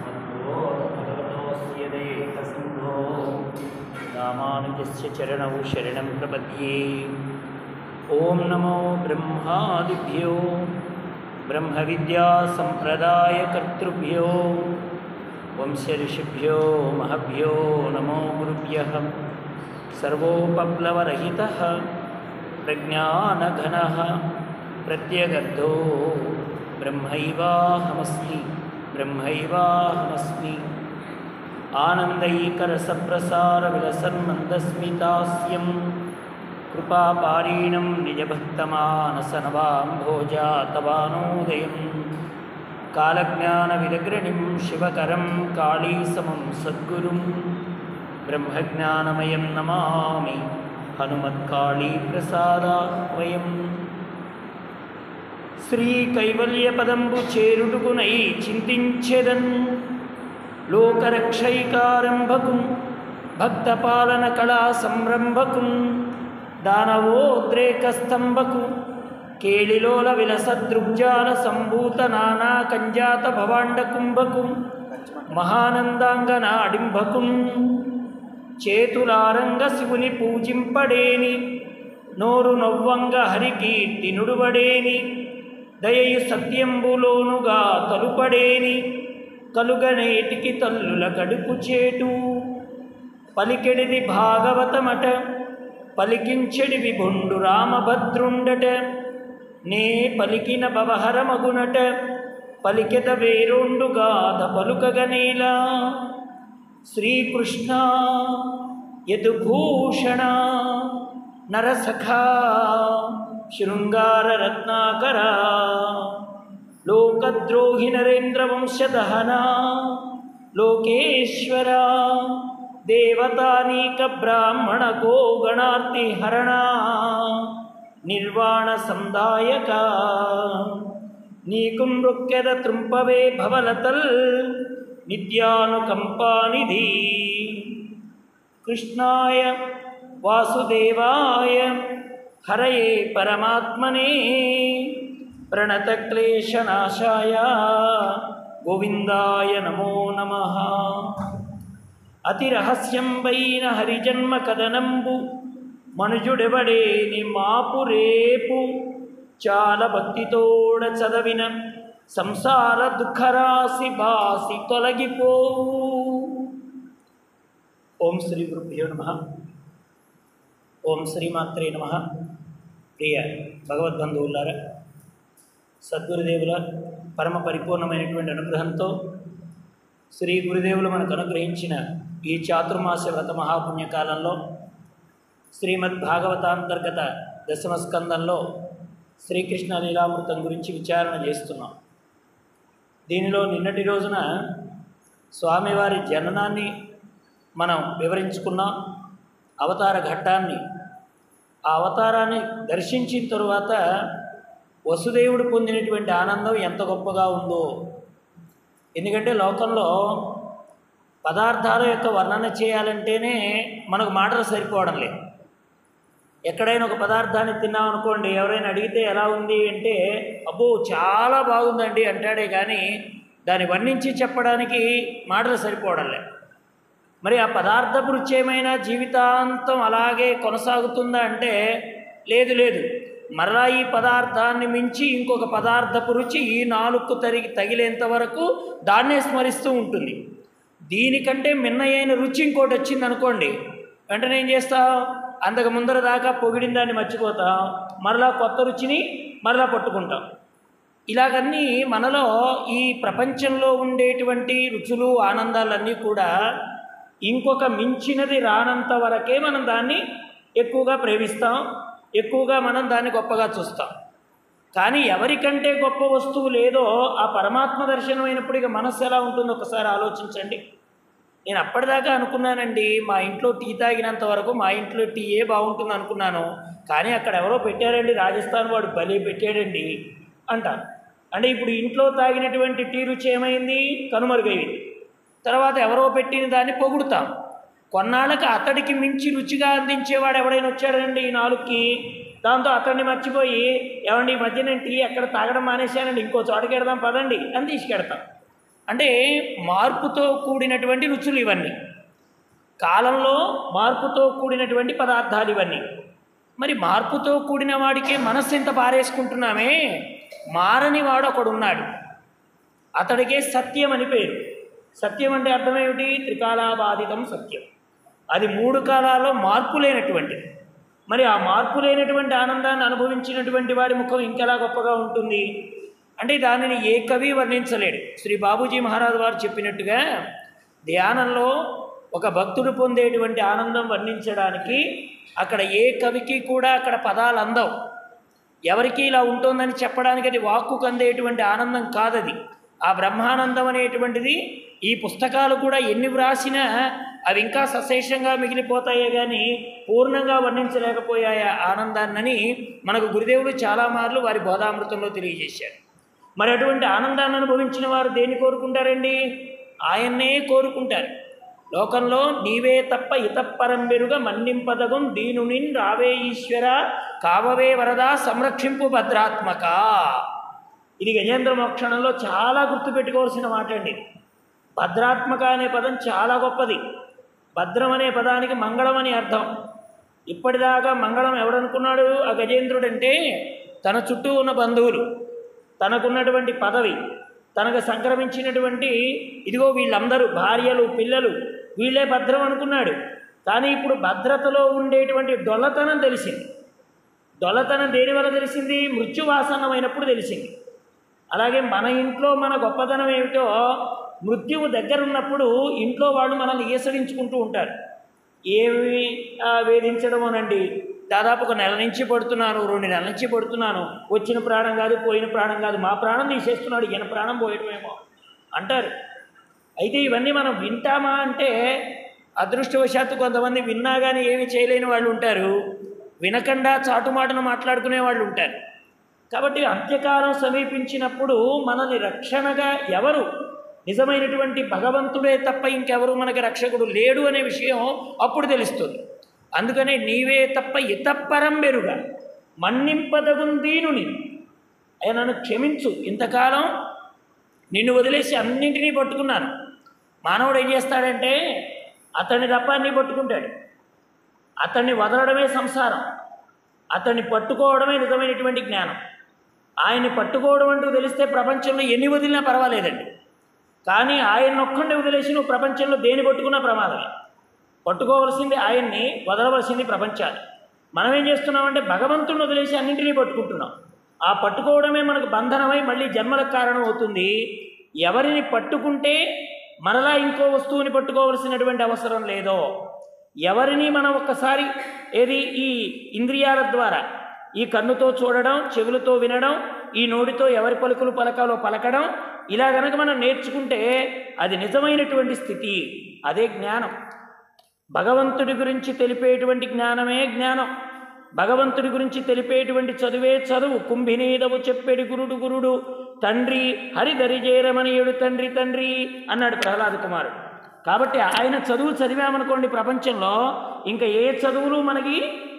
भगवतोऽस्य देकसिन्धो रामानुजस्य चरणौ शरणं प्रपद्ये ॐ नमो ब्रह्मादिभ्यो ब्रह्मविद्यासम्प्रदायकर्तृभ्यो वंशऋषिभ्यो महभ्यो नमो गुरुभ्यः सर्वोपप्लवरहितः प्रज्ञानघनः प्रत्यगर्धो ब्रह्मैवाहमस्मि ब्रह्मैवाहमस्मि आनन्दैकरसप्रसारविलसन्मन्दस्मितास्यं कृपापारीणं निजभक्तमानसनवाम्भोजातवानोदयं कालज्ञानविदग्रणिं शिवकरं काळीसमं सद्गुरुं ब्रह्मज्ञानमयं नमामि హనుమత్కాళీప్రసాదాహ్వయం శ్రీ కైవల్యపదంబు చేరుడుకునై చింతించెదన్ లోకరక్షైకారంభకుం భక్తపాలన కళా సంరంభకుం దానవోద్రేకస్తంభకు కేళిలోల విలసదృగ్జాల సంభూత నానా కంజాత భవాండ కుంభకుం మహానందాంగన అడింభకుం చేతులారంగ శివుని పూజింపడేని నోరు నవ్వంగ హరికీర్తి నుడువడేని దయయు సత్యంబులోనుగా తలుపడేని కలుగనేటికి తల్లుల కడుపు చేటు పలికెడిది భాగవతమట పలికించెడి విభుండు రామభద్రుండట నే పలికిన భవహరమగునట పలికెద వేరొండుగాధ పలుకగనేలా శ్రీకృష్ణ యదుభూషణ నరసఖా శృంగారరత్నాకర లోకద్రోహి నరేంద్రవంశదహన లోకేశ్వర దేవతానీక బ్రాహ్మణ గోగణార్తి హరణ నిర్వాణ సందాయక నీకు నృక్కెద త్రుంపవే భవలతల్ నిత్యానుకంపానిధి కృష్ణాయ వాసుదేవాయ హరయే పరమాత్మనే ప్రణతక్లేశనాశాయ గోవిందాయ నమో నమ అతి రహస్యంబైన హరిజన్మ కథనంబు మనుజుడెవడేని మాపు రేపు చాలా భక్తితోడ చదవిన సంసార దుఃఖరాశి బాసి తొలగిపోవు ఓం శ్రీ గురుభ్యో నమ ఓం శ్రీమాత్రే నమ ప్రియ భగవద్బంధువులారా సద్గురుదేవుల పరమ పరిపూర్ణమైనటువంటి అనుగ్రహంతో శ్రీ గురుదేవులు మనకు అనుగ్రహించిన ఈ చాతుర్మాస వ్రత మహాపుణ్యకాలంలో శ్రీమద్ భాగవతాంతర్గత దశమ స్కందంలో శ్రీకృష్ణ లీలామృతం గురించి విచారణ చేస్తున్నాం దీనిలో నిన్నటి రోజున స్వామివారి జననాన్ని మనం వివరించుకున్నాం అవతార ఘట్టాన్ని ఆ అవతారాన్ని దర్శించిన తరువాత వసుదేవుడు పొందినటువంటి ఆనందం ఎంత గొప్పగా ఉందో ఎందుకంటే లోకంలో పదార్థాల యొక్క వర్ణన చేయాలంటేనే మనకు మాటలు సరిపోవడం లేదు ఎక్కడైనా ఒక పదార్థాన్ని తిన్నామనుకోండి ఎవరైనా అడిగితే ఎలా ఉంది అంటే అబ్బో చాలా బాగుందండి అంటాడే కానీ దాన్ని వర్ణించి చెప్పడానికి మాటలు సరిపోవడం లే మరి ఆ పదార్థపు రుచి ఏమైనా జీవితాంతం అలాగే కొనసాగుతుందా అంటే లేదు లేదు మరలా ఈ పదార్థాన్ని మించి ఇంకొక పదార్థపు రుచి ఈ నాలుగు తరిగి తగిలేంత వరకు దాన్నే స్మరిస్తూ ఉంటుంది దీనికంటే మిన్నయైన రుచి ఇంకోటి వచ్చింది అనుకోండి వెంటనే ఏం చేస్తావు అంతకు ముందర దాకా పొగిడిన దాన్ని మర్చిపోతాం మరలా కొత్త రుచిని మరలా పట్టుకుంటాం ఇలాగన్నీ మనలో ఈ ప్రపంచంలో ఉండేటువంటి రుచులు ఆనందాలన్నీ కూడా ఇంకొక మించినది రానంత వరకే మనం దాన్ని ఎక్కువగా ప్రేమిస్తాం ఎక్కువగా మనం దాన్ని గొప్పగా చూస్తాం కానీ ఎవరికంటే గొప్ప వస్తువు లేదో ఆ పరమాత్మ దర్శనం అయినప్పుడు ఇక మనస్సు ఎలా ఉంటుందో ఒకసారి ఆలోచించండి నేను అప్పటిదాకా అనుకున్నానండి మా ఇంట్లో టీ తాగినంత వరకు మా ఇంట్లో టీ ఏ బాగుంటుంది అనుకున్నాను కానీ అక్కడ ఎవరో పెట్టారండి రాజస్థాన్ వాడు బలి పెట్టాడండి అంటాను అంటే ఇప్పుడు ఇంట్లో తాగినటువంటి టీ రుచి ఏమైంది కనుమరుగైంది తర్వాత ఎవరో పెట్టిన దాన్ని పొగుడుతాం కొన్నాళ్ళకి అతడికి మించి రుచిగా అందించేవాడు ఎవడైనా వచ్చాడండి ఈ నాలుగుకి దాంతో అతన్ని మర్చిపోయి ఏమండి ఈ మధ్య నేను టీ ఎక్కడ తాగడం మానేశానండి ఇంకో చోటకి వెడదాం పదండి అని తీసుకెడతాం అంటే మార్పుతో కూడినటువంటి రుచులు ఇవన్నీ కాలంలో మార్పుతో కూడినటువంటి పదార్థాలు ఇవన్నీ మరి మార్పుతో కూడిన వాడికే మనస్సు ఎంత పారేసుకుంటున్నామే మారని వాడు ఒకడు ఉన్నాడు అతడికే సత్యం అని పేరు సత్యం అంటే అర్థం ఏమిటి త్రికాలాబాధితం సత్యం అది మూడు కాలాల్లో మార్పు లేనటువంటిది మరి ఆ మార్పు లేనటువంటి ఆనందాన్ని అనుభవించినటువంటి వాడి ముఖం ఇంకెలా గొప్పగా ఉంటుంది అంటే దానిని ఏ కవి వర్ణించలేడు శ్రీ బాబూజీ మహారాజ్ వారు చెప్పినట్టుగా ధ్యానంలో ఒక భక్తుడు పొందేటువంటి ఆనందం వర్ణించడానికి అక్కడ ఏ కవికి కూడా అక్కడ పదాలు అందవు ఎవరికి ఇలా ఉంటుందని చెప్పడానికి అది వాక్కుకు అందేటువంటి ఆనందం కాదది ఆ బ్రహ్మానందం అనేటువంటిది ఈ పుస్తకాలు కూడా ఎన్ని వ్రాసినా అవి ఇంకా సశేషంగా మిగిలిపోతాయే కానీ పూర్ణంగా వర్ణించలేకపోయాయి ఆ ఆనందాన్నని మనకు గురుదేవులు చాలా మార్లు వారి బోధామృతంలో తెలియజేశారు మరి అటువంటి ఆనందాన్ని అనుభవించిన వారు దేన్ని కోరుకుంటారండి ఆయన్నే కోరుకుంటారు లోకంలో నీవే తప్ప ఇతప్పరం బెరుగ మన్నింపదగం దీనునిన్ రావే ఈశ్వర కావవే వరదా సంరక్షింపు భద్రాత్మక ఇది గజేంద్ర మోక్షణంలో చాలా గుర్తుపెట్టుకోవాల్సిన మాట అండి భద్రాత్మక అనే పదం చాలా గొప్పది భద్రం అనే పదానికి మంగళం అని అర్థం ఇప్పటిదాకా మంగళం ఎవడనుకున్నాడు ఆ గజేంద్రుడంటే తన చుట్టూ ఉన్న బంధువులు తనకున్నటువంటి పదవి తనకు సంక్రమించినటువంటి ఇదిగో వీళ్ళందరూ భార్యలు పిల్లలు వీళ్ళే భద్రం అనుకున్నాడు కానీ ఇప్పుడు భద్రతలో ఉండేటువంటి డొల్లతనం తెలిసింది డొల్లతనం దేని వల్ల తెలిసింది మృత్యువాసన్నమైనప్పుడు తెలిసింది అలాగే మన ఇంట్లో మన గొప్పతనం ఏమిటో మృత్యువు దగ్గర ఉన్నప్పుడు ఇంట్లో వాళ్ళు మనల్ని ఈసడించుకుంటూ ఉంటారు ఏమి ఆ, వేధించడం అనండి దాదాపు ఒక నెల నుంచి పడుతున్నాను రెండు నెలల నుంచి పడుతున్నాను వచ్చిన ప్రాణం కాదు పోయిన ప్రాణం కాదు మా ప్రాణం తీసేస్తున్నాడు ఈయన ప్రాణం పోయటమేమో అంటారు అయితే ఇవన్నీ మనం వింటామా అంటే అదృష్టవశాత్తు కొంతమంది విన్నా కానీ ఏమి చేయలేని వాళ్ళు ఉంటారు వినకుండా చాటుమాటను మాట్లాడుకునే వాళ్ళు ఉంటారు కాబట్టి అంత్యకాలం సమీపించినప్పుడు మనల్ని రక్షణగా ఎవరు నిజమైనటువంటి భగవంతుడే తప్ప ఇంకెవరు మనకి రక్షకుడు లేడు అనే విషయం అప్పుడు తెలుస్తుంది అందుకనే నీవే తప్ప ఇతప్పరం బెరుగా మన్నింపదగుందీనుని అయ్యా నన్ను క్షమించు ఇంతకాలం నిన్ను వదిలేసి అన్నింటినీ పట్టుకున్నాను మానవుడు ఏం చేస్తాడంటే అతన్ని తప్ప అన్నీ పట్టుకుంటాడు అతన్ని వదలడమే సంసారం అతన్ని పట్టుకోవడమే నిజమైనటువంటి జ్ఞానం ఆయన్ని పట్టుకోవడం అంటూ తెలిస్తే ప్రపంచంలో ఎన్ని వదిలినా పర్వాలేదండి కానీ ఆయన ఒక్కడిని వదిలేసి నువ్వు ప్రపంచంలో దేని పట్టుకున్నా ప్రమాదమే పట్టుకోవలసింది ఆయన్ని వదలవలసింది ప్రపంచాన్ని మనం ఏం చేస్తున్నామంటే భగవంతుడిని వదిలేసి అన్నింటినీ పట్టుకుంటున్నాం ఆ పట్టుకోవడమే మనకు బంధనమై మళ్ళీ జన్మలకు కారణం అవుతుంది ఎవరిని పట్టుకుంటే మరలా ఇంకో వస్తువుని పట్టుకోవలసినటువంటి అవసరం లేదో ఎవరిని మనం ఒక్కసారి ఏది ఈ ఇంద్రియాల ద్వారా ఈ కన్నుతో చూడడం చెవులతో వినడం ఈ నోటితో ఎవరి పలుకులు పలకాలో పలకడం ఇలా గనక మనం నేర్చుకుంటే అది నిజమైనటువంటి స్థితి అదే జ్ఞానం భగవంతుడి గురించి తెలిపేటువంటి జ్ఞానమే జ్ఞానం భగవంతుడి గురించి తెలిపేటువంటి చదువే చదువు కుంభినీదవు చెప్పేడి గురుడు గురుడు తండ్రి హరిదరి చేరమనియుడు తండ్రి తండ్రి అన్నాడు ప్రహ్లాద కుమారుడు కాబట్టి ఆయన చదువు చదివామనుకోండి ప్రపంచంలో ఇంకా ఏ చదువులు మనకి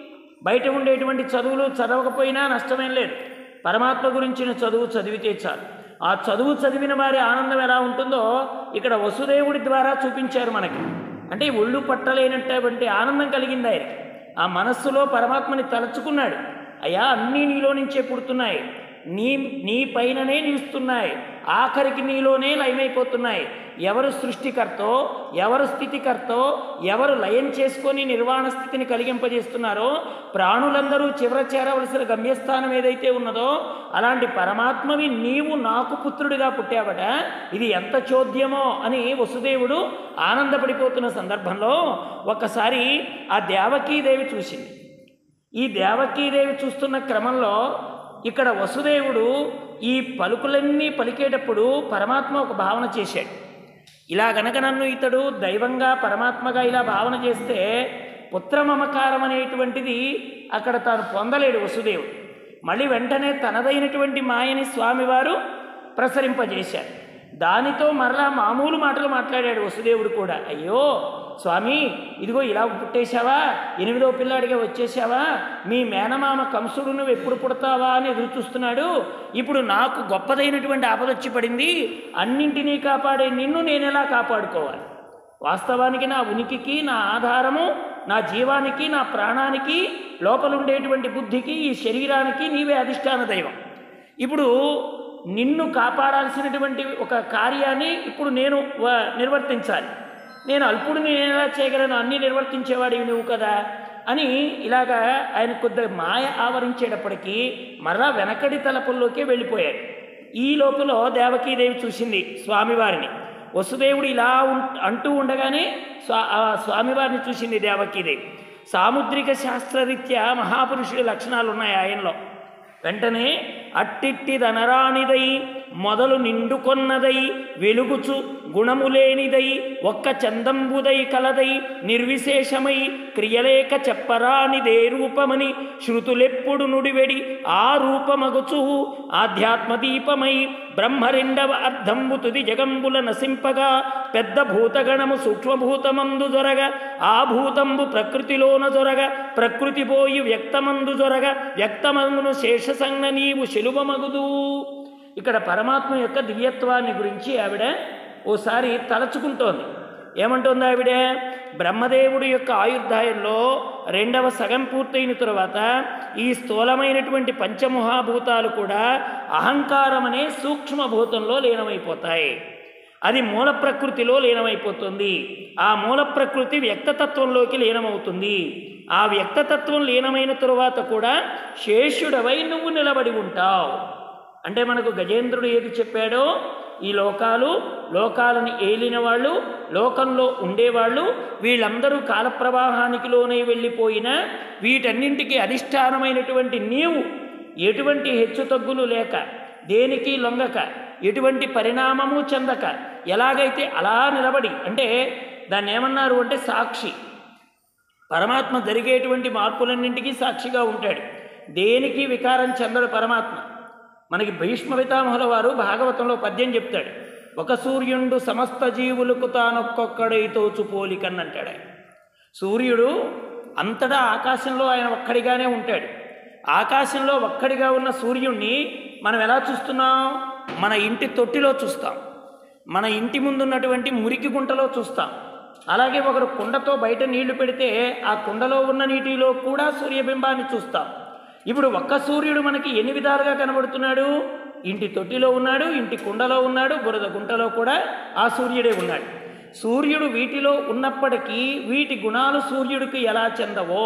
బయట ఉండేటువంటి చదువులు చదవకపోయినా నష్టమేం లేదు పరమాత్మ గురించిన చదువు చదివితే చాలు ఆ చదువు చదివిన వారి ఆనందం ఎలా ఉంటుందో ఇక్కడ వసుదేవుడి ద్వారా చూపించారు మనకి అంటే ఒళ్ళు పట్టలేనటువంటి ఆనందం కలిగింది ఆయన ఆ మనస్సులో పరమాత్మని తలుచుకున్నాడు అయ్యా అన్నీ నీలో నుంచే పుడుతున్నాయి నీ నీ పైననే నిలుస్తున్నాయి ఆఖరికి నీలోనే లయమైపోతున్నాయి ఎవరు సృష్టికర్తో ఎవరు స్థితికర్తో ఎవరు లయం చేసుకొని నిర్వాణ స్థితిని కలిగింపజేస్తున్నారో ప్రాణులందరూ చివర చేరవలసిన గమ్యస్థానం ఏదైతే ఉన్నదో అలాంటి పరమాత్మవి నీవు నాకు పుత్రుడిగా పుట్టావట ఇది ఎంత చోద్యమో అని వసుదేవుడు ఆనందపడిపోతున్న సందర్భంలో ఒక్కసారి ఆ దేవకీదేవి చూసింది ఈ దేవకీదేవి చూస్తున్న క్రమంలో ఇక్కడ వసుదేవుడు ఈ పలుకులన్నీ పలికేటప్పుడు పరమాత్మ ఒక భావన చేశాడు ఇలా గనక నన్ను ఇతడు దైవంగా పరమాత్మగా ఇలా భావన చేస్తే పుత్ర మమకారం అనేటువంటిది అక్కడ తాను పొందలేడు వసుదేవుడు మళ్ళీ వెంటనే తనదైనటువంటి మాయని స్వామివారు ప్రసరింపజేశారు దానితో మరలా మామూలు మాటలు మాట్లాడాడు వసుదేవుడు కూడా అయ్యో స్వామి ఇదిగో ఇలా పుట్టేశావా ఎనిమిదో పిల్లాడిగా వచ్చేసావా మీ మేనమామ కంసుడు నువ్వు ఎప్పుడు పుడతావా అని ఎదురు చూస్తున్నాడు ఇప్పుడు నాకు గొప్పదైనటువంటి ఆపదొచ్చి పడింది అన్నింటినీ కాపాడే నిన్ను నేను ఎలా కాపాడుకోవాలి వాస్తవానికి నా ఉనికికి నా ఆధారము నా జీవానికి నా ప్రాణానికి లోపలుండేటువంటి బుద్ధికి ఈ శరీరానికి నీవే అధిష్టాన దైవం ఇప్పుడు నిన్ను కాపాడాల్సినటువంటి ఒక కార్యాన్ని ఇప్పుడు నేను వ- నిర్వర్తించాలి నేను అల్పుడు నేను ఎలా చేయగలను అన్నీ నిర్వర్తించేవాడివి నువ్వు కదా అని ఇలాగా ఆయన కొద్దిగా మాయ ఆవరించేటప్పటికీ మరలా వెనకడి తలపుల్లోకే వెళ్ళిపోయాడు ఈ లోపల దేవకీదేవి చూసింది స్వామివారిని వసుదేవుడు ఇలా ఉం- అంటూ ఉండగానే స్వా ఆ స్వామివారిని చూసింది దేవకీదేవి సాముద్రిక శాస్త్రరీత్యా మహాపురుషుడి లక్షణాలు ఉన్నాయి ఆయనలో వెంటనే అట్టిట్టిదనరానిదై మొదలు నిండుకొన్నదై వెలుగుచు గుణములేనిదై ఒక్క చందంబుదై కలదై నిర్విశేషమై క్రియలేక చెప్పరానిదే రూపమని శృతులెప్పుడు నుడివెడి ఆ రూపమగుచు ఆధ్యాత్మదీపమై బ్రహ్మరెండవ అర్ధంబు తుది జగంబుల నశింపగా పెద్ద భూతగణము సూక్ష్మభూతమందు జొరగ ఆ భూతంబు ప్రకృతిలోన జొరగ ప్రకృతి పోయి వ్యక్తమందు జొరగ వ్యక్తమందును శేషసంగ నీవు శిలువమగుదు ఇక్కడ పరమాత్మ యొక్క దివ్యత్వాన్ని గురించి ఆవిడ ఓసారి తలచుకుంటోంది ఏమంటోంది ఆవిడ బ్రహ్మదేవుడి యొక్క ఆయుర్దాయంలో రెండవ సగం పూర్తయిన తరువాత ఈ స్థూలమైనటువంటి పంచమహాభూతాలు కూడా అహంకారం అనే సూక్ష్మభూతంలో లీనమైపోతాయి అది మూల ప్రకృతిలో లీనమైపోతుంది ఆ మూల ప్రకృతి వ్యక్తతత్వంలోకి లీనమవుతుంది ఆ వ్యక్తతత్వం లీనమైన తరువాత కూడా శేషుడవై నువ్వు నిలబడి ఉంటావు అంటే మనకు గజేంద్రుడు ఏది చెప్పాడో ఈ లోకాలు లోకాలను ఏలిన వాళ్ళు లోకంలో ఉండేవాళ్ళు వీళ్ళందరూ కాలప్రవాహానికి లోనే వెళ్ళిపోయినా వీటన్నింటికి అధిష్టానమైనటువంటి నీవు ఎటువంటి హెచ్చుతగ్గులు లేక దేనికి లొంగక ఎటువంటి పరిణామము చెందక ఎలాగైతే అలా నిలబడి అంటే దాన్ని ఏమన్నారు అంటే సాక్షి పరమాత్మ జరిగేటువంటి మార్పులన్నింటికీ సాక్షిగా ఉంటాడు దేనికి వికారం చెందడు పరమాత్మ మనకి భీష్మ పితామహుల వారు భాగవతంలో పద్యం చెప్తాడు ఒక సూర్యుండు సమస్త జీవులకు తానొక్కొక్కడై తోచు పోలికన్ అంటాడు ఆయన సూర్యుడు అంతటా ఆకాశంలో ఆయన ఒక్కడిగానే ఉంటాడు ఆకాశంలో ఒక్కడిగా ఉన్న సూర్యుణ్ణి మనం ఎలా చూస్తున్నాం మన ఇంటి తొట్టిలో చూస్తాం మన ఇంటి ముందున్నటువంటి మురికి గుంటలో చూస్తాం అలాగే ఒకరు కుండతో బయట నీళ్లు పెడితే ఆ కుండలో ఉన్న నీటిలో కూడా సూర్యబింబాన్ని చూస్తాం ఇప్పుడు ఒక్క సూర్యుడు మనకి ఎన్ని విధాలుగా కనబడుతున్నాడు ఇంటి తొట్టిలో ఉన్నాడు ఇంటి కుండలో ఉన్నాడు బురద గుంటలో కూడా ఆ సూర్యుడే ఉన్నాడు సూర్యుడు వీటిలో ఉన్నప్పటికీ వీటి గుణాలు సూర్యుడికి ఎలా చెందవో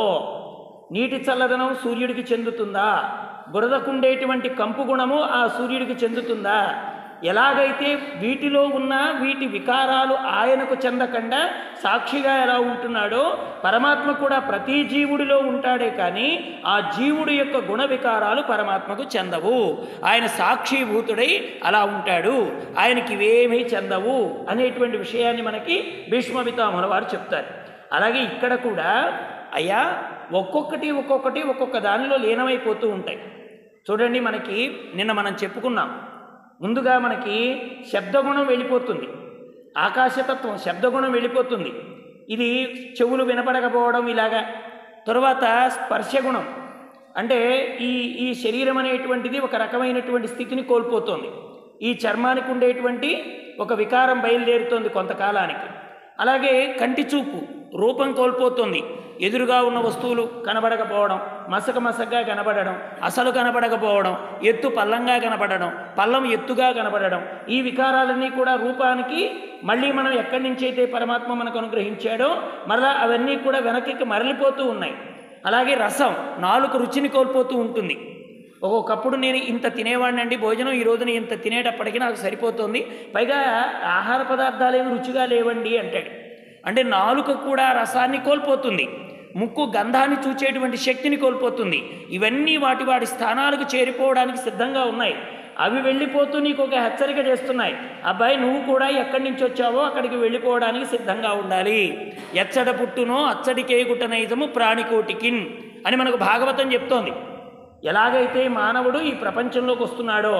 నీటి చల్లదనం సూర్యుడికి చెందుతుందా బురదకుండేటువంటి కంపు గుణము ఆ సూర్యుడికి చెందుతుందా ఎలాగైతే వీటిలో ఉన్న వీటి వికారాలు ఆయనకు చెందకుండా సాక్షిగా ఎలా ఉంటున్నాడో పరమాత్మ కూడా ప్రతి జీవుడిలో ఉంటాడే కానీ ఆ జీవుడి యొక్క గుణ వికారాలు పరమాత్మకు చెందవు ఆయన సాక్షిభూతుడై అలా ఉంటాడు ఆయనకి ఇవేమీ చెందవు అనేటువంటి విషయాన్ని మనకి భీష్మ పితామహుల వారు చెప్తారు అలాగే ఇక్కడ కూడా అయ్యా ఒక్కొక్కటి ఒక్కొక్కటి ఒక్కొక్క దానిలో లీనమైపోతూ ఉంటాయి చూడండి మనకి నిన్న మనం చెప్పుకున్నాం ముందుగా మనకి శబ్దగుణం వెళ్ళిపోతుంది ఆకాశతత్వం శబ్దగుణం వెళ్ళిపోతుంది ఇది చెవులు వినపడకపోవడం ఇలాగా తరువాత స్పర్శగుణం అంటే ఈ ఈ శరీరం అనేటువంటిది ఒక రకమైనటువంటి స్థితిని కోల్పోతుంది ఈ చర్మానికి ఉండేటువంటి ఒక వికారం బయలుదేరుతోంది కొంతకాలానికి అలాగే కంటి చూపు రూపం కోల్పోతుంది ఎదురుగా ఉన్న వస్తువులు కనబడకపోవడం మసక మసకగా కనబడడం అసలు కనబడకపోవడం ఎత్తు పల్లంగా కనబడడం పల్లం ఎత్తుగా కనబడడం ఈ వికారాలన్నీ కూడా రూపానికి మళ్ళీ మనం ఎక్కడి నుంచి అయితే పరమాత్మ మనకు అనుగ్రహించాడో మరలా అవన్నీ కూడా వెనక్కి మరలిపోతూ ఉన్నాయి అలాగే రసం నాలుగు రుచిని కోల్పోతూ ఉంటుంది ఒక్కొక్కప్పుడు నేను ఇంత తినేవాడినండి భోజనం ఈ రోజున ఇంత తినేటప్పటికీ నాకు సరిపోతుంది పైగా ఆహార పదార్థాలు ఏమి రుచిగా లేవండి అంటాడు అంటే నాలుక కూడా రసాన్ని కోల్పోతుంది ముక్కు గంధాన్ని చూచేటువంటి శక్తిని కోల్పోతుంది ఇవన్నీ వాటి వాటి స్థానాలకు చేరిపోవడానికి సిద్ధంగా ఉన్నాయి అవి వెళ్ళిపోతూ నీకు ఒక హెచ్చరిక చేస్తున్నాయి అబ్బాయి నువ్వు కూడా ఎక్కడి నుంచి వచ్చావో అక్కడికి వెళ్ళిపోవడానికి సిద్ధంగా ఉండాలి ఎచ్చడ పుట్టునో అచ్చడి కేగుటనైజము ప్రాణికోటికిన్ అని మనకు భాగవతం చెప్తోంది ఎలాగైతే మానవుడు ఈ ప్రపంచంలోకి వస్తున్నాడో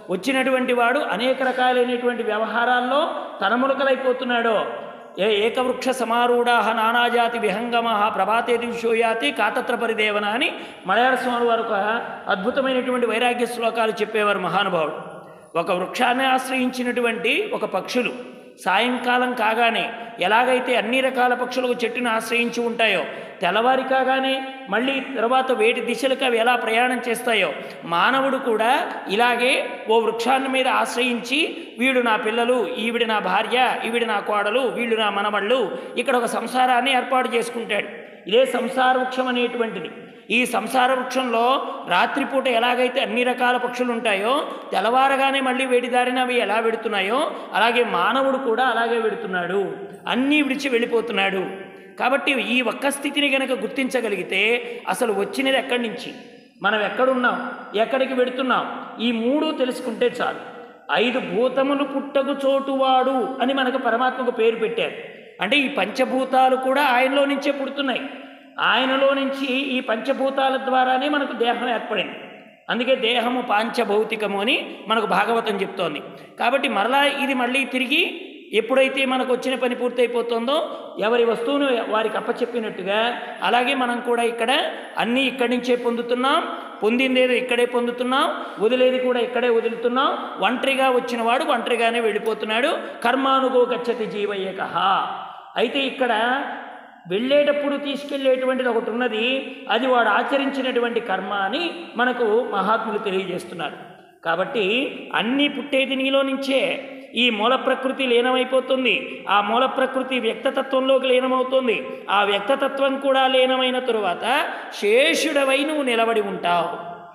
వచ్చినటువంటి వాడు అనేక రకాలైనటువంటి వ్యవహారాల్లో తనములకలైపోతున్నాడో ఏ ఏకవృక్ష సమారూఢా నానాజాతి విహంగమ ప్రభాతే దివిషోయాతి కాతత్ర పరిదేవన అని మలయాళ స్వామి వారు ఒక అద్భుతమైనటువంటి వైరాగ్య శ్లోకాలు చెప్పేవారు మహానుభావుడు ఒక వృక్షాన్ని ఆశ్రయించినటువంటి ఒక పక్షులు సాయంకాలం కాగానే ఎలాగైతే అన్ని రకాల పక్షులకు చెట్టును ఆశ్రయించి ఉంటాయో తెల్లవారి కాగానే మళ్ళీ తర్వాత వేటి దిశలకు అవి ఎలా ప్రయాణం చేస్తాయో మానవుడు కూడా ఇలాగే ఓ వృక్షాన్ని మీద ఆశ్రయించి వీడు నా పిల్లలు ఈవిడ నా భార్య ఈవిడ నా కోడలు వీళ్ళు నా మనవళ్ళు ఇక్కడ ఒక సంసారాన్ని ఏర్పాటు చేసుకుంటాడు ఇదే సంసార వృక్షం అనేటువంటిది ఈ సంసార వృక్షంలో రాత్రిపూట ఎలాగైతే అన్ని రకాల పక్షులు ఉంటాయో తెల్లవారగానే మళ్ళీ వేడిదారిన అవి ఎలా వెడుతున్నాయో అలాగే మానవుడు కూడా అలాగే వెడుతున్నాడు అన్నీ విడిచి వెళ్ళిపోతున్నాడు కాబట్టి ఈ ఒక్క స్థితిని గనక గుర్తించగలిగితే అసలు వచ్చినది ఎక్కడి నుంచి మనం ఎక్కడున్నాం ఎక్కడికి వెడుతున్నాం ఈ మూడు తెలుసుకుంటే చాలు ఐదు భూతములు పుట్టకు చోటువాడు అని మనకు పరమాత్మకు పేరు పెట్టారు అంటే ఈ పంచభూతాలు కూడా ఆయనలో నుంచే పుడుతున్నాయి ఆయనలో నుంచి ఈ పంచభూతాల ద్వారానే మనకు దేహం ఏర్పడింది అందుకే దేహము పాంచభౌతికము అని మనకు భాగవతం చెప్తోంది కాబట్టి మరలా ఇది మళ్ళీ తిరిగి ఎప్పుడైతే మనకు వచ్చిన పని పూర్తయిపోతుందో ఎవరి వస్తువును వారికి అప్పచెప్పినట్టుగా అలాగే మనం కూడా ఇక్కడ అన్నీ ఇక్కడి నుంచే పొందుతున్నాం పొందిందేదో ఇక్కడే పొందుతున్నాం వదిలేది కూడా ఇక్కడే వదులుతున్నాం ఒంటరిగా వచ్చిన వాడు ఒంటరిగానే వెళ్ళిపోతున్నాడు కర్మానుగో గచ్చతి జీవయ్యక అయితే ఇక్కడ వెళ్ళేటప్పుడు తీసుకెళ్ళేటువంటిది ఒకటి ఉన్నది అది వాడు ఆచరించినటువంటి కర్మ అని మనకు మహాత్ములు తెలియజేస్తున్నారు కాబట్టి అన్నీ పుట్టేది నీలో నుంచే ఈ మూల ప్రకృతి లీనమైపోతుంది ఆ మూల ప్రకృతి వ్యక్తతత్వంలోకి లీనమవుతుంది ఆ వ్యక్తతత్వం కూడా లీనమైన తరువాత శేషుడవై నువ్వు నిలబడి ఉంటావు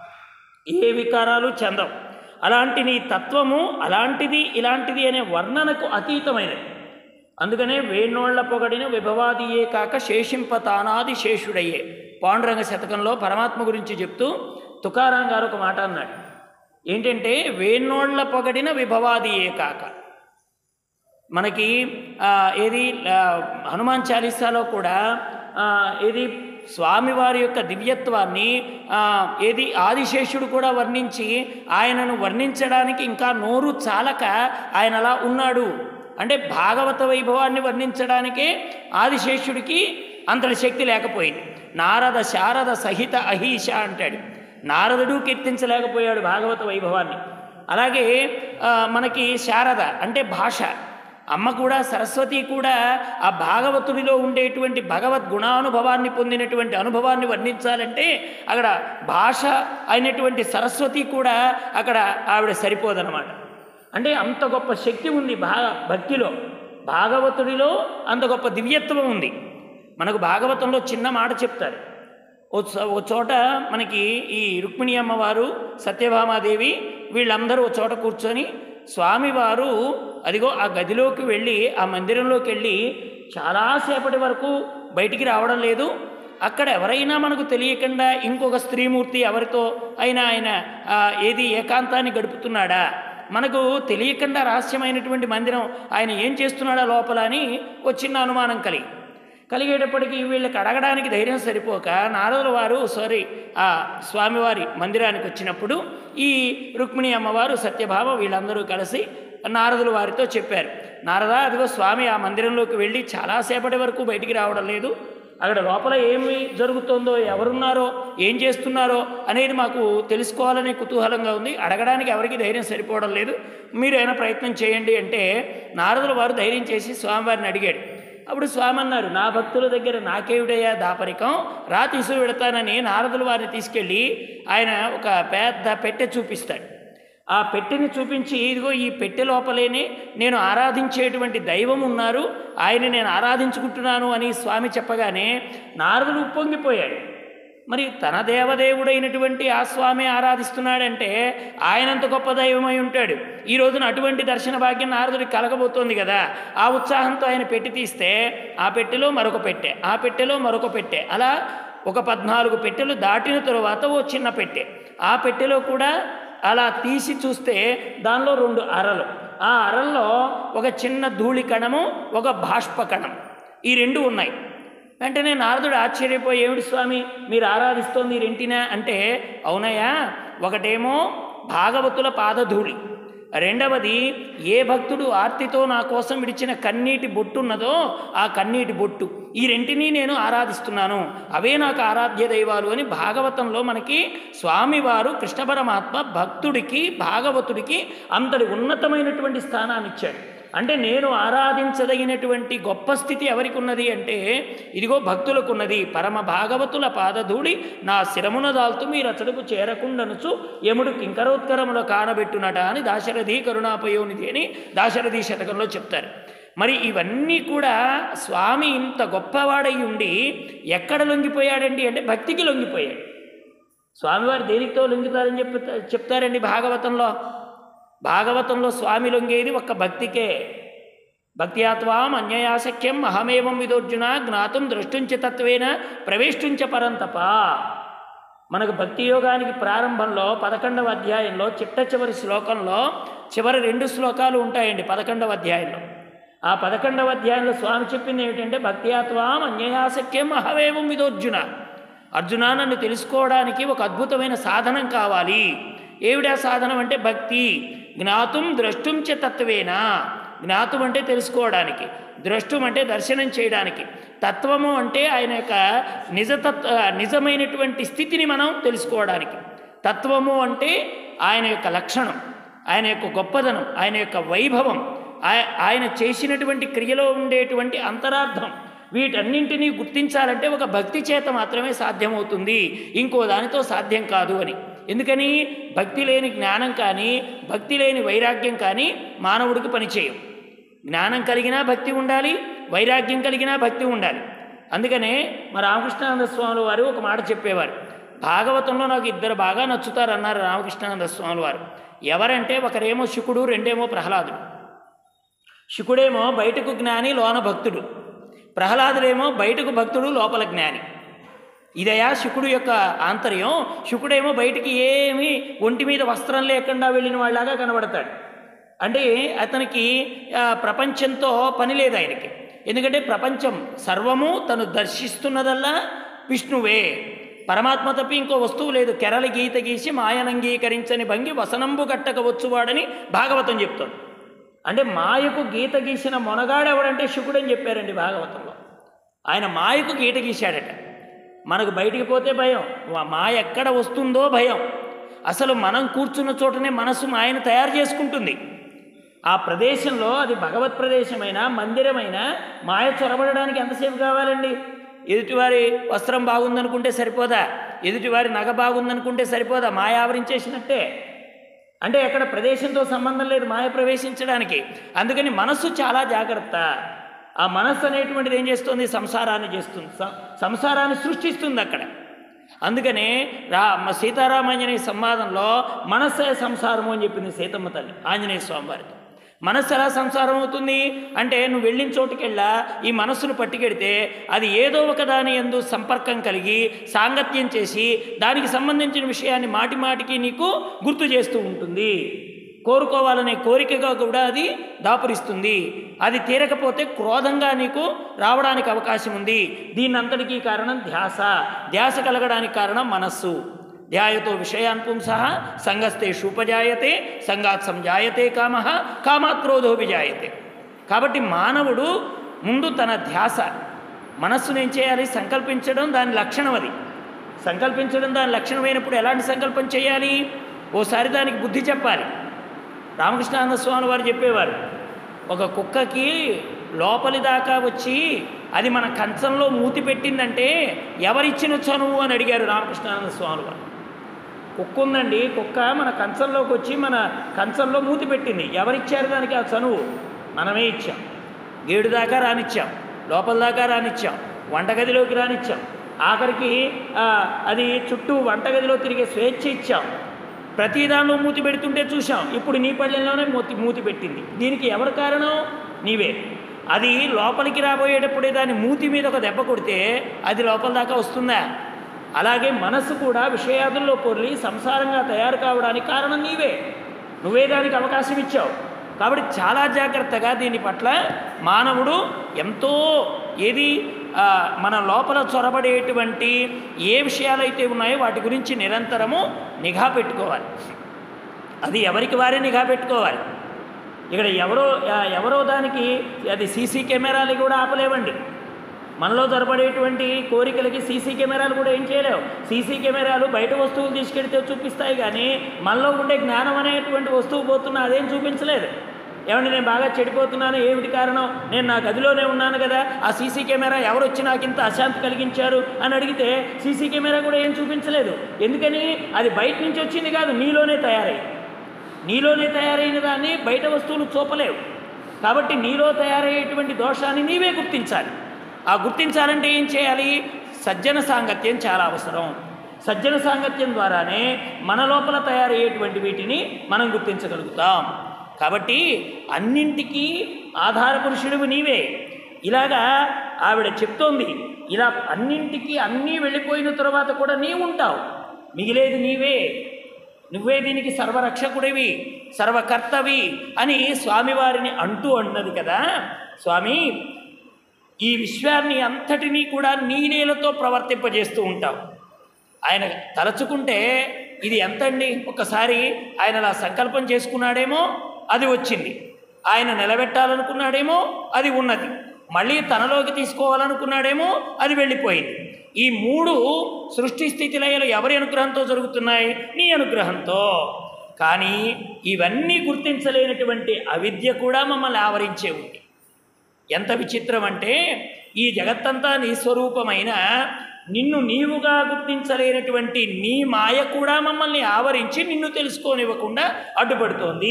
ఏ వికారాలు చెందవు అలాంటి నీ తత్వము అలాంటిది ఇలాంటిది అనే వర్ణనకు అతీతమైనది అందుకనే వేణోళ్ల పొగడిన విభవాదియే కాక శేషింప తానాది శేషుడయ్యే పాండురంగ శతకంలో పరమాత్మ గురించి చెప్తూ తుకారాం గారు ఒక మాట అన్నాడు ఏంటంటే వేణోళ్ల పొగడిన విభవాదియే కాక మనకి ఆ, ఏది ఆ, హనుమాన్ చాలీసాలో కూడా ఆ, ఏది స్వామివారి యొక్క దివ్యత్వాన్ని ఆ, ఏది ఆదిశేషుడు కూడా వర్ణించి ఆయనను వర్ణించడానికి ఇంకా నోరు చాలక ఆయన అలా ఉన్నాడు అంటే భాగవత వైభవాన్ని వర్ణించడానికే ఆదిశేషుడికి అంతటి శక్తి లేకపోయింది నారద శారద సహిత అహీష అంటాడు నారదుడు కీర్తించలేకపోయాడు భాగవత వైభవాన్ని అలాగే ఆ, మనకి శారద అంటే భాష అమ్మ కూడా సరస్వతి కూడా ఆ భాగవతుడిలో ఉండేటువంటి భగవద్ గుణానుభవాన్ని పొందినటువంటి అనుభవాన్ని వర్ణించాలంటే అక్కడ భాష అయినటువంటి సరస్వతి కూడా అక్కడ ఆవిడ సరిపోదన్నమాట అంటే అంత గొప్ప శక్తి ఉంది భా భక్తిలో భాగవతుడిలో అంత గొప్ప దివ్యత్వం ఉంది మనకు భాగవతంలో చిన్న మాట చెప్తారు ఓ చో- ఓ చోట మనకి ఈ రుక్మిణి అమ్మవారు సత్యభామాదేవి వీళ్ళందరూ ఓ చోట కూర్చొని స్వామివారు అదిగో ఆ గదిలోకి వెళ్ళి ఆ మందిరంలోకి వెళ్ళి చాలాసేపటి వరకు బయటికి రావడం లేదు అక్కడ ఎవరైనా మనకు తెలియకుండా ఇంకొక స్త్రీమూర్తి ఎవరితో అయినా ఆయన ఆ, ఏది ఏకాంతాన్ని గడుపుతున్నాడా మనకు తెలియకుండా రహస్యమైనటువంటి మందిరం ఆయన ఏం చేస్తున్నాడా లోపల అని ఒక చిన్న అనుమానం కలిగి కలిగేటప్పటికీ వీళ్ళకి అడగడానికి ధైర్యం సరిపోక నారదుల వారు సారీ ఆ స్వామివారి మందిరానికి వచ్చినప్పుడు ఈ రుక్మిణి అమ్మవారు సత్యభామ వీళ్ళందరూ కలిసి నారదుల వారితో చెప్పారు నారదా అదిగో స్వామి ఆ మందిరంలోకి వెళ్ళి చాలాసేపటి వరకు బయటికి రావడం లేదు అక్కడ లోపల ఏమి జరుగుతుందో ఎవరున్నారో ఏం చేస్తున్నారో అనేది మాకు తెలుసుకోవాలనే కుతూహలంగా ఉంది అడగడానికి ఎవరికి ధైర్యం సరిపోవడం లేదు మీరు ఏమైనా ప్రయత్నం చేయండి అంటే నారదుల వారు ధైర్యం చేసి స్వామివారిని అడిగాడు అప్పుడు స్వామి అన్నారు నా భక్తుల దగ్గర నాకేవిడయ్యా దాపరికం రా తీసుకు పెడతానని నారదుల వారిని తీసుకెళ్ళి ఆయన ఒక పెద్ద పెట్టె చూపిస్తాడు ఆ పెట్టెని చూపించి ఇదిగో ఈ పెట్టె లోపలేనే నేను ఆరాధించేటువంటి దైవం ఉన్నారు ఆయన నేను ఆరాధించుకుంటున్నాను అని స్వామి చెప్పగానే నారదుడు ఉప్పొంగిపోయాడు మరి తన దేవదేవుడైనటువంటి ఆ స్వామి ఆరాధిస్తున్నాడంటే ఆయనంత గొప్ప దైవమై ఉంటాడు ఈ రోజున అటువంటి దర్శన భాగ్యం నారదుడికి కలగబోతోంది కదా ఆ ఉత్సాహంతో ఆయన పెట్టి తీస్తే ఆ పెట్టెలో మరొక పెట్టె ఆ పెట్టెలో మరొక పెట్టె అలా ఒక పద్నాలుగు పెట్టెలు దాటిన తరువాత ఓ చిన్న పెట్టె ఆ పెట్టెలో కూడా అలా తీసి చూస్తే దానిలో రెండు అరలు ఆ అరల్లో ఒక చిన్న ధూళి కణము ఒక బాష్ప కణం ఈ రెండు ఉన్నాయి వెంటనే నారదుడు ఆశ్చర్యపోయి ఏమిటి స్వామి మీరు ఆరాధిస్తోంది ఈ రెంటినా అంటే అవునయ్యా ఒకటేమో భాగవతుల పాదధూళి రెండవది ఏ భక్తుడు ఆర్తితో నా కోసం విడిచిన కన్నీటి బొట్టు ఉన్నదో ఆ కన్నీటి బొట్టు ఈ రెంటిని నేను ఆరాధిస్తున్నాను అవే నాకు ఆరాధ్య దైవాలు అని భాగవతంలో మనకి స్వామివారు కృష్ణ పరమాత్మ భక్తుడికి భాగవతుడికి అంతటి ఉన్నతమైనటువంటి స్థానాన్ని ఇచ్చాడు అంటే నేను ఆరాధించదగినటువంటి గొప్ప స్థితి ఎవరికి ఉన్నది అంటే ఇదిగో భక్తులకు ఉన్నది పరమ భాగవతుల పాదధూళి నా శిరమున దాల్తూ మీరు అతడుకు చేరకుండనుచు యముడు కింకరోత్కరముల కానబెట్టునట అని దాశరథి కరుణాపయోనిధి అని దాశరథి శతకంలో చెప్తారు మరి ఇవన్నీ కూడా స్వామి ఇంత గొప్పవాడై ఉండి ఎక్కడ లొంగిపోయాడండి అంటే భక్తికి లొంగిపోయాడు స్వామివారు దేనితో లొంగుతారని చెప్పు చెప్తారండి భాగవతంలో భాగవతంలో స్వామి లొంగేది ఒక్క భక్తికే భక్త్యాత్వాం అన్యయాశక్యం అహమేవం విదోర్జున జ్ఞాతం ద్రష్టుంచ తత్వేన ప్రవేష్టుంచ పరంతప మనకు భక్తి యోగానికి ప్రారంభంలో పదకొండవ అధ్యాయంలో చిట్ట చివరి శ్లోకంలో చివరి రెండు శ్లోకాలు ఉంటాయండి పదకొండవ అధ్యాయంలో ఆ పదకొండవ అధ్యాయంలో స్వామి చెప్పింది ఏమిటంటే భక్త్యాత్వాం అన్యయాశక్యం అహమేవం విదోర్జున అర్జున నన్ను తెలుసుకోవడానికి ఒక అద్భుతమైన సాధనం కావాలి ఏమిటా సాధనం అంటే భక్తి జ్ఞాతుం ద్రష్టుం చ తత్వేనా జ్ఞాతం అంటే తెలుసుకోవడానికి ద్రష్టం అంటే దర్శనం చేయడానికి తత్వము అంటే ఆయన యొక్క నిజతత్వ నిజమైనటువంటి స్థితిని మనం తెలుసుకోవడానికి తత్వము అంటే ఆయన యొక్క లక్షణం ఆయన యొక్క గొప్పదనం ఆయన యొక్క వైభవం ఆయ- ఆయన చేసినటువంటి క్రియలో ఉండేటువంటి అంతరార్థం వీటన్నింటినీ గుర్తించాలంటే ఒక భక్తి చేత మాత్రమే సాధ్యమవుతుంది ఇంకో దానితో సాధ్యం కాదు అని ఎందుకని భక్తి లేని జ్ఞానం కానీ భక్తి లేని వైరాగ్యం కానీ మానవుడికి పనిచేయం జ్ఞానం కలిగినా భక్తి ఉండాలి వైరాగ్యం కలిగినా భక్తి ఉండాలి అందుకనే మా రామకృష్ణానంద స్వాముల వారు ఒక మాట చెప్పేవారు భాగవతంలో నాకు ఇద్దరు బాగా నచ్చుతారు అన్నారు రామకృష్ణానంద స్వాముల వారు ఎవరంటే ఒకరేమో శుకుడు రెండేమో ప్రహ్లాదుడు శుకుడేమో బయటకు జ్ఞాని లోన భక్తుడు ప్రహ్లాదుడేమో బయటకు భక్తుడు లోపల జ్ఞాని ఇదయా శుకుడు యొక్క ఆంతర్యం శుకుడేమో బయటికి ఏమీ ఒంటి మీద వస్త్రం లేకుండా వెళ్ళిన వాళ్ళలాగా కనబడతాడు అంటే అతనికి ఆ, ప్రపంచంతో పని లేదు ఆయనకి ఎందుకంటే ప్రపంచం సర్వము తను దర్శిస్తున్నదల్లా విష్ణువే పరమాత్మ తప్పి ఇంకో వస్తువు లేదు కెరలి గీత గీసి మాయనంగీకరించని భంగి వసనంబు గట్టక వచ్చువాడని భాగవతం చెప్తోంది అంటే మాయకు గీత గీసిన మొనగాడెవడంటే శుకుడని చెప్పారండి భాగవతంలో ఆయన మాయకు గీత గీశాడట మనకు బయటికి పోతే భయం వా- మాయ ఎక్కడ వస్తుందో భయం అసలు మనం కూర్చున్న చోటనే మనసు మాయను తయారు చేసుకుంటుంది ఆ ప్రదేశంలో అది భగవత్ ప్రదేశమైనా మందిరమైనా మాయ చొరబడడానికి ఎంతసేపు కావాలండి ఎదుటివారి వస్త్రం బాగుందనుకుంటే సరిపోదా ఎదుటివారి నగ బాగుందనుకుంటే సరిపోదా మాయ ఆవరించేసినట్టే అంటే అక్కడ ప్రదేశంతో సంబంధం లేదు మాయ ప్రవేశించడానికి అందుకని మనస్సు చాలా జాగ్రత్త ఆ మనస్సు అనేటువంటిది ఏం చేస్తుంది సంసారాన్ని చేస్తుంది సం- సంసారాన్ని సృష్టిస్తుంది అక్కడ అందుకనే రా మ- సీతారామాంజనేయ సంవాదంలో మనస్సే సంసారము అని చెప్పింది సీతమ్మ తల్లి ఆంజనేయ స్వామి వారికి మనస్సు ఎలా సంసారం అవుతుంది అంటే నువ్వు వెళ్ళిన చోటుకెళ్ళా ఈ మనస్సును పట్టుకెడితే అది ఏదో ఒక దాని ఎందు సంపర్కం కలిగి సాంగత్యం చేసి దానికి సంబంధించిన విషయాన్ని మాటి మాటికి నీకు గుర్తు చేస్తూ ఉంటుంది కోరుకోవాలనే కోరికగా కూడా అది దాపురిస్తుంది అది తీరకపోతే క్రోధంగా నీకు రావడానికి అవకాశం ఉంది దీనంతటికీ కారణం ధ్యాస ధ్యాస కలగడానికి కారణం మనస్సు ధ్యాయతో విషయాన్ పుంస సంగస్తే ఉపజాయతే సంగాత్ సంజాయతే కామ కామాత్ క్రోధో విజాయతే కాబట్టి మానవుడు ముందు తన ధ్యాస మనస్సును ఏం చేయాలి సంకల్పించడం దాని లక్షణం అది సంకల్పించడం దాని లక్షణమైనప్పుడు ఎలాంటి సంకల్పం చేయాలి ఓసారి దానికి బుద్ధి చెప్పాలి రామకృష్ణానంద స్వామి వారు చెప్పేవారు ఒక కుక్కకి లోపలి దాకా వచ్చి అది మన కంచంలో మూతి పెట్టిందంటే ఎవరిచ్చిన చనువు అని అడిగారు రామకృష్ణానంద స్వామి వారు కుక్క ఉందండి కుక్క మన కంచంలోకి వచ్చి మన కంచంలో మూతి పెట్టింది ఎవరిచ్చారు దానికి ఆ చనువు మనమే ఇచ్చాం గేడు దాకా రానిచ్చాం లోపల దాకా రానిచ్చాం వంటగదిలోకి రానిచ్చాం ఆఖరికి ఆ, అది చుట్టూ వంటగదిలో తిరిగే స్వేచ్ఛ ఇచ్చాం ప్రతి దానిలో మూతి పెడుతుంటే చూసాం ఇప్పుడు నీ పళ్ళెంలోనే మూతి మూతి పెట్టింది దీనికి ఎవరు కారణం నీవే అది లోపలికి రాబోయేటప్పుడే దాని మూతి మీద ఒక దెబ్బ కొడితే అది లోపల దాకా వస్తుందా అలాగే మనస్సు కూడా విషయాదుల్లో పొర్లి సంసారంగా తయారు కావడానికి కారణం నీవే నువ్వే దానికి అవకాశం ఇచ్చావు కాబట్టి చాలా జాగ్రత్తగా దీని పట్ల మానవుడు ఎంతో ఏది ఆ, మన లోపల చొరబడేటువంటి ఏ విషయాలైతే ఉన్నాయో వాటి గురించి నిరంతరము నిఘా పెట్టుకోవాలి అది ఎవరికి వారే నిఘా పెట్టుకోవాలి ఇక్కడ ఎవరో ఆ- ఎవరో దానికి అది సీసీ కెమెరాలు కూడా ఆపలేవండి మనలో జరపడేటువంటి కోరికలకి సీసీ కెమెరాలు కూడా ఏం చేయలేవు సీసీ కెమెరాలు బయట వస్తువులు తీసుకెడితే చూపిస్తాయి కానీ మనలో ఉండే జ్ఞానం అనేటువంటి వస్తువు పోతున్నా అదేం చూపించలేదు ఏమండి నేను బాగా చెడిపోతున్నాను ఏమిటి కారణం నేను నా గదిలోనే ఉన్నాను కదా ఆ సీసీ కెమెరా ఎవరు వచ్చి నాకు ఇంత అశాంతి కలిగించారు అని అడిగితే సీసీ కెమెరా కూడా ఏం చూపించలేదు ఎందుకని అది బయట నుంచి వచ్చింది కాదు నీలోనే తయారై నీలోనే తయారైన దాన్ని బయట వస్తువులు చూపలేవు కాబట్టి నీలో తయారయ్యేటువంటి దోషాన్ని నీవే గుర్తించాలి ఆ గుర్తించాలంటే ఏం చేయాలి సజ్జన సాంగత్యం చాలా అవసరం సజ్జన సాంగత్యం ద్వారానే మన లోపల తయారయ్యేటువంటి వీటిని మనం గుర్తించగలుగుతాం కాబట్టి అన్నింటికీ ఆధార పురుషుడివి నీవే ఇలాగా ఆవిడ చెప్తోంది ఇలా అన్నింటికి అన్నీ వెళ్ళిపోయిన తర్వాత కూడా నీవు ఉంటావు మిగిలేది నీవే నువ్వే దీనికి సర్వరక్షకుడివి సర్వకర్తవి అని స్వామివారిని అంటూ అన్నది కదా స్వామి ఈ విశ్వాన్ని అంతటినీ కూడా నీ నీలతో ప్రవర్తింపజేస్తూ ఉంటావు ఆయన తలచుకుంటే ఇది ఎంతండి ఒకసారి ఆయన అలా సంకల్పం చేసుకున్నాడేమో అది వచ్చింది ఆయన నిలబెట్టాలనుకున్నాడేమో అది ఉన్నది మళ్ళీ తనలోకి తీసుకోవాలనుకున్నాడేమో అది వెళ్ళిపోయింది ఈ మూడు సృష్టి స్థితి లయలు ఎవరి అనుగ్రహంతో జరుగుతున్నాయి నీ అనుగ్రహంతో కానీ ఇవన్నీ గుర్తించలేనటువంటి అవిద్య కూడా మమ్మల్ని ఆవరించే ఉంది ఎంత విచిత్రం అంటే ఈ జగత్తంతా నీ స్వరూపమైన నిన్ను నీవుగా గుర్తించలేనటువంటి నీ మాయ కూడా మమ్మల్ని ఆవరించి నిన్ను తెలుసుకోనివ్వకుండా అడ్డుపడుతోంది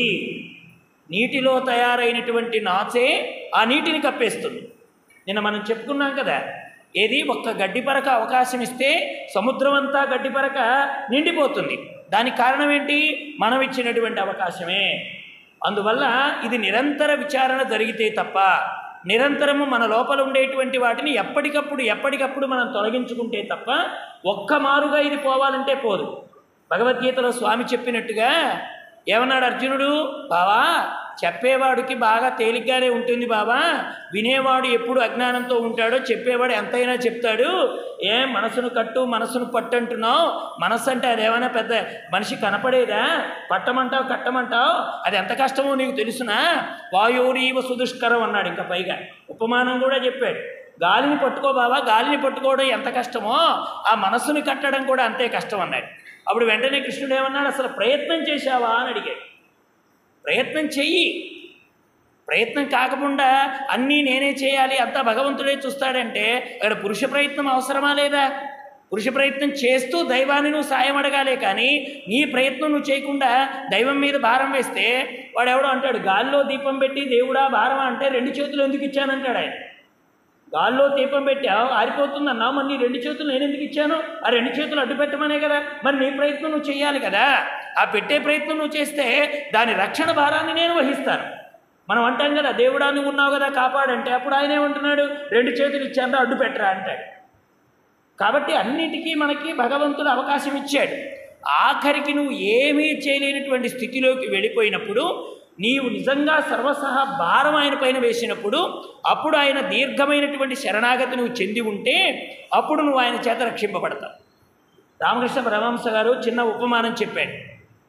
నీటిలో తయారైనటువంటి నాచే ఆ నీటిని కప్పేస్తుంది నిన్న మనం చెప్పుకున్నాం కదా ఏది ఒక్క గడ్డిపరక అవకాశం ఇస్తే సముద్రం అంతా గడ్డిపరక నిండిపోతుంది దానికి కారణం ఏంటి మనం ఇచ్చినటువంటి అవకాశమే అందువల్ల ఇది నిరంతర విచారణ జరిగితే తప్ప నిరంతరము మన లోపల ఉండేటువంటి వాటిని ఎప్పటికప్పుడు ఎప్పటికప్పుడు మనం తొలగించుకుంటే తప్ప ఒక్క మారుగా ఇది పోవాలంటే పోదు భగవద్గీతలో స్వామి చెప్పినట్టుగా ఏమన్నాడు అర్జునుడు బావా చెప్పేవాడికి బాగా తేలిగ్గానే ఉంటుంది బావా వినేవాడు ఎప్పుడు అజ్ఞానంతో ఉంటాడో చెప్పేవాడు ఎంతైనా చెప్తాడు ఏ మనసును కట్టు మనసును పట్టు అంటున్నావు మనస్సు అంటే అదేమైనా పెద్ద మనిషి కనపడేదా పట్టమంటావు కట్టమంటావు అది ఎంత కష్టమో నీకు తెలుసునా వాయురీవ సుదుష్కరం అన్నాడు ఇంకా పైగా ఉపమానం కూడా చెప్పాడు గాలిని పట్టుకో బావా గాలిని పట్టుకోవడం ఎంత కష్టమో ఆ మనస్సుని కట్టడం కూడా అంతే కష్టం అన్నాడు అప్పుడు వెంటనే కృష్ణుడు ఏమన్నాడు అసలు ప్రయత్నం చేశావా అని అడిగాడు ప్రయత్నం చెయ్యి ప్రయత్నం కాకుండా అన్నీ నేనే చేయాలి అంతా భగవంతుడే చూస్తాడంటే అక్కడ పురుష ప్రయత్నం అవసరమా లేదా పురుష ప్రయత్నం చేస్తూ దైవాన్ని నువ్వు సాయం అడగాలే కానీ నీ ప్రయత్నం నువ్వు చేయకుండా దైవం మీద భారం వేస్తే వాడు ఎవడో అంటాడు గాల్లో దీపం పెట్టి దేవుడా భారం అంటే రెండు చేతులు ఎందుకు ఇచ్చానంటాడు ఆయన గాల్లో దీపం పెట్టావు ఆరిపోతుంది అన్నావు మరి నీ రెండు చేతులు నేను ఎందుకు ఇచ్చాను ఆ రెండు చేతులు అడ్డు పెట్టమనే కదా మరి నీ ప్రయత్నం నువ్వు చేయాలి కదా ఆ పెట్టే ప్రయత్నం నువ్వు చేస్తే దాని రక్షణ భారాన్ని నేను వహిస్తాను మనం అంటాం కదా దేవుడా నువ్వు ఉన్నావు కదా కాపాడంటే అప్పుడు ఆయన ఏమంటున్నాడు రెండు చేతులు ఇచ్చాను అడ్డు పెట్టరా అంటాడు కాబట్టి అన్నిటికీ మనకి భగవంతుడు అవకాశం ఇచ్చాడు ఆఖరికి నువ్వు ఏమీ చేయలేనటువంటి స్థితిలోకి వెళ్ళిపోయినప్పుడు నీవు నిజంగా సర్వసహ భారం ఆయన పైన వేసినప్పుడు అప్పుడు ఆయన దీర్ఘమైనటువంటి శరణాగతి నువ్వు చెంది ఉంటే అప్పుడు నువ్వు ఆయన చేత రక్షింపబడతావు రామకృష్ణ పరమహంస గారు చిన్న ఉపమానం చెప్పాడు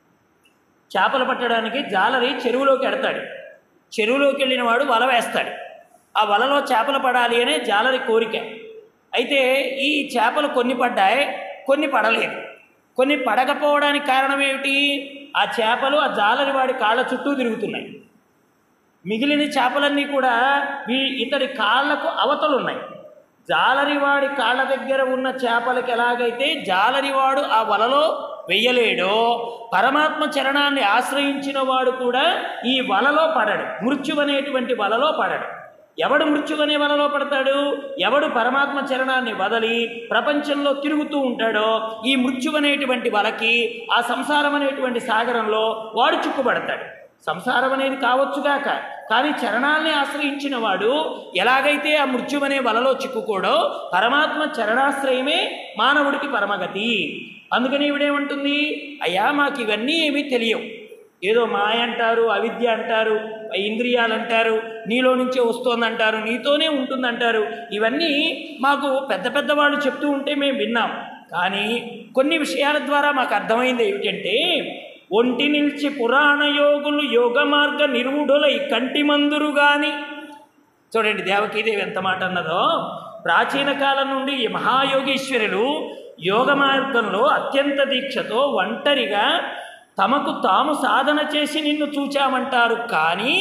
చేపలు పట్టడానికి జాలరి చెరువులోకి ఎడతాడు చెరువులోకి వెళ్ళిన వాడు వల వేస్తాడు ఆ వలలో చేపలు పడాలి అనే జాలరి కోరిక అయితే ఈ చేపలు కొన్ని పడ్డాయి కొన్ని పడలేదు కొన్ని పడకపోవడానికి కారణం ఏమిటి ఆ చేపలు ఆ జాలరి వాడి కాళ్ళ చుట్టూ తిరుగుతున్నాయి మిగిలిన చేపలన్నీ కూడా వీ ఇతడి కాళ్ళకు అవతలున్నాయి జాలరివాడి కాళ్ళ దగ్గర ఉన్న చేపలకి ఎలాగైతే జాలరివాడు ఆ వలలో వెయ్యలేడో పరమాత్మ చరణాన్ని ఆశ్రయించిన వాడు కూడా ఈ వలలో పడడు మృత్యు అనేటువంటి వలలో పడడు ఎవడు మృత్యు అనే వలలో పడతాడు ఎవడు పరమాత్మ చరణాన్ని వదలి ప్రపంచంలో తిరుగుతూ ఉంటాడో ఈ మృత్యు అనేటువంటి వలకి ఆ సంసారం అనేటువంటి సాగరంలో వాడు చిక్కుపడతాడు సంసారం అనేది కావచ్చుగాక కానీ చరణాల్ని ఆశ్రయించిన వాడు ఎలాగైతే ఆ మృత్యువనే వలలో చిక్కుకోడో పరమాత్మ చరణాశ్రయమే మానవుడికి పరమగతి అందుకని ఇవిడేమంటుంది అయ్యా మాకు ఇవన్నీ ఏమీ తెలియవు ఏదో మాయ అంటారు అవిద్య అంటారు ఇంద్రియాలు అంటారు నీలో నుంచే వస్తోందంటారు నీతోనే ఉంటుందంటారు ఇవన్నీ మాకు పెద్ద పెద్ద వాళ్ళు చెప్తూ ఉంటే మేము విన్నాం కానీ కొన్ని విషయాల ద్వారా మాకు అర్థమైంది ఏమిటంటే ఒంటి నిలిచి పురాణ యోగులు యోగ మార్గ నిర్వుఢులై కంటి మందురు గాని చూడండి దేవకీదేవి ఎంత మాట అన్నదో ప్రాచీన కాలం నుండి ఈ మహాయోగీశ్వరులు యోగ మార్గంలో అత్యంత దీక్షతో ఒంటరిగా తమకు తాము సాధన చేసి నిన్ను చూచామంటారు కానీ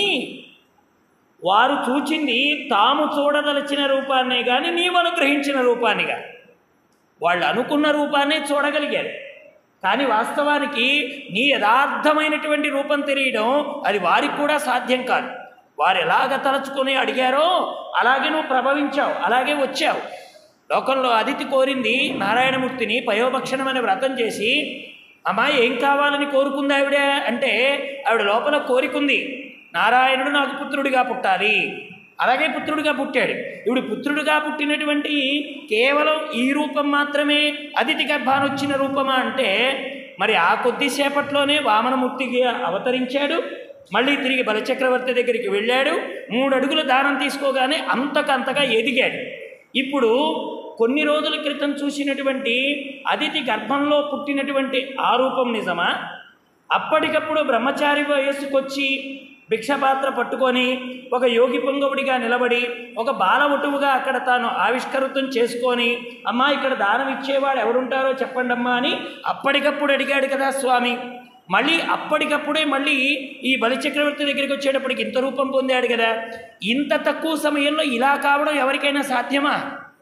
వారు చూచింది తాము చూడదలచిన రూపాన్నే కానీ నీవు అనుగ్రహించిన రూపాన్నిగా వాళ్ళు అనుకున్న రూపాన్నే చూడగలిగారు కానీ వాస్తవానికి నీ యథార్థమైనటువంటి రూపం తెలియడం అది వారికి కూడా సాధ్యం కాదు వారు ఎలాగ తలచుకొని అడిగారో అలాగే నువ్వు ప్రభవించావు అలాగే వచ్చావు లోకంలో అదితి కోరింది నారాయణమూర్తిని పయోభక్షణం అనే వ్రతం చేసి అమ్మా ఏం కావాలని కోరుకుంది ఆవిడ అంటే ఆవిడ లోపల కోరికుంది నారాయణుడు నాకు పుత్రుడిగా పుట్టాలి అలాగే పుత్రుడిగా పుట్టాడు ఇప్పుడు పుత్రుడిగా పుట్టినటువంటి కేవలం ఈ రూపం మాత్రమే అతిథి గర్భాన వచ్చిన రూపమా అంటే మరి ఆ కొద్దిసేపట్లోనే వామనమూర్తిగా అవతరించాడు మళ్ళీ తిరిగి బలచక్రవర్తి దగ్గరికి వెళ్ళాడు మూడు అడుగుల దానం తీసుకోగానే అంతకంతగా ఎదిగాడు ఇప్పుడు కొన్ని రోజుల క్రితం చూసినటువంటి అతిథి గర్భంలో పుట్టినటువంటి ఆ రూపం నిజమా అప్పటికప్పుడు బ్రహ్మచారి వయస్సుకొచ్చి భిక్షపాత్ర పట్టుకొని ఒక యోగి పొంగవుడిగా నిలబడి ఒక బాలవటువుగా అక్కడ తాను ఆవిష్కృతం చేసుకొని అమ్మా ఇక్కడ దానం ఇచ్చేవాడు ఎవరుంటారో చెప్పండి అమ్మా అని అప్పటికప్పుడు అడిగాడు కదా స్వామి మళ్ళీ అప్పటికప్పుడే మళ్ళీ ఈ బలిచక్రవర్తి దగ్గరికి వచ్చేటప్పటికి ఇంత రూపం పొందాడు కదా ఇంత తక్కువ సమయంలో ఇలా కావడం ఎవరికైనా సాధ్యమా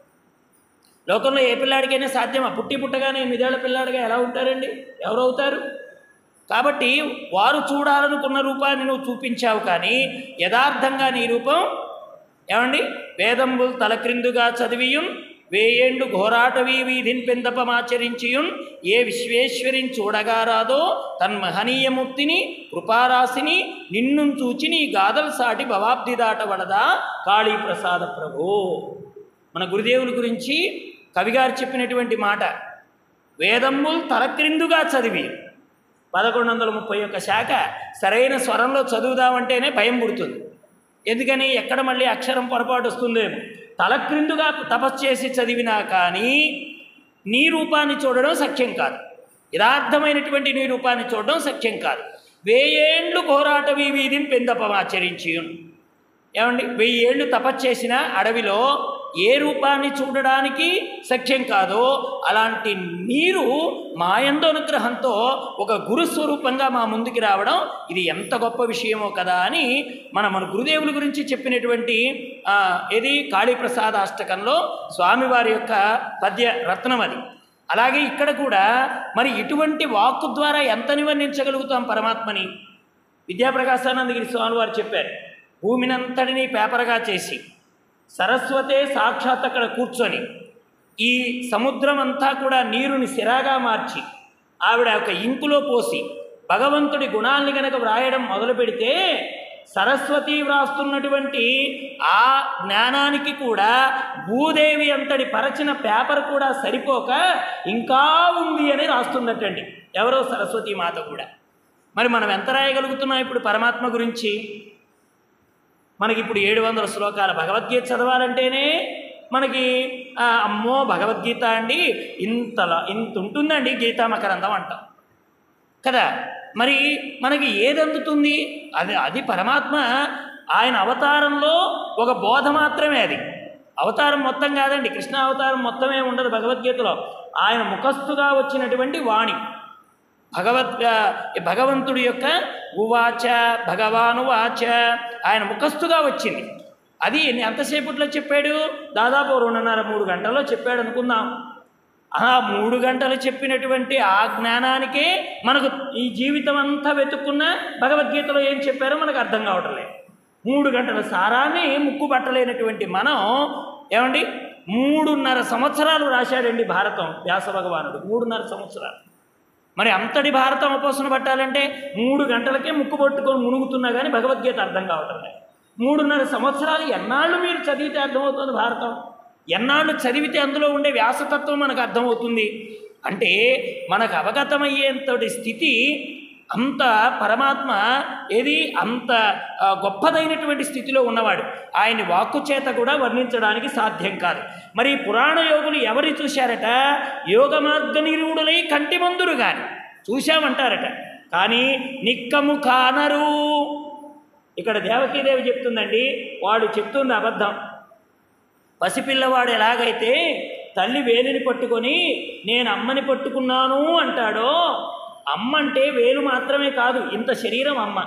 లోకంలో ఏ పిల్లాడికైనా సాధ్యమా పుట్టి పుట్టగానే ఎనిమిదేళ్ల పిల్లాడిగా ఎలా ఉంటారండి ఎవరవుతారు కాబట్టి వారు చూడాలనుకున్న రూపాన్ని నువ్వు చూపించావు కానీ యథార్థంగా నీ రూపం ఏమండి వేదంబుల్ తలక్రిందుగా చదివియున్ వేయేండు ఘోరాటవీ వీధిన్ పెందపమాచరించియున్ ఏ విశ్వేశ్వరిని చూడగారాదో తన్మహనీయమూర్తిని కృపారాశిని నిన్ను చూచి నీ గాదల్ సాటి భవాబ్ది దాటబడదా కాళీప్రసాద ప్రభు మన గురుదేవుని గురించి కవిగారు చెప్పినటువంటి మాట వేదంబుల్ తలక్రిందుగా చదివి పదకొండు వందల ముప్పై ఒక్క శాఖ సరైన స్వరంలో చదువుదామంటేనే భయం పుడుతుంది ఎందుకని ఎక్కడ మళ్ళీ అక్షరం పొరపాటు వస్తుందేమో తలక్రిందుగా తపస్సు చేసి చదివినా కానీ నీ రూపాన్ని చూడడం సఖ్యం కాదు యథార్థమైనటువంటి నీ రూపాన్ని చూడడం సఖ్యం కాదు వేయేండ్లు ఘోరాటవీ వీధిని పెందపమాచరించి ఏమండి వెయ్యి ఏళ్ళు తపస్సు చేసిన అడవిలో ఏ రూపాన్ని చూడడానికి సఖ్యం కాదో అలాంటి నీరు మాయందో అనుగ్రహంతో ఒక గురుస్వరూపంగా మా ముందుకి రావడం ఇది ఎంత గొప్ప విషయమో కదా అని మన మన గురుదేవుల గురించి చెప్పినటువంటి ఆ, ఏది కాళీప్రసాద అష్టకంలో స్వామివారి యొక్క పద్య రత్నం అది అలాగే ఇక్కడ కూడా మరి ఇటువంటి వాక్కు ద్వారా ఎంత నివర్ణించగలుగుతాం పరమాత్మని విద్యాప్రకాశానందగిరి స్వామి వారు చెప్పారు భూమినంతటినీ పేపర్గా చేసి సరస్వతే సాక్షాత్ అక్కడ కూర్చొని ఈ సముద్రం అంతా కూడా నీరుని సిరాగా మార్చి ఆవిడ ఒక ఇంకులో పోసి భగవంతుడి గుణాల్ని గనక వ్రాయడం మొదలు పెడితే సరస్వతి వ్రాస్తున్నటువంటి ఆ జ్ఞానానికి కూడా భూదేవి అంతటి పరచిన పేపర్ కూడా సరిపోక ఇంకా ఉంది అని రాస్తున్నట్టండి ఎవరో సరస్వతి మాత కూడా మరి మనం ఎంత రాయగలుగుతున్నాం ఇప్పుడు పరమాత్మ గురించి మనకి ఇప్పుడు ఏడు వందల శ్లోకాల భగవద్గీత చదవాలంటేనే మనకి ఆ, అమ్మో భగవద్గీత అండి ఇంతలా ఇంత ఉంటుందండి గీతా మకరందం అంటాం కదా మరి మనకి ఏది అందుతుంది అది అది పరమాత్మ ఆయన అవతారంలో ఒక బోధ మాత్రమే అది అవతారం మొత్తం కాదండి కృష్ణ అవతారం మొత్తమే ఉండదు భగవద్గీతలో ఆయన ముఖస్థుగా వచ్చినటువంటి వాణి భగవద్ భగవంతుడి యొక్క ఉవాచ భగవాను వాచ ఆయన ముఖస్థుగా వచ్చింది అది ఎన్ని ఎంతసేపట్లో చెప్పాడు దాదాపు రెండున్నర మూడు గంటల్లో చెప్పాడు అనుకుందాం ఆ మూడు గంటలు చెప్పినటువంటి ఆ జ్ఞానానికే మనకు ఈ జీవితం అంతా వెతుక్కున్న భగవద్గీతలో ఏం చెప్పారో మనకు అర్థం కావటం లేదు మూడు గంటల సారాన్ని ముక్కు పట్టలేనటువంటి మనం ఏమండి మూడున్నర సంవత్సరాలు రాశాడండి భారతం వ్యాస భగవానుడు మూడున్నర సంవత్సరాలు మరి అంతటి భారతం ఉపాసన పట్టాలంటే మూడు గంటలకే ముక్కు పట్టుకొని మునుగుతున్నా కానీ భగవద్గీత అర్థం కావటం లేదు మూడున్నర సంవత్సరాలు ఎన్నాళ్ళు మీరు చదివితే అర్థమవుతుంది భారతం ఎన్నాళ్ళు చదివితే అందులో ఉండే వ్యాసతత్వం మనకు అర్థమవుతుంది అంటే మనకు అవగతమయ్యేంతటి స్థితి అంత పరమాత్మ ఏది అంత ఆ, గొప్పదైనటువంటి స్థితిలో ఉన్నవాడు ఆయన వాక్కు చేత కూడా వర్ణించడానికి సాధ్యం కాదు మరి ఈ పురాణ యోగులు ఎవరు చూశారట యోగ మార్గ నిరూఢులై కంటి మందురు గాని చూశామంటారట కానీ నిక్కము కానరు ఇక్కడ దేవకీదేవి చెప్తుందండి వాడు చెప్తుంది అబద్ధం పసిపిల్లవాడు ఎలాగైతే తల్లి వేలుని పట్టుకొని నేను అమ్మని పట్టుకున్నాను అంటాడో అమ్మ అంటే వేలు మాత్రమే కాదు ఇంత శరీరం అమ్మ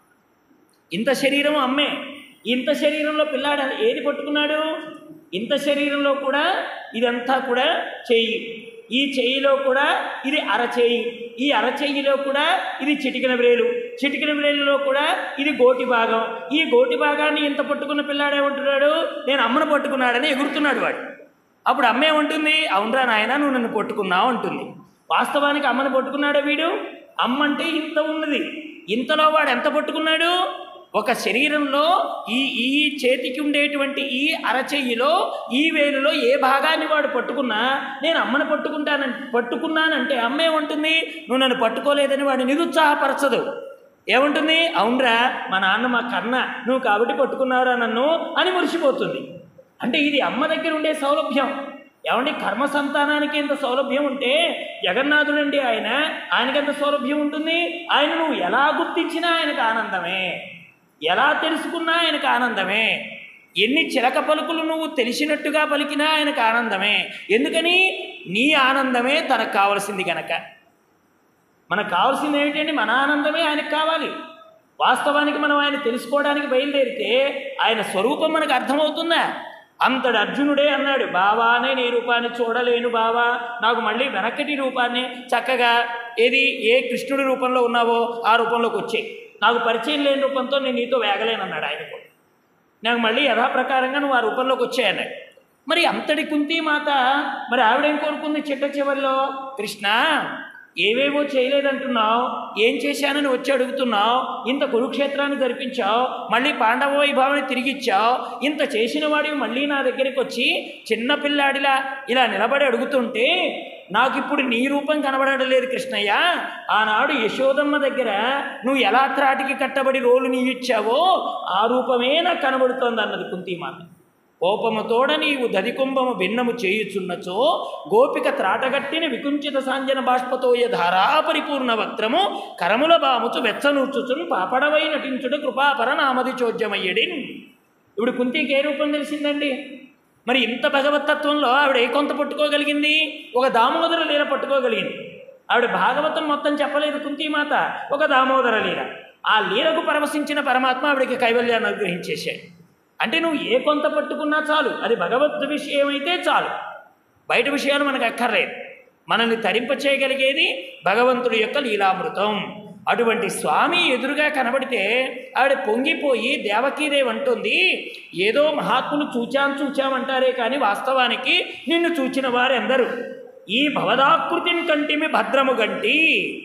ఇంత శరీరం అమ్మే ఇంత శరీరంలో పిల్లాడు ఏది పట్టుకున్నాడు ఇంత శరీరంలో కూడా ఇదంతా కూడా చెయ్యి ఈ చెయ్యిలో కూడా ఇది అరచేయి ఈ అరచెయ్యిలో కూడా ఇది చిటికిన వ్రేలు చిటికిన వ్రేలులో కూడా ఇది గోటి భాగం ఈ గోటి భాగాన్ని ఇంత పట్టుకున్న పిల్లాడు ఏమంటున్నాడు నేను అమ్మను పట్టుకున్నాడని ఎగురుతున్నాడు వాడు అప్పుడు అమ్మ ఏమంటుంది అవునరా నాయన నువ్వు నన్ను పట్టుకున్నావు అంటుంది వాస్తవానికి అమ్మను పట్టుకున్నాడా వీడు అమ్మ అంటే ఇంత ఉన్నది ఇంతలో వాడు ఎంత పట్టుకున్నాడు ఒక శరీరంలో ఈ ఈ చేతికి ఉండేటువంటి ఈ అరచెయ్యిలో ఈ వేలులో ఏ భాగాన్ని వాడు పట్టుకున్నా నేను అమ్మను పట్టుకుంటానని పట్టుకున్నానంటే అమ్మ ఏమంటుంది నువ్వు నన్ను పట్టుకోలేదని వాడు నిరుత్సాహపరచదు ఏముంటుంది అవునరా మా నాన్న మా కన్న నువ్వు కాబట్టి పట్టుకున్నావురా నన్ను అని మురిసిపోతుంది అంటే ఇది అమ్మ దగ్గర ఉండే సౌలభ్యం ఏమండి కర్మ సంతానానికి ఇంత సౌలభ్యం ఉంటే జగన్నాథుడండి ఆయన ఆయనకి ఎంత సౌలభ్యం ఉంటుంది ఆయన నువ్వు ఎలా గుర్తించినా ఆయనకు ఆనందమే ఎలా తెలుసుకున్నా ఆయనకు ఆనందమే ఎన్ని చిలక పలుకులు నువ్వు తెలిసినట్టుగా పలికినా ఆయనకు ఆనందమే ఎందుకని నీ ఆనందమే తనకు కావలసింది గనక మనకు కావాల్సింది ఏమిటండి మన ఆనందమే ఆయనకు కావాలి వాస్తవానికి మనం ఆయన తెలుసుకోవడానికి బయలుదేరితే ఆయన స్వరూపం మనకు అర్థమవుతుందా అంతటి అర్జునుడే అన్నాడు బావానే నీ రూపాన్ని చూడలేను బావా నాకు మళ్ళీ వెనకటి రూపాన్ని చక్కగా ఏది ఏ కృష్ణుడి రూపంలో ఉన్నావో ఆ రూపంలోకి వచ్చాయి నాకు పరిచయం లేని రూపంతో నేను నీతో వేగలేనన్నాడు ఆయన కూడా నాకు మళ్ళీ యథాప్రకారంగా నువ్వు ఆ రూపంలోకి వచ్చాయన్నాడు మరి అంతటి కుంతి మాత మరి ఆవిడేం కోరుకుంది చిట్ట చివరిలో కృష్ణ ఏవేవో చేయలేదంటున్నావు ఏం చేశానని వచ్చి అడుగుతున్నావు ఇంత కురుక్షేత్రాన్ని జరిపించావు మళ్ళీ పాండవ వైభవాన్ని తిరిగిచ్చావు ఇంత చేసిన వాడివి మళ్ళీ నా దగ్గరికి వచ్చి చిన్నపిల్లాడిలా ఇలా నిలబడి అడుగుతుంటే నాకు ఇప్పుడు నీ రూపం కనబడడం లేదు కృష్ణయ్య ఆనాడు యశోదమ్మ దగ్గర నువ్వు ఎలా త్రాటికి కట్టబడి రోలు నీ ఇచ్చావో ఆ రూపమే నాకు కనబడుతోంది అన్నది కుంతీమాత కోపముతోడ నీవు దదికుంభము భిన్నము చేయుచున్నచో గోపిక త్రాటగట్టిన వికుంచిత సాంజన బాష్పతోయ ధారా పరిపూర్ణ వక్త్రము కరముల బాముచు వెచ్చనూర్చుచున్ పాపడవై నటించుడు కృపాపర నామది చోద్యమయ్యడిన్ ఇప్పుడు కుంతికి ఏ రూపం తెలిసిందండి మరి ఇంత భగవతత్వంలో ఆవిడ ఏ కొంత పట్టుకోగలిగింది ఒక దామోదర లీల పట్టుకోగలిగింది ఆవిడ భాగవతం మొత్తం చెప్పలేదు కుంతీమాత ఒక దామోదర లీల ఆ లీలకు పరవశించిన పరమాత్మ ఆవిడకి కైవల్యాన్ని అనుగ్రహించేశాడు అంటే నువ్వు ఏ కొంత పట్టుకున్నా చాలు అది భగవద్ విషయం అయితే చాలు బయట విషయాలు మనకు అక్కర్లేదు మనల్ని తరింప చేయగలిగేది భగవంతుడి యొక్క లీలామృతం అటువంటి స్వామి ఎదురుగా కనబడితే ఆవిడ పొంగిపోయి దేవకీదేవి అంటుంది ఏదో మహాత్ములు చూచాం చూచామంటారే కానీ వాస్తవానికి నిన్ను చూచిన వారెందరూ ఈ భవదాకృతిని కంటిమి భద్రము గంటి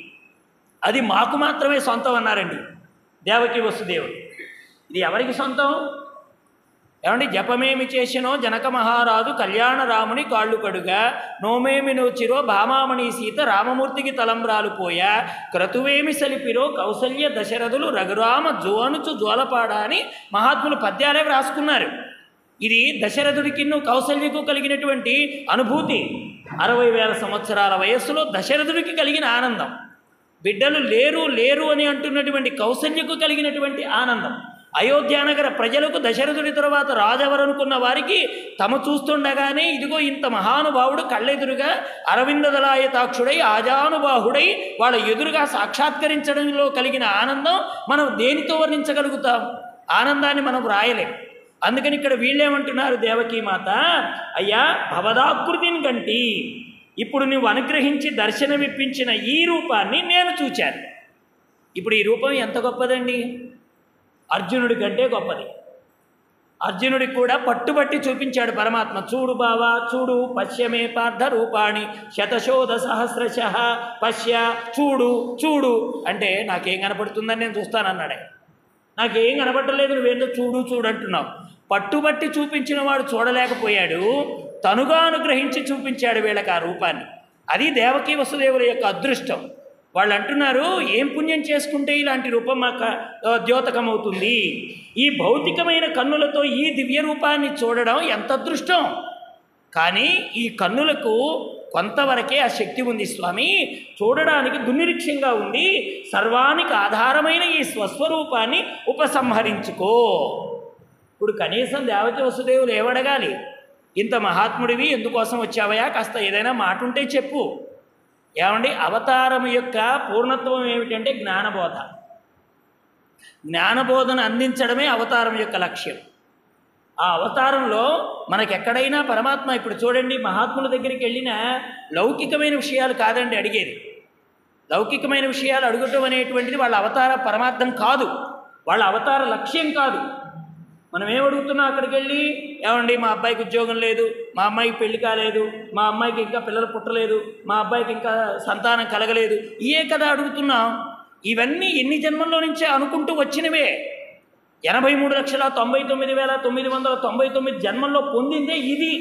అది మాకు మాత్రమే సొంతం అన్నారండి దేవకి వసుదేవుడు ఇది ఎవరికి సొంతం ఏమండి జపమేమి చేసినో జనక మహారాజు కళ్యాణ రాముని కాళ్ళు కడుగా నోమేమి నోచిరో భామామణి సీత రామమూర్తికి తలంబ్రాలు పోయా క్రతువేమి సలిపిరో కౌసల్య దశరథులు రఘురామ జోనుచు జోలపాడ అని మహాత్ములు పద్యాలే రాసుకున్నారు ఇది దశరథుడికి కౌసల్యకు కలిగినటువంటి అనుభూతి అరవై వేల సంవత్సరాల వయస్సులో దశరథుడికి కలిగిన ఆనందం బిడ్డలు లేరు లేరు అని అంటున్నటువంటి కౌసల్యకు కలిగినటువంటి ఆనందం అయోధ్యానగర ప్రజలకు దశరథుడి తరువాత రాజెవరనుకున్న వారికి తమ చూస్తుండగానే ఇదిగో ఇంత మహానుభావుడు కళ్ళెదురుగా అరవిందదలాయతాక్షుడై ఆజానుబాహుడై వాళ్ళ ఎదురుగా సాక్షాత్కరించడంలో కలిగిన ఆనందం మనం దేనితో వర్ణించగలుగుతాం ఆనందాన్ని మనం వ్రాయలేం అందుకని ఇక్కడ వీళ్ళేమంటున్నారు దేవకీమాత అయ్యా భవదాకృతిని కంటి ఇప్పుడు నువ్వు అనుగ్రహించి దర్శనమిప్పించిన ఈ రూపాన్ని నేను చూచాను ఇప్పుడు ఈ రూపం ఎంత గొప్పదండి అర్జునుడి కంటే గొప్పది అర్జునుడికి కూడా పట్టుబట్టి చూపించాడు పరమాత్మ చూడు బావా చూడు పశ్యమే పార్థ రూపాణి శతశోధ సహస్రశ పశ్య చూడు చూడు అంటే నాకేం కనపడుతుందని నేను చూస్తానన్నాడే నాకేం కనపడలేదు నువ్వేందో చూడు చూడు అంటున్నావు పట్టుబట్టి చూపించిన వాడు చూడలేకపోయాడు తనుగా అనుగ్రహించి చూపించాడు వీళ్ళకి ఆ రూపాన్ని అది దేవకీ వసుదేవుల యొక్క అదృష్టం వాళ్ళు అంటున్నారు ఏం పుణ్యం చేసుకుంటే ఇలాంటి రూపం మాకు ఆ, ద్యోతకమవుతుంది ఈ భౌతికమైన కన్నులతో ఈ దివ్య రూపాన్ని చూడడం ఎంత అదృష్టం కానీ ఈ కన్నులకు కొంతవరకే ఆ శక్తి ఉంది స్వామి చూడడానికి దుర్నిరీక్షంగా ఉంది సర్వానికి ఆధారమైన ఈ స్వస్వరూపాన్ని ఉపసంహరించుకో ఇప్పుడు కనీసం దేవకి వసుదేవులు ఏమడగాలి ఇంత మహాత్ముడివి ఎందుకోసం వచ్చావయా కాస్త ఏదైనా మాట ఉంటే చెప్పు ఏమండి అవతారం యొక్క పూర్ణత్వం ఏమిటంటే జ్ఞానబోధ జ్ఞానబోధన అందించడమే అవతారం యొక్క లక్ష్యం ఆ అవతారంలో మనకి ఎక్కడైనా పరమాత్మ ఇప్పుడు చూడండి మహాత్ముల దగ్గరికి వెళ్ళిన లౌకికమైన విషయాలు కాదండి అడిగేది లౌకికమైన విషయాలు అడగటం అనేటువంటిది వాళ్ళ అవతార పరమార్థం కాదు వాళ్ళ అవతార లక్ష్యం కాదు మనం ఏం అడుగుతున్నాం అక్కడికి వెళ్ళి ఏమండి మా అబ్బాయికి ఉద్యోగం లేదు మా అమ్మాయికి పెళ్లి కాలేదు మా అమ్మాయికి ఇంకా పిల్లలు పుట్టలేదు మా అబ్బాయికి ఇంకా సంతానం కలగలేదు ఇయే కదా అడుగుతున్నాం ఇవన్నీ ఎన్ని జన్మల్లో నుంచే అనుకుంటూ వచ్చినవే ఎనభై మూడు లక్షల తొంభై తొమ్మిది వేల తొమ్మిది వందల తొంభై తొమ్మిది జన్మల్లో పొందిందే ఇది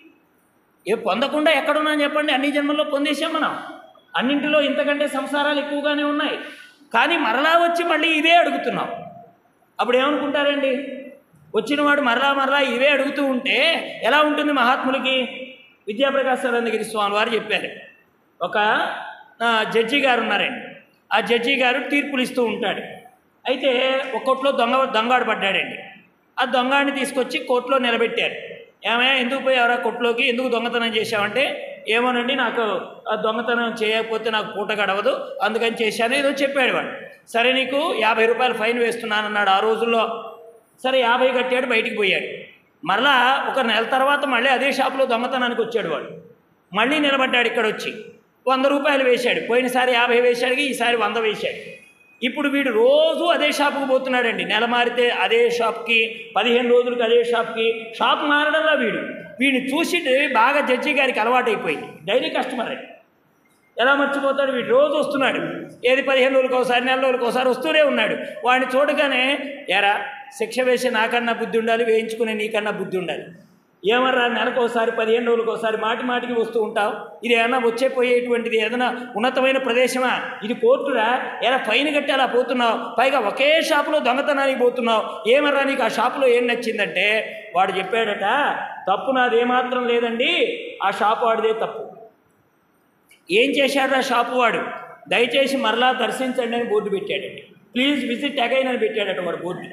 ఏ పొందకుండా ఎక్కడున్నాం చెప్పండి అన్ని జన్మల్లో పొందేసాం మనం అన్నింటిలో ఇంతకంటే సంసారాలు ఎక్కువగానే ఉన్నాయి కానీ మరలా వచ్చి మళ్ళీ ఇదే అడుగుతున్నాం అప్పుడు ఏమనుకుంటారండి వచ్చినవాడు మరలా మరలా ఇవే అడుగుతూ ఉంటే ఎలా ఉంటుంది మహాత్ములకి విద్యాప్రకాశానందగిరి స్వామి వారు చెప్పారు ఒక ఆ, జడ్జి గారు ఉన్నారండి ఆ జడ్జి గారు తీర్పులు ఇస్తూ ఉంటాడు అయితే ఒక కోర్టులో దొంగ దొంగాడు పడ్డాడండి ఆ దొంగాడిని తీసుకొచ్చి కోర్టులో నిలబెట్టారు ఏమయ్యా ఎందుకు పోయావరా కొట్టులోకి ఎందుకు దొంగతనం చేశావంటే ఏమోనండి నాకు ఆ దొంగతనం చేయకపోతే నాకు పూట గడవదు అందుకని చేశాను ఏదో చెప్పాడు వాడు సరే నీకు యాభై రూపాయలు ఫైన్ వేస్తున్నానన్నాడు ఆ రోజుల్లో సరే యాభై కట్టాడు బయటికి పోయాడు మరలా ఒక నెల తర్వాత మళ్ళీ అదే షాపులో దొంగతనానికి వచ్చాడు వాడు మళ్ళీ నిలబడ్డాడు ఇక్కడ వచ్చి వంద రూపాయలు వేశాడు పోయినసారి యాభై వేశాడు ఈసారి వంద వేశాడు ఇప్పుడు వీడు రోజు అదే షాపుకి పోతున్నాడండి నెల మారితే అదే షాప్కి పదిహేను రోజులకి అదే షాప్కి షాప్ మారడంలో వీడు వీడిని చూసి బాగా జడ్జి గారికి అలవాటైపోయింది డైలీ కస్టమర్ అండి ఎలా మర్చిపోతాడు వీడు రోజు వస్తున్నాడు ఏది పదిహేను రోజులకు ఒకసారి నెల రోజులకు ఒకసారి వస్తూనే ఉన్నాడు వాడిని చూడగానే ఎరా శిక్ష వేసి నాకన్నా బుద్ధి ఉండాలి వేయించుకునే నీకన్నా బుద్ధి ఉండాలి ఏమర్రా నెలకు ఒకసారి పదిహేను రోజులకు ఒకసారి మాటి మాటికి వస్తూ ఉంటావు ఇది ఏమన్నా వచ్చే పోయేటువంటిది ఏదైనా ఉన్నతమైన ప్రదేశమా ఇది కోర్టురా ఎలా ఫైన్ కట్టి అలా పోతున్నావు పైగా ఒకే షాపులో దొంగతనానికి పోతున్నావు ఏమర్రా నీకు ఆ షాపులో ఏం నచ్చిందంటే వాడు చెప్పాడట తప్పు నాది ఏమాత్రం లేదండి ఆ షాపు వాడిదే తప్పు ఏం చేశాడు ఆ షాపు వాడు దయచేసి మరలా దర్శించండి అని బోర్డు పెట్టాడండి ప్లీజ్ విజిట్ అగైన్ అని పెట్టాడట వాడు బోర్డు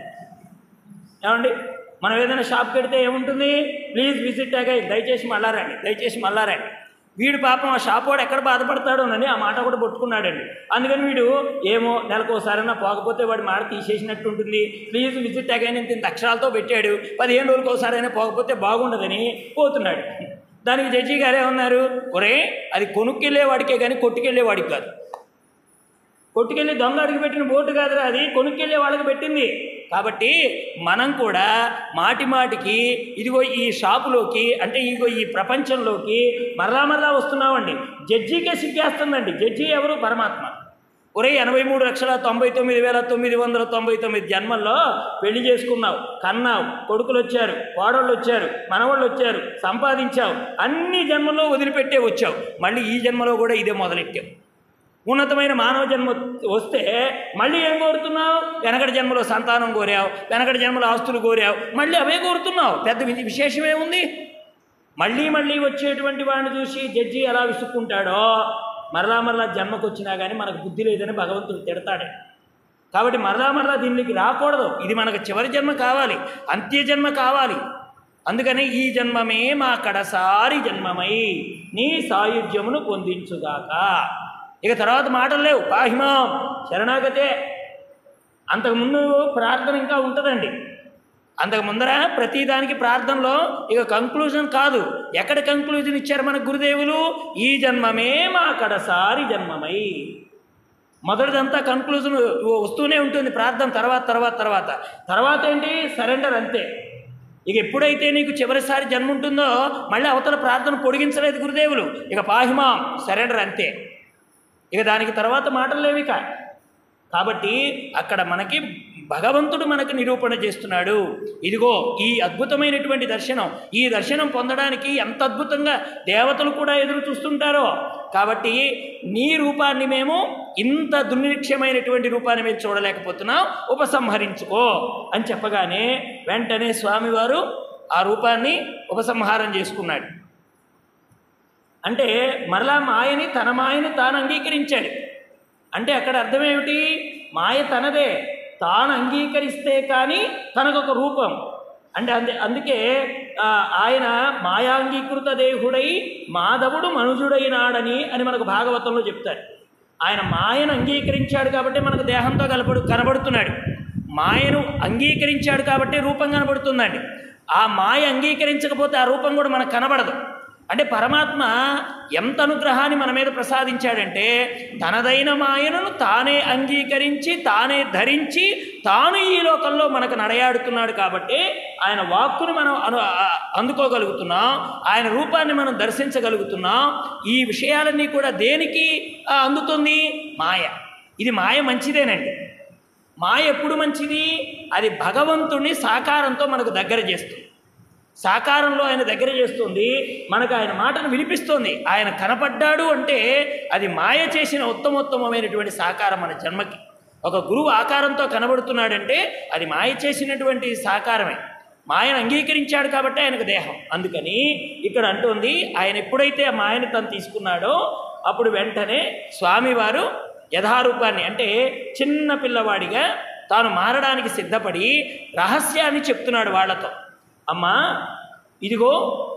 ఏమండి మనం ఏదైనా షాప్ పెడితే ఏముంటుంది ప్లీజ్ విజిట్ అగైన్ దయచేసి మళ్ళా రండి దయచేసి మళ్ళా రండి వీడు పాపం ఆ షాప్ వాడు ఎక్కడ బాధపడతాడోనని ఆ మాట కూడా పట్టుకున్నాడండి అందుకని వీడు ఏమో నెలకు ఒకసారైనా పోకపోతే వాడి మాట తీసేసినట్టు ఉంటుంది ప్లీజ్ విజిట్ అగైన్ ఇంత ఇంత అక్షరాలతో పెట్టాడు పదిహేను రోజులకు ఒకసారైనా పోకపోతే బాగుండదని పోతున్నాడు దానికి జడ్జి గారు ఏమన్నారు ఒరే అది కొనుక్కెళ్ళే వాడికే కానీ కొట్టుకెళ్ళే వాడికి కాదు కొట్టుకెళ్ళి దొంగ అడిగి పెట్టిన బోటు కాదురా అది కొనుక్కెళ్ళే వాళ్ళకి పెట్టింది కాబట్టి మనం కూడా మాటి మాటికి ఇదిగో ఈ షాపులోకి అంటే ఇదిగో ఈ ప్రపంచంలోకి మరలా మరలా వస్తున్నామండి జడ్జికే సిగ్గేస్తుందండి జడ్జి ఎవరు పరమాత్మ ఒరే ఎనభై మూడు లక్షల తొంభై తొమ్మిది వేల తొమ్మిది వందల తొంభై తొమ్మిది జన్మల్లో పెళ్లి చేసుకున్నావు కన్నావు కొడుకులు వచ్చారు కోడళ్ళు వచ్చారు మనవాళ్ళు వచ్చారు సంపాదించావు అన్ని జన్మల్లో వదిలిపెట్టే వచ్చావు మళ్ళీ ఈ జన్మలో కూడా ఇదే మొదలెట్టావు ఉన్నతమైన మానవ జన్మ వస్తే మళ్ళీ ఏం కోరుతున్నావు వెనకటి జన్మలో సంతానం కోరావు వెనకటి జన్మలో ఆస్తులు కోరావు మళ్ళీ అవే కోరుతున్నావు పెద్ద వి- విశేషమేముంది మళ్ళీ మళ్ళీ వచ్చేటువంటి వాడిని చూసి జడ్జి ఎలా విసుక్కుంటాడో మరలా మరలా జన్మకు వచ్చినా కానీ మనకు బుద్ధి లేదని భగవంతుడు తిడతాడు కాబట్టి మరలా మరలా దీనికి రాకూడదు ఇది మనకు చివరి జన్మ కావాలి అంత్య జన్మ కావాలి అందుకని ఈ జన్మమే మా కడసారి జన్మమై నీ సాయుధ్యమును పొందించుగాక ఇక తర్వాత మాటలు లేవు పాహిమాం శరణాగతే అంతకుముందు ప్రార్థన ఇంకా ఉంటుందండి అంతకు ముందర ప్రతిదానికి ప్రార్థనలో ఇక కంక్లూజన్ కాదు ఎక్కడ కంక్లూజన్ ఇచ్చారు మన గురుదేవులు ఈ జన్మమే మా కడసారి జన్మమై మొదటిదంతా కంక్లూజన్ వస్తూనే ఉంటుంది ప్రార్థన తర్వాత తర్వాత తర్వాత తర్వాత ఏంటి సరెండర్ అంతే ఇక ఎప్పుడైతే నీకు చివరిసారి జన్మ ఉంటుందో మళ్ళీ అవతల ప్రార్థన పొడిగించలేదు గురుదేవులు ఇక పాహిమాం సరెండర్ అంతే ఇక దానికి తర్వాత మాటలు లేవు ఇక కాబట్టి అక్కడ మనకి భగవంతుడు మనకు నిరూపణ చేస్తున్నాడు ఇదిగో ఈ అద్భుతమైనటువంటి దర్శనం ఈ దర్శనం పొందడానికి ఎంత అద్భుతంగా దేవతలు కూడా ఎదురు చూస్తుంటారో కాబట్టి నీ రూపాన్ని మేము ఇంత దుర్నిరీక్షమైనటువంటి రూపాన్ని మేము చూడలేకపోతున్నాం ఉపసంహరించుకో అని చెప్పగానే వెంటనే స్వామివారు ఆ రూపాన్ని ఉపసంహారం చేసుకున్నాడు అంటే మరలా మాయని తన మాయని తాను అంగీకరించాడు అంటే అక్కడ అర్థం ఏమిటి మాయ తనదే తాను అంగీకరిస్తే కానీ తనకొక రూపం అంటే అందు అందుకే ఆ, ఆయన మాయాంగీకృత దేహుడై మాధవుడు మనుజుడైనాడని అని మనకు భాగవతంలో చెప్తారు ఆయన మాయను అంగీకరించాడు కాబట్టి మనకు దేహంతో కలపడు కనబడుతున్నాడు మాయను అంగీకరించాడు కాబట్టి రూపం కనబడుతుందండి ఆ మాయ అంగీకరించకపోతే ఆ రూపం కూడా మనకు కనబడదు అంటే పరమాత్మ ఎంత అనుగ్రహాన్ని మన మీద ప్రసాదించాడంటే తనదైన మాయను తానే అంగీకరించి తానే ధరించి తాను ఈ లోకంలో మనకు నడయాడుతున్నాడు కాబట్టి ఆయన వాక్కుని మనం అను ఆ- అందుకోగలుగుతున్నాం ఆయన రూపాన్ని మనం దర్శించగలుగుతున్నాం ఈ విషయాలన్నీ కూడా దేనికి ఆ, అందుతుంది మాయ ఇది మాయ మంచిదేనండి మాయ ఎప్పుడు మంచిది అది భగవంతుణ్ణి సాకారంతో మనకు దగ్గర చేస్తుంది సాకారంలో ఆయన దగ్గర చేస్తుంది మనకు ఆయన మాటను వినిపిస్తుంది ఆయన కనపడ్డాడు అంటే అది మాయ చేసిన ఉత్తమోత్తమమైనటువంటి సాకారం మన జన్మకి ఒక గురువు ఆకారంతో కనబడుతున్నాడంటే అది మాయ చేసినటువంటి సాకారమే మాయను అంగీకరించాడు కాబట్టి ఆయనకు దేహం అందుకని ఇక్కడ అంటుంది ఆయన ఎప్పుడైతే ఆ మాయను తను తీసుకున్నాడో అప్పుడు వెంటనే స్వామివారు యథారూపాన్ని అంటే చిన్న పిల్లవాడిగా తాను మారడానికి సిద్ధపడి రహస్యాన్ని చెప్తున్నాడు వాళ్ళతో అమ్మా ఇదిగో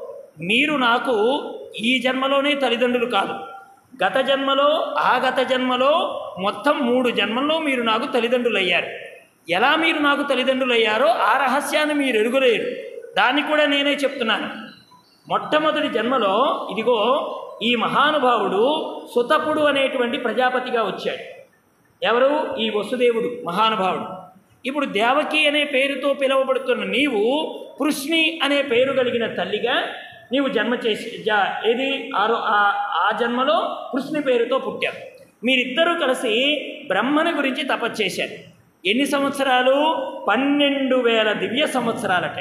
మీరు నాకు ఈ జన్మలోనే తల్లిదండ్రులు కాదు గత జన్మలో ఆ గత జన్మలో మొత్తం మూడు జన్మల్లో మీరు నాకు తల్లిదండ్రులు అయ్యారు ఎలా మీరు నాకు తల్లిదండ్రులు అయ్యారో ఆ రహస్యాన్ని మీరు ఎరుగులేరు దాన్ని కూడా నేనే చెప్తున్నాను మొట్టమొదటి జన్మలో ఇదిగో ఈ మహానుభావుడు సుతపుడు అనేటువంటి ప్రజాపతిగా వచ్చాడు ఎవరు ఈ వసుదేవుడు మహానుభావుడు ఇప్పుడు దేవకి అనే పేరుతో పిలువబడుతున్న నీవు పృష్ణి అనే పేరు కలిగిన తల్లిగా నీవు జన్మ చేసి జా ఏది ఆరో ఆ- ఆ జన్మలో కృష్ణి పేరుతో పుట్టావు మీరిద్దరూ కలిసి బ్రహ్మని గురించి తపస్సు చేశారు ఎన్ని సంవత్సరాలు పన్నెండు వేల దివ్య సంవత్సరాలట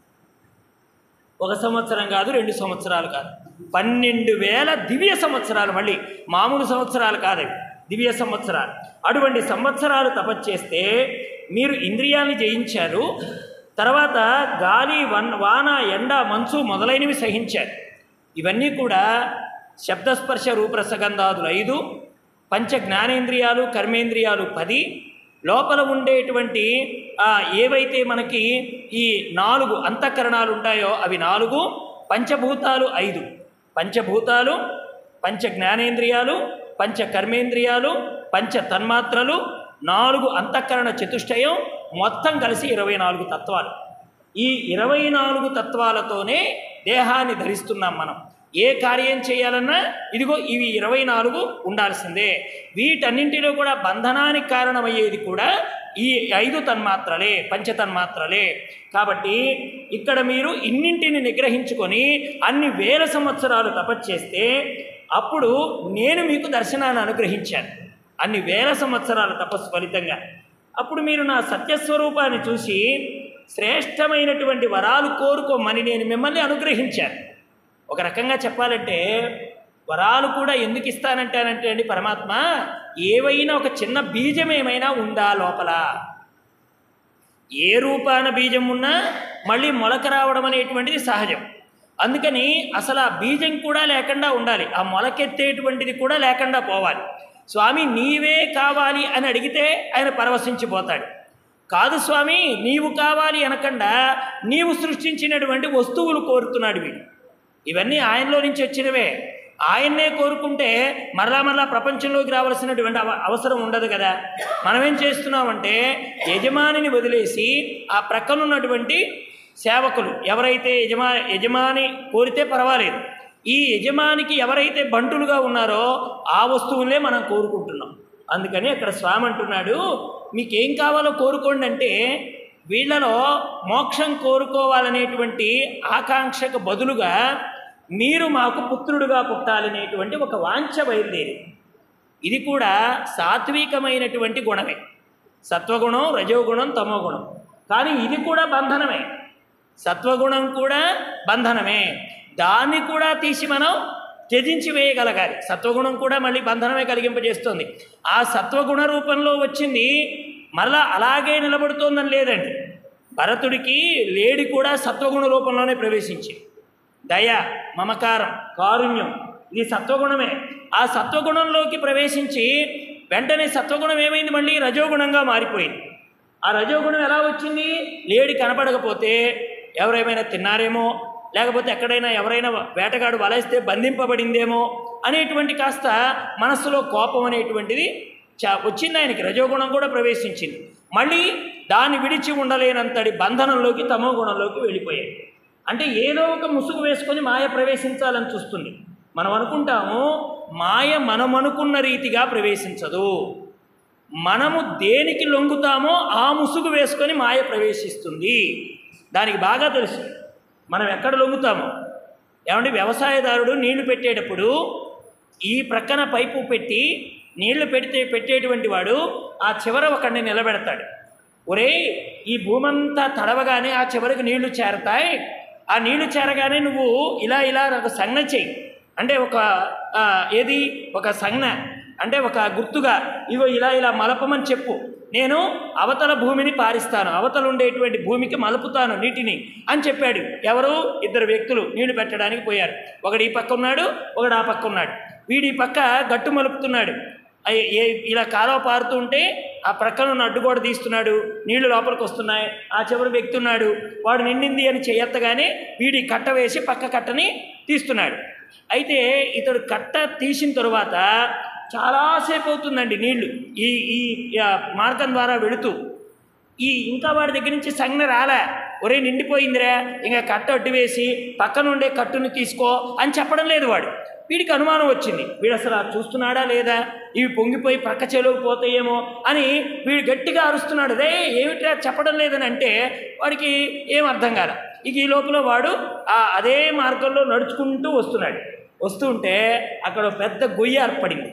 ఒక సంవత్సరం కాదు రెండు సంవత్సరాలు కాదు పన్నెండు వేల దివ్య సంవత్సరాలు మళ్ళీ మామూలు సంవత్సరాలు కాదు అవి దివ్య సంవత్సరాలు అటువంటి సంవత్సరాలు తపస్సు చేస్తే మీరు ఇంద్రియాన్ని జయించారు తర్వాత గాలి వన్ వాన ఎండ మంచు మొదలైనవి సహించారు ఇవన్నీ కూడా శబ్దస్పర్శ రూపరసగంధాదులు ఐదు పంచ జ్ఞానేంద్రియాలు కర్మేంద్రియాలు పది లోపల ఉండేటువంటి ఆ, ఏవైతే మనకి ఈ నాలుగు అంతఃకరణాలు ఉంటాయో అవి నాలుగు పంచభూతాలు ఐదు పంచభూతాలు పంచ జ్ఞానేంద్రియాలు పంచ కర్మేంద్రియాలు పంచ తన్మాత్రలు నాలుగు అంతఃకరణ చతుష్టయం మొత్తం కలిసి ఇరవై నాలుగు తత్వాలు ఈ ఇరవై నాలుగు తత్వాలతోనే దేహాన్ని ధరిస్తున్నాం మనం ఏ కార్యం చేయాలన్నా ఇదిగో ఇవి ఇరవై నాలుగు ఉండాల్సిందే వీటన్నింటిలో కూడా బంధనానికి కారణమయ్యేది కూడా ఈ ఐదు తన్మాత్రలే పంచతన్మాత్రలే కాబట్టి ఇక్కడ మీరు ఇన్నింటిని నిగ్రహించుకొని అన్ని వేల సంవత్సరాలు తపస్సు చేస్తే అప్పుడు నేను మీకు దర్శనాన్ని అనుగ్రహించాను అన్ని వేల సంవత్సరాల తపస్సు ఫలితంగా అప్పుడు మీరు నా సత్యస్వరూపాన్ని చూసి శ్రేష్టమైనటువంటి వరాలు కోరుకోమని నేను మిమ్మల్ని అనుగ్రహించాను ఒక రకంగా చెప్పాలంటే వరాలు కూడా ఎందుకు ఇస్తానంటానంటే అండి పరమాత్మ ఏవైనా ఒక చిన్న బీజం ఏమైనా ఉందా లోపల ఏ రూపాన బీజం ఉన్నా మళ్ళీ మొలక రావడం అనేటువంటిది సహజం అందుకని అసలు ఆ బీజం కూడా లేకుండా ఉండాలి ఆ మొలకెత్తేటువంటిది కూడా లేకుండా పోవాలి స్వామి నీవే కావాలి అని అడిగితే ఆయన పరవశించిపోతాడు కాదు స్వామి నీవు కావాలి అనకుండా నీవు సృష్టించినటువంటి వస్తువులు కోరుతున్నాడు వీడు ఇవన్నీ ఆయనలో నుంచి వచ్చినవే ఆయన్నే కోరుకుంటే మరలా మరలా ప్రపంచంలోకి రావాల్సినటువంటి అవ అవసరం ఉండదు కదా మనం ఏం చేస్తున్నామంటే యజమానిని వదిలేసి ఆ ప్రక్కనున్నటువంటి సేవకులు ఎవరైతే యజమా యజమాని కోరితే పర్వాలేదు ఈ యజమానికి ఎవరైతే బంటులుగా ఉన్నారో ఆ వస్తువులే మనం కోరుకుంటున్నాం అందుకని అక్కడ స్వామి అంటున్నాడు మీకేం కావాలో కోరుకోండి అంటే వీళ్ళలో మోక్షం కోరుకోవాలనేటువంటి ఆకాంక్షకు బదులుగా మీరు మాకు పుత్రుడుగా పుట్టాలనేటువంటి ఒక వాంఛ బయలుదేరి ఇది కూడా సాత్వికమైనటువంటి గుణమే సత్వగుణం రజోగుణం తమోగుణం కానీ ఇది కూడా బంధనమే సత్వగుణం కూడా బంధనమే దాన్ని కూడా తీసి మనం త్యజించి వేయగలగాలి సత్వగుణం కూడా మళ్ళీ బంధనమే కలిగింపజేస్తుంది ఆ సత్వగుణ రూపంలో వచ్చింది మరలా అలాగే నిలబడుతోందని లేదండి భరతుడికి లేడి కూడా సత్వగుణ రూపంలోనే ప్రవేశించింది దయ మమకారం కారుణ్యం ఇది సత్వగుణమే ఆ సత్వగుణంలోకి ప్రవేశించి వెంటనే సత్వగుణం ఏమైంది మళ్ళీ రజోగుణంగా మారిపోయింది ఆ రజోగుణం ఎలా వచ్చింది లేడి కనపడకపోతే ఎవరేమైనా తిన్నారేమో లేకపోతే ఎక్కడైనా ఎవరైనా వేటగాడు వలేస్తే బంధింపబడిందేమో అనేటువంటి కాస్త మనస్సులో కోపం అనేటువంటిది చా వచ్చింది ఆయనకి రజోగుణం కూడా ప్రవేశించింది మళ్ళీ దాన్ని విడిచి ఉండలేనంతటి బంధనంలోకి తమో గుణంలోకి వెళ్ళిపోయాయి అంటే ఏదో ఒక ముసుగు వేసుకొని మాయ ప్రవేశించాలని చూస్తుంది మనం అనుకుంటాము మాయ మనం అనుకున్న రీతిగా ప్రవేశించదు మనము దేనికి లొంగుతామో ఆ ముసుగు వేసుకొని మాయ ప్రవేశిస్తుంది దానికి బాగా తెలుసు మనం ఎక్కడ లొంగుతామో ఏమంటే వ్యవసాయదారుడు నీళ్లు పెట్టేటప్పుడు ఈ ప్రక్కన పైపు పెట్టి నీళ్లు పెడితే పెట్టేటువంటి వాడు ఆ చివర ఒకడిని నిలబెడతాడు ఒరే ఈ భూమంతా తడవగానే ఆ చివరికి నీళ్లు చేరతాయి ఆ నీళ్లు చేరగానే నువ్వు ఇలా ఇలా ఒక సంజ్ఞ చెయ్యి అంటే ఒక ఆ, ఏది ఒక సంజ్ఞ అంటే ఒక గుర్తుగా ఇగో ఇలా ఇలా మలపమని చెప్పు నేను అవతల భూమిని పారిస్తాను అవతల ఉండేటువంటి భూమికి మలుపుతాను నీటిని అని చెప్పాడు ఎవరు ఇద్దరు వ్యక్తులు నీళ్లు పెట్టడానికి పోయారు ఒకడు ఈ పక్క ఉన్నాడు ఒకడు ఆ పక్క ఉన్నాడు వీడి పక్క గట్టు మలుపుతున్నాడు అయ్య- ఏ- ఇలా కాలువ పారుతూ ఉంటే ఆ ప్రక్కన ఉన్న అడ్డుగోడ తీస్తున్నాడు నీళ్లు లోపలికి వస్తున్నాయి ఆ చివరి వ్యక్తి ఉన్నాడు వాడు నిండింది అని చేయత్తగానే వీడి కట్ట వేసి పక్క కట్టని తీస్తున్నాడు అయితే ఇతడు కట్ట తీసిన తరువాత చాలాసేపు అవుతుందండి నీళ్లు ఈ ఈ ఆ, మార్గం ద్వారా వెళుతూ ఈ ఇంకా వాడి దగ్గర నుంచి సంజ్ఞ రాలే ఒరే నిండిపోయిందిరా ఇంకా కట్ట అడ్డు వేసి పక్కన ఉండే కట్టుని తీసుకో అని చెప్పడం లేదు వాడు వీడికి అనుమానం వచ్చింది వీడు అసలు ఆ చూస్తున్నాడా లేదా ఇవి పొంగిపోయి ప్రక్క చెలువు పోతాయేమో అని వీడు గట్టిగా అరుస్తున్నాడు రే ఏమిట్రా చెప్పడం లేదని అంటే వాడికి ఏం అర్థం కాల ఇక ఈ లోపల వాడు ఆ అదే మార్గంలో నడుచుకుంటూ వస్తున్నాడు వస్తుంటే అక్కడ ఒక పెద్ద గొయ్యి ఏర్పడింది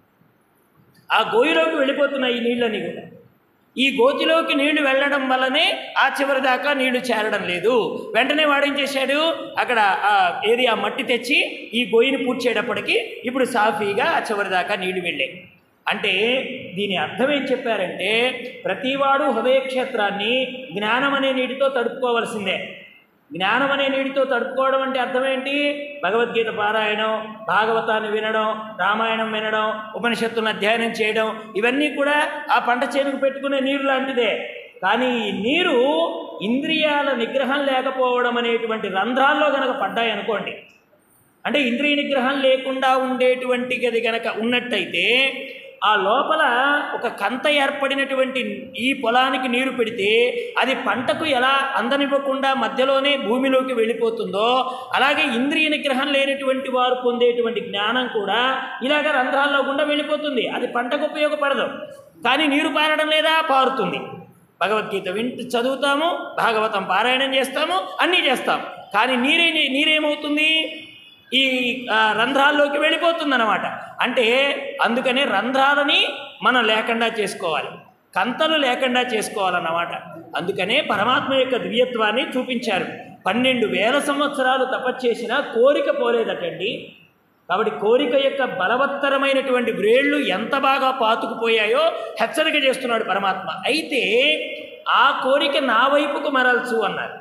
ఆ గోయిలోకి వెళ్ళిపోతున్నాయి ఈ నీళ్ళని కూడా ఈ గోతిలోకి నీళ్లు వెళ్ళడం వల్లనే ఆ చివరి దాకా నీళ్లు చేరడం లేదు వెంటనే వాడు ఏం చేశాడు అక్కడ ఆ ఏది ఆ మట్టి తెచ్చి ఈ గొయ్యిని పూడ్చేటప్పటికి ఇప్పుడు సాఫీగా ఆ చివరి దాకా నీళ్లు వెళ్ళాయి అంటే దీని అర్థం ఏం చెప్పారంటే ప్రతివాడు హృదయక్షేత్రాన్ని జ్ఞానం అనే నీటితో తడుపుకోవలసిందే జ్ఞానం అనే నీటితో తడుపుకోవడం అంటే అర్థం ఏంటి భగవద్గీత పారాయణం భాగవతాన్ని వినడం రామాయణం వినడం ఉపనిషత్తులను అధ్యయనం చేయడం ఇవన్నీ కూడా ఆ పంట చేనుకు పెట్టుకునే నీరు లాంటిదే కానీ ఈ నీరు ఇంద్రియాల నిగ్రహం లేకపోవడం అనేటువంటి రంధ్రాల్లో గనక పడ్డాయి అనుకోండి అంటే ఇంద్రియ నిగ్రహం లేకుండా ఉండేటువంటి గది గనక ఉన్నట్టయితే ఆ లోపల ఒక కంత ఏర్పడినటువంటి ఈ పొలానికి నీరు పెడితే అది పంటకు ఎలా అందనివ్వకుండా మధ్యలోనే భూమిలోకి వెళ్ళిపోతుందో అలాగే ఇంద్రియ నిగ్రహం లేనటువంటి వారు పొందేటువంటి జ్ఞానం కూడా ఇలాగ రంధ్రాల్లో గుండా వెళ్ళిపోతుంది అది పంటకు ఉపయోగపడదు కానీ నీరు పారడం లేదా పారుతుంది భగవద్గీత వింటూ చదువుతాము భాగవతం పారాయణం చేస్తాము అన్నీ చేస్తాం కానీ నీరే నీరేమవుతుంది ఈ ఆ, రంధ్రాల్లోకి వెళ్ళిపోతుందన్నమాట అంటే అందుకనే రంధ్రాలని మనం లేకుండా చేసుకోవాలి కంతలు లేకుండా చేసుకోవాలన్నమాట అందుకనే పరమాత్మ యొక్క దివ్యత్వాన్ని చూపించారు పన్నెండు వేల సంవత్సరాలు తపస్చేసిన కోరిక పోలేదటండి కాబట్టి కోరిక యొక్క బలవత్తరమైనటువంటి వ్రేళ్ళు ఎంత బాగా పాతుకుపోయాయో హెచ్చరిక చేస్తున్నాడు పరమాత్మ అయితే ఆ కోరిక నా వైపుకు మరల్చు అన్నారు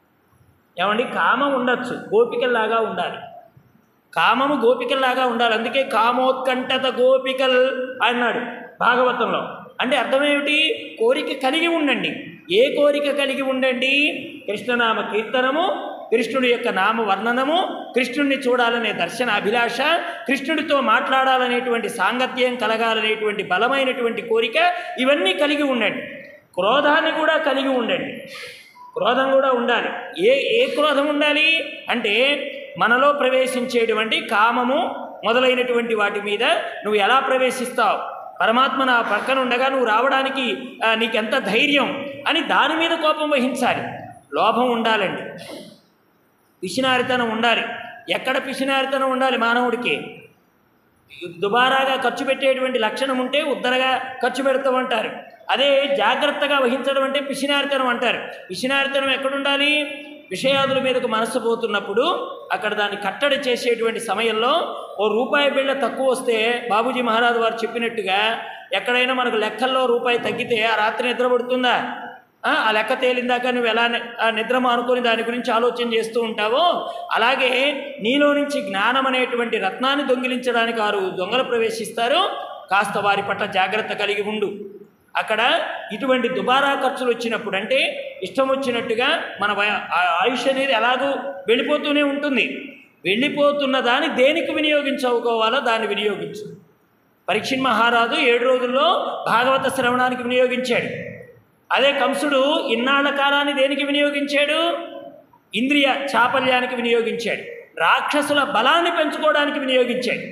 ఏమండి కామం ఉండొచ్చు గోపికల్లాగా ఉండాలి కామము గోపికల్లాగా ఉండాలి అందుకే కామోత్కంఠత గోపికల్ అన్నాడు భాగవతంలో అంటే అర్థమేమిటి కోరిక కలిగి ఉండండి ఏ కోరిక కలిగి ఉండండి కృష్ణనామ కీర్తనము కృష్ణుడి యొక్క నామ వర్ణనము కృష్ణుడిని చూడాలనే దర్శన అభిలాష కృష్ణుడితో మాట్లాడాలనేటువంటి సాంగత్యం కలగాలనేటువంటి బలమైనటువంటి కోరిక ఇవన్నీ కలిగి ఉండండి క్రోధాన్ని కూడా కలిగి ఉండండి క్రోధం కూడా ఉండాలి ఏ ఏ క్రోధం ఉండాలి అంటే మనలో ప్రవేశించేటువంటి కామము మొదలైనటువంటి వాటి మీద నువ్వు ఎలా ప్రవేశిస్తావు పరమాత్మ నా పక్కన ఉండగా నువ్వు రావడానికి ఆ, నీకెంత ధైర్యం అని దాని మీద కోపం వహించాలి లోభం ఉండాలండి పిసినారితనం ఉండాలి ఎక్కడ పిసినారితనం ఉండాలి మానవుడికి దుబారాగా ఖర్చు పెట్టేటువంటి లక్షణం ఉంటే ఉద్దరగా ఖర్చు పెడతాం అంటారు అదే జాగ్రత్తగా వహించడం అంటే పిసినారితనం అంటారు పిసినారితనం ఎక్కడుండాలి విషయాదుల మీదకు మనస్సు పోతున్నప్పుడు అక్కడ దాన్ని కట్టడి చేసేటువంటి సమయంలో ఓ రూపాయి బిళ్ళ తక్కువ వస్తే బాబూజీ మహారాజు వారు చెప్పినట్టుగా ఎక్కడైనా మనకు లెక్కల్లో రూపాయి తగ్గితే ఆ రాత్రి నిద్రపడుతుందా ఆ ఆ లెక్క తేలిందాక నువ్వు ఎలా ని- ఆ నిద్ర మానుకొని దాని గురించి ఆలోచన చేస్తూ ఉంటావో అలాగే నీలో నుంచి జ్ఞానం అనేటువంటి రత్నాన్ని దొంగిలించడానికి వారు దొంగలు ప్రవేశిస్తారు కాస్త వారి పట్ల జాగ్రత్త కలిగి ఉండు అక్కడ ఇటువంటి దుబారా ఖర్చులు వచ్చినప్పుడు అంటే ఇష్టం వచ్చినట్టుగా మన వయ- ఆ- ఆయుష్ అనేది ఎలాగూ వెళ్ళిపోతూనే ఉంటుంది వెళ్ళిపోతున్న దాన్ని దేనికి వినియోగించుకోవాలో దాన్ని వినియోగించు పరీక్షణ్ మహారాజు ఏడు రోజుల్లో భాగవత శ్రవణానికి వినియోగించాడు అదే కంసుడు ఇన్నాళ్ల కాలాన్ని దేనికి వినియోగించాడు ఇంద్రియ చాపల్యానికి వినియోగించాడు రాక్షసుల బలాన్ని పెంచుకోవడానికి వినియోగించాడు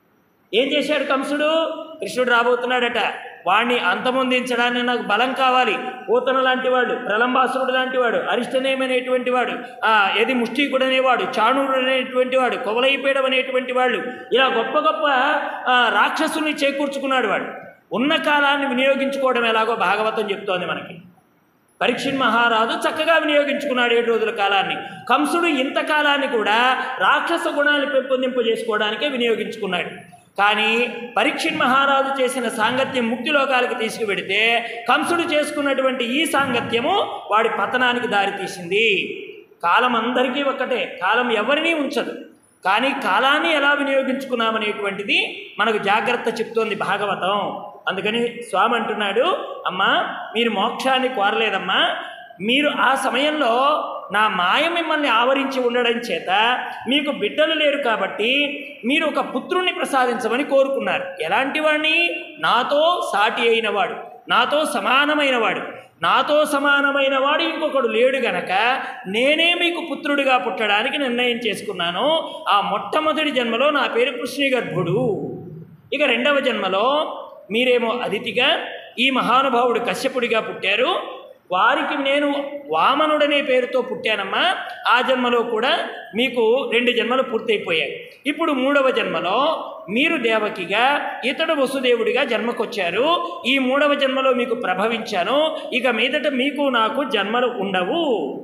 ఏం చేశాడు కంసుడు కృష్ణుడు రాబోతున్నాడట వాణ్ణి అంతమొందించడానికి నాకు బలం కావాలి పూతన లాంటి వాడు ప్రలంబాసురుడు లాంటి వాడు అరిష్టనేమి అనేటువంటి వాడు ఆ, ఏది ముష్టికుడు అనేవాడు చాణుడు అనేటువంటి వాడు కొవలైపేడం అనేటువంటి వాళ్ళు ఇలా గొప్ప గొప్ప ఆ, రాక్షసుల్ని చేకూర్చుకున్నాడు వాడు ఉన్న కాలాన్ని వినియోగించుకోవడం ఎలాగో భాగవతం చెప్తోంది మనకి పరీక్షణ్ మహారాజు చక్కగా వినియోగించుకున్నాడు ఏడు రోజుల కాలాన్ని కంసుడు ఇంతకాలాన్ని కూడా రాక్షస గుణాన్ని పెంపొందింపజేసుకోవడానికే వినియోగించుకున్నాడు కానీ పరీక్షణ్ మహారాజు చేసిన సాంగత్యం ముక్తి లోకాలకు తీసుకువెడితే కంసుడు చేసుకున్నటువంటి ఈ సాంగత్యము వాడి పతనానికి దారితీసింది కాలం అందరికీ ఒక్కటే కాలం ఎవరినీ ఉంచదు కానీ కాలాన్ని ఎలా వినియోగించుకున్నామనేటువంటిది మనకు జాగ్రత్త చెప్తోంది భాగవతం అందుకని స్వామి అంటున్నాడు అమ్మా మీరు మోక్షాన్ని కోరలేదమ్మా మీరు ఆ సమయంలో నా మాయ మిమ్మల్ని ఆవరించి ఉండడం చేత మీకు బిడ్డలు లేరు కాబట్టి మీరు ఒక పుత్రుణ్ణి ప్రసాదించమని కోరుకున్నారు ఎలాంటి వాడిని నాతో సాటి అయిన వాడు నాతో సమానమైన వాడు నాతో సమానమైన వాడు ఇంకొకడు లేడు గనక నేనే మీకు పుత్రుడిగా పుట్టడానికి నిర్ణయం చేసుకున్నాను ఆ మొట్టమొదటి జన్మలో నా పేరు కృష్ణగర్భుడు ఇక రెండవ జన్మలో మీరేమో అతిథిగా ఈ మహానుభావుడు కశ్యపుడిగా పుట్టారు వారికి నేను వామనుడనే పేరుతో పుట్టానమ్మా ఆ జన్మలో కూడా మీకు రెండు జన్మలు పూర్తయిపోయాయి ఇప్పుడు మూడవ జన్మలో మీరు దేవకిగా ఇతడు వసుదేవుడిగా జన్మకొచ్చారు ఈ మూడవ జన్మలో మీకు ప్రభవించాను ఇక మీదట మీకు నాకు జన్మలు ఉండవు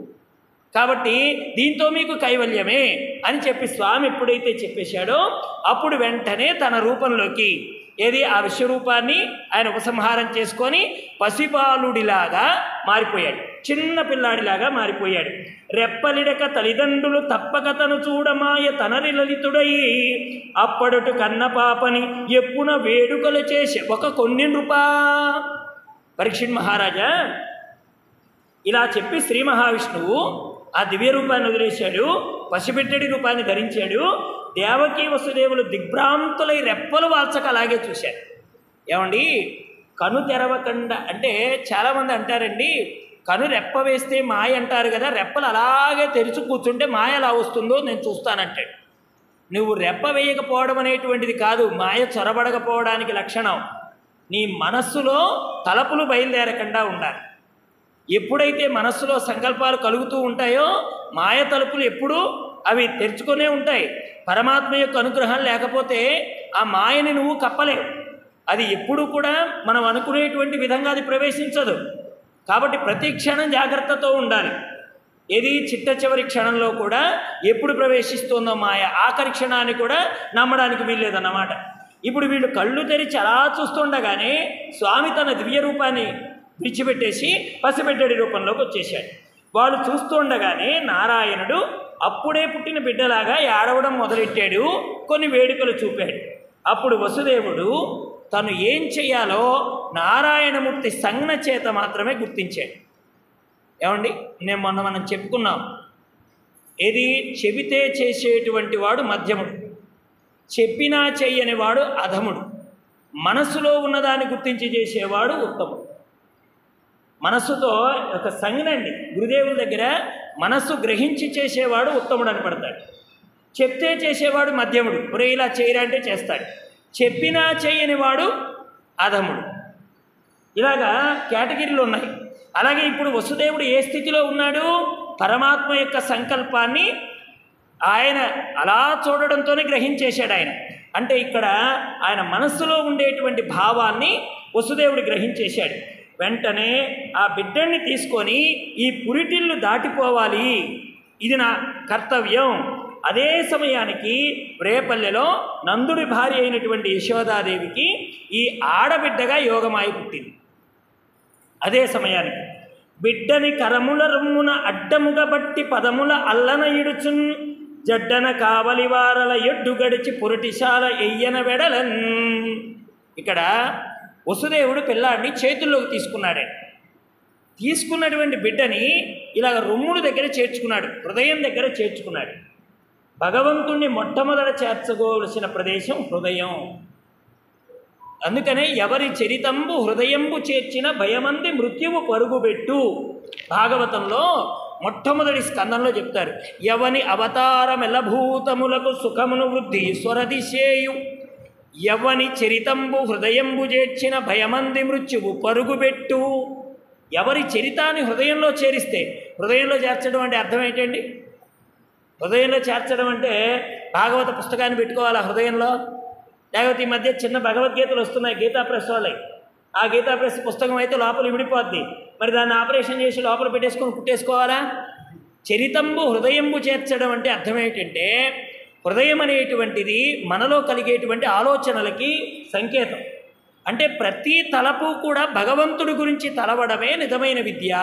కాబట్టి దీంతో మీకు కైవల్యమే అని చెప్పి స్వామి ఎప్పుడైతే చెప్పేశాడో అప్పుడు వెంటనే తన రూపంలోకి ఏది ఆ విశ్వరూపాన్ని ఆయన ఉపసంహారం చేసుకొని పసిబాలుడిలాగా మారిపోయాడు చిన్న పిల్లాడిలాగా మారిపోయాడు రెప్పలిడక తల్లిదండ్రులు తప్పక తను చూడమాయ తనరి లలితుడై అప్పడటు కన్న పాపని ఎప్పున వేడుకలు చేసే ఒక కొన్ని రూపా పరీక్షణ్ మహారాజా ఇలా చెప్పి శ్రీ మహావిష్ణువు ఆ దివ్య రూపాన్ని వదిలేశాడు పసిబిడ్డడి రూపాన్ని ధరించాడు దేవకీ వసుదేవులు దిగ్భ్రాంతులై రెప్పలు వాల్చక అలాగే చూశారు ఏమండి కను తెరవకుండా అంటే చాలామంది అంటారండి కను రెప్ప వేస్తే మాయ అంటారు కదా రెప్పలు అలాగే తెరిచి కూర్చుంటే మాయ ఎలా వస్తుందో నేను చూస్తానంటాడు నువ్వు రెప్ప వేయకపోవడం అనేటువంటిది కాదు మాయ చొరబడకపోవడానికి లక్షణం నీ మనస్సులో తలపులు బయలుదేరకుండా ఉండాలి ఎప్పుడైతే మనస్సులో సంకల్పాలు కలుగుతూ ఉంటాయో మాయ తలుపులు ఎప్పుడూ అవి తెరుచుకొనే ఉంటాయి పరమాత్మ యొక్క అనుగ్రహం లేకపోతే ఆ మాయని నువ్వు కప్పలేవు అది ఎప్పుడు కూడా మనం అనుకునేటువంటి విధంగా అది ప్రవేశించదు కాబట్టి ప్రతి క్షణం జాగ్రత్తతో ఉండాలి ఏది చిట్ట చివరి క్షణంలో కూడా ఎప్పుడు ప్రవేశిస్తుందో మాయ ఆఖరి క్షణాన్ని కూడా నమ్మడానికి వీల్లేదన్నమాట ఇప్పుడు వీళ్ళు కళ్ళు తెరిచి అలా చూస్తుండగానే స్వామి తన దివ్య రూపాన్ని విడిచిపెట్టేసి పసిబిడ్డడి రూపంలోకి వచ్చేసాడు వాళ్ళు చూస్తుండగానే నారాయణుడు అప్పుడే పుట్టిన బిడ్డలాగా ఏడవడం మొదలెట్టాడు కొన్ని వేడుకలు చూపాడు అప్పుడు వసుదేవుడు తను ఏం చెయ్యాలో నారాయణమూర్తి సంజ్ఞ చేత మాత్రమే గుర్తించాడు ఏమండి నేను మొన్న మనం చెప్పుకున్నాం ఏది చెబితే చేసేటువంటి వాడు మధ్యముడు చెప్పినా చెయ్యని వాడు అధముడు మనస్సులో ఉన్నదాన్ని గుర్తించి చేసేవాడు ఉత్తముడు మనస్సుతో ఒక సంజ్ఞండి గురుదేవుల దగ్గర మనస్సు గ్రహించి చేసేవాడు ఉత్తముడు అని పడతాడు చెప్తే చేసేవాడు మధ్యముడు ఒరే ఇలా చేయరా అంటే చేస్తాడు చెప్పినా చేయని వాడు అధముడు ఇలాగా కేటగిరీలు ఉన్నాయి అలాగే ఇప్పుడు వసుదేవుడు ఏ స్థితిలో ఉన్నాడు పరమాత్మ యొక్క సంకల్పాన్ని ఆయన అలా చూడడంతోనే గ్రహించేశాడు ఆయన అంటే ఇక్కడ ఆయన మనస్సులో ఉండేటువంటి భావాన్ని వసుదేవుడు గ్రహించేశాడు వెంటనే ఆ బిడ్డల్ని తీసుకొని ఈ పురిటిల్లు దాటిపోవాలి ఇది నా కర్తవ్యం అదే సమయానికి రేపల్లెలో నందుడి భార్య అయినటువంటి యశోదాదేవికి ఈ ఆడబిడ్డగా యోగమాయి పుట్టింది అదే సమయానికి బిడ్డని కరముల రొమ్మున అడ్డముగ బట్టి పదముల అల్లన ఇడుచున్ జడ్డన కావలి వారల ఎడ్డు గడిచి పురటిశాల ఎయ్యన వెడలన్ ఇక్కడ వసుదేవుడు పిల్లాడిని చేతుల్లోకి తీసుకున్నాడే తీసుకున్నటువంటి బిడ్డని ఇలాగ రొమ్ముడు దగ్గర చేర్చుకున్నాడు హృదయం దగ్గర చేర్చుకున్నాడు భగవంతుణ్ణి మొట్టమొదట చేర్చుకోవలసిన ప్రదేశం హృదయం అందుకనే ఎవరి చరితంబు హృదయంబు చేర్చిన భయమంది మృత్యువు పరుగుబెట్టు భాగవతంలో మొట్టమొదటి స్కందంలో చెప్తారు ఎవని అవతారమెలభూతములకు సుఖమును వృద్ధి స్వరదిశేయు ఎవని చరితంబు హృదయంబు చేర్చిన భయమంది మృత్యువు పరుగుబెట్టు ఎవరి చరితాన్ని హృదయంలో చేరిస్తే హృదయంలో చేర్చడం అంటే అర్థం ఏంటండి హృదయంలో చేర్చడం అంటే భాగవత పుస్తకాన్ని పెట్టుకోవాలా హృదయంలో లేకపోతే ఈ మధ్య చిన్న భగవద్గీతలు వస్తున్నాయి గీతా ప్రెస్ వాళ్ళకి ఆ గీతా ప్రెస్ పుస్తకం అయితే లోపల విడిపోద్ది మరి దాన్ని ఆపరేషన్ చేసి లోపల పెట్టేసుకొని కుట్టేసుకోవాలా చరితంబు హృదయంబు చేర్చడం అంటే అర్థం ఏంటంటే హృదయం అనేటువంటిది మనలో కలిగేటువంటి ఆలోచనలకి సంకేతం అంటే ప్రతి తలపు కూడా భగవంతుడి గురించి తలవడమే నిజమైన విద్య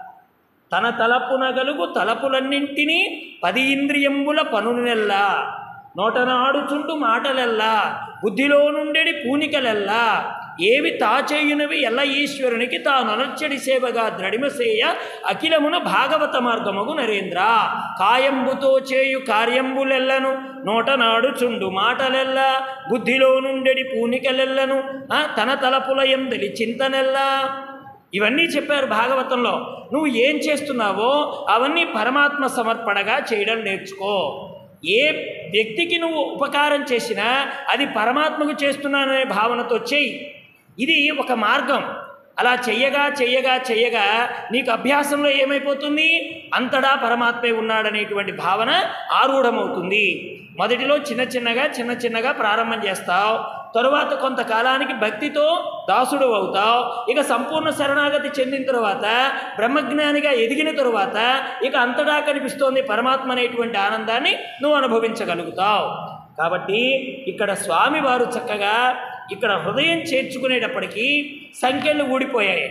తన తలపున గలుగు తలపులన్నింటినీ పది ఇంద్రియంబుల పనునెల్లా నోటనాడుచుండు మాటలెల్లా బుద్ధిలో నుండెడి పూనికలెల్లా ఏవి తాచేయునవి ఎల్ల ఈశ్వరునికి తాను అనర్చడి సేవగా ద్రడిమసేయ అఖిలమున భాగవత మార్గమగు నరేంద్ర కాయంబుతో చేయు కార్యంబులెల్లను నోటనాడుచుండు మాటలెల్లా బుద్ధిలో నుండెడి పూనికలెల్లను ఆ, తన తలపుల ఎందలి చింతనెల్లా ఇవన్నీ చెప్పారు భాగవతంలో నువ్వు ఏం చేస్తున్నావో అవన్నీ పరమాత్మ సమర్పణగా చేయడం నేర్చుకో ఏ వ్యక్తికి నువ్వు ఉపకారం చేసినా అది పరమాత్మకు చేస్తున్నాననే భావనతో చెయ్యి ఇది ఒక మార్గం అలా చెయ్యగా చెయ్యగా చెయ్యగా నీకు అభ్యాసంలో ఏమైపోతుంది అంతటా పరమాత్మే ఉన్నాడనేటువంటి భావన ఆరూఢమవుతుంది మొదటిలో చిన్న చిన్నగా చిన్న చిన్నగా ప్రారంభం చేస్తావు తరువాత కొంతకాలానికి భక్తితో దాసుడు అవుతావు ఇక సంపూర్ణ శరణాగతి చెందిన తరువాత బ్రహ్మజ్ఞానిగా ఎదిగిన తరువాత ఇక అంతటా కనిపిస్తోంది పరమాత్మ అనేటువంటి ఆనందాన్ని నువ్వు అనుభవించగలుగుతావు కాబట్టి ఇక్కడ స్వామివారు చక్కగా ఇక్కడ హృదయం చేర్చుకునేటప్పటికీ సంఖ్యలు ఊడిపోయాయి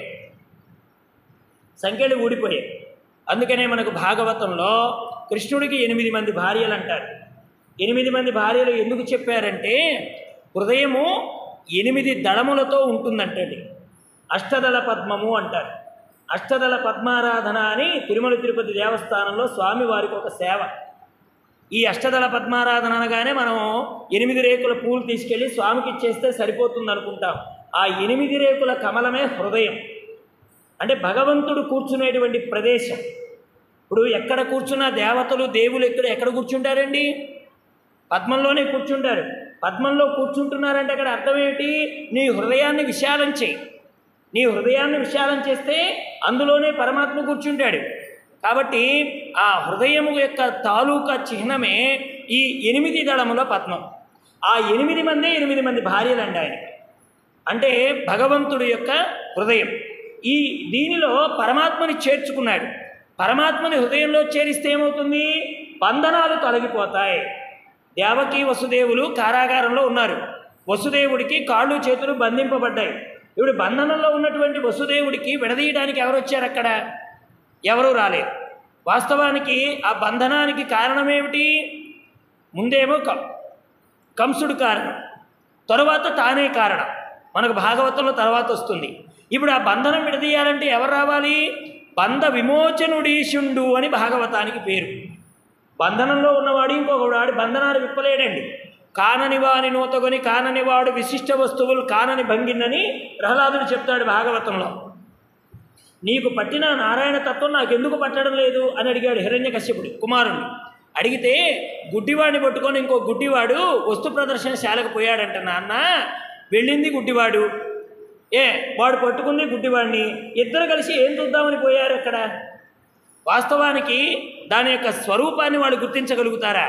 సంఖ్యలు ఊడిపోయాయి అందుకనే మనకు భాగవతంలో కృష్ణుడికి ఎనిమిది మంది భార్యలు అంటారు ఎనిమిది మంది భార్యలు ఎందుకు చెప్పారంటే హృదయము ఎనిమిది దళములతో ఉంటుందంటండి అష్టదళ పద్మము అంటారు అష్టదళ పద్మారాధన అని తిరుమల తిరుపతి దేవస్థానంలో స్వామివారికి ఒక సేవ ఈ అష్టదళ పద్మారాధన అనగానే మనం ఎనిమిది రేకుల పూలు తీసుకెళ్ళి స్వామికి ఇచ్చేస్తే సరిపోతుంది అనుకుంటాం ఆ ఎనిమిది రేకుల కమలమే హృదయం అంటే భగవంతుడు కూర్చునేటువంటి ప్రదేశం ఇప్పుడు ఎక్కడ కూర్చున్న దేవతలు దేవులు ఎక్కడ ఎక్కడ కూర్చుంటారండి పద్మంలోనే కూర్చుంటారు పద్మంలో కూర్చుంటున్నారంటే అక్కడ అర్థం ఏమిటి నీ హృదయాన్ని విశాలం చేయి నీ హృదయాన్ని విశాలం చేస్తే అందులోనే పరమాత్మ కూర్చుంటాడు కాబట్టి ఆ హృదయము యొక్క తాలూకా చిహ్నమే ఈ ఎనిమిది దళముల పద్మం ఆ ఎనిమిది మందే ఎనిమిది మంది భార్యలండి ఆయన అంటే భగవంతుడి యొక్క హృదయం ఈ దీనిలో పరమాత్మని చేర్చుకున్నాడు పరమాత్మని హృదయంలో చేరిస్తే ఏమవుతుంది బంధనాలు తొలగిపోతాయి దేవకి వసుదేవులు కారాగారంలో ఉన్నారు వసుదేవుడికి కాళ్ళు చేతులు బంధింపబడ్డాయి ఇప్పుడు బంధనంలో ఉన్నటువంటి వసుదేవుడికి విడదీయడానికి ఎవరు వచ్చారు అక్కడ ఎవరూ రాలేదు వాస్తవానికి ఆ బంధనానికి కారణమేమిటి ముందేమో కం కంసుడు కారణం తరువాత తానే కారణం మనకు భాగవతంలో తర్వాత వస్తుంది ఇప్పుడు ఆ బంధనం విడదీయాలంటే ఎవరు రావాలి బంధ విమోచనుడీశుండు అని భాగవతానికి పేరు బంధనంలో ఉన్నవాడు ఇంకొకడు వాడి బంధనాలు విప్పలేడండి కానని వాని నూతగొని కానని వాడు విశిష్ట వస్తువులు కానని భంగిన్నని ప్రహ్లాదుడు చెప్తాడు భాగవతంలో నీకు పట్టిన నారాయణ తత్వం నాకు ఎందుకు పట్టడం లేదు అని అడిగాడు హిరణ్యకశ్యపుడు కుమారుణ్ణి అడిగితే గుడ్డివాడిని పట్టుకొని ఇంకో గుడ్డివాడు వస్తు ప్రదర్శనశాలకు పోయాడంట నాన్న వెళ్ళింది గుడ్డివాడు ఏ వాడు పట్టుకుంది గుడ్డివాడిని ఇద్దరు కలిసి ఏం చూద్దామని పోయారు అక్కడ వాస్తవానికి దాని యొక్క స్వరూపాన్ని వాళ్ళు గుర్తించగలుగుతారా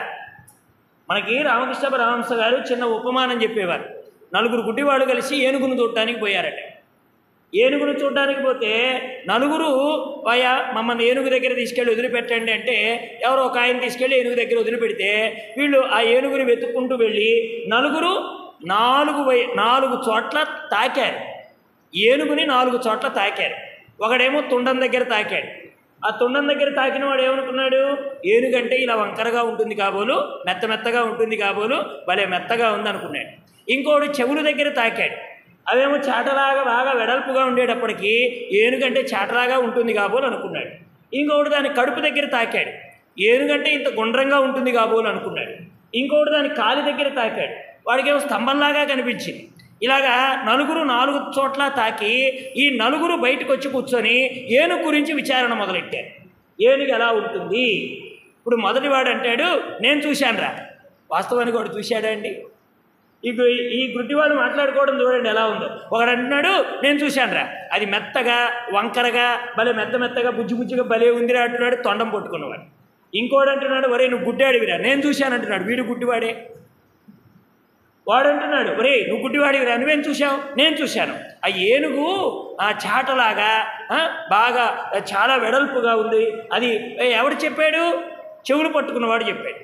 మనకి రామకృష్ణ పరమహంస గారు చిన్న ఉపమానం చెప్పేవారు నలుగురు గుడ్డివాడు కలిసి ఏనుగును చూడటానికి పోయారట ఏనుగును చూడడానికి పోతే నలుగురు వయ మమ్మల్ని ఏనుగు దగ్గర తీసుకెళ్ళి వదిలిపెట్టండి అంటే ఎవరో ఒక ఆయన తీసుకెళ్ళి ఏనుగు దగ్గర వదిలిపెడితే వీళ్ళు ఆ ఏనుగుని వెతుక్కుంటూ వెళ్ళి నలుగురు నాలుగు వై నాలుగు చోట్ల తాకారు ఏనుగుని నాలుగు చోట్ల తాకారు ఒకడేమో తుండం దగ్గర తాకాడు ఆ తుండం దగ్గర తాకిన వాడు ఏమనుకున్నాడు ఏనుగంటే ఇలా వంకరగా ఉంటుంది కాబోలు మెత్త మెత్తగా ఉంటుంది కాబోలు భలే మెత్తగా ఉంది అనుకున్నాడు ఇంకోడు చెవుల దగ్గర తాకాడు అవేమో చాటలాగా బాగా వెడల్పుగా ఉండేటప్పటికి ఏనుగంటే చాటలాగా ఉంటుంది కాబోలు అనుకున్నాడు ఇంకొకటి దాని కడుపు దగ్గర తాకాడు ఏనుగంటే ఇంత గుండ్రంగా ఉంటుంది కాబోలు అనుకున్నాడు ఇంకొకటి దాని కాలి దగ్గర తాకాడు వాడికేమో స్తంభంలాగా కనిపించింది ఇలాగా నలుగురు నాలుగు చోట్ల తాకి ఈ నలుగురు బయటకు వచ్చి కూర్చొని ఏనుగు గురించి విచారణ మొదలెట్టారు ఏనుగు ఎలా ఉంటుంది ఇప్పుడు మొదటివాడు అంటాడు నేను చూశానురా వాస్తవానికి వాడు చూశాడా అండి ఈ గు- ఈ గుడ్డివాడు మాట్లాడుకోవడం చూడండి ఎలా ఉందో ఒకడు అంటున్నాడు నేను చూశానురా అది మెత్తగా వంకరగా భలే మెత్త మెత్తగా బుజ్జి బుజ్జిగా భలే ఉందిరా అంటున్నాడు తొండం పట్టుకున్నవాడు ఇంకోడు అంటున్నాడు ఒరే నువ్వు గుడ్డాడివిరా నేను చూశాను అంటున్నాడు వీడు గుడ్డివాడే వాడు అంటున్నాడు ఒరే నువ్వు గుడ్డివాడివిరా నువ్వేం చూశావు నేను చూశాను ఆ ఏనుగు ఆ చాటలాగా ఆ, బాగా చాలా వెడల్పుగా ఉంది అది ఏ, ఎవడు చెప్పాడు చెవులు పట్టుకున్నవాడు చెప్పాడు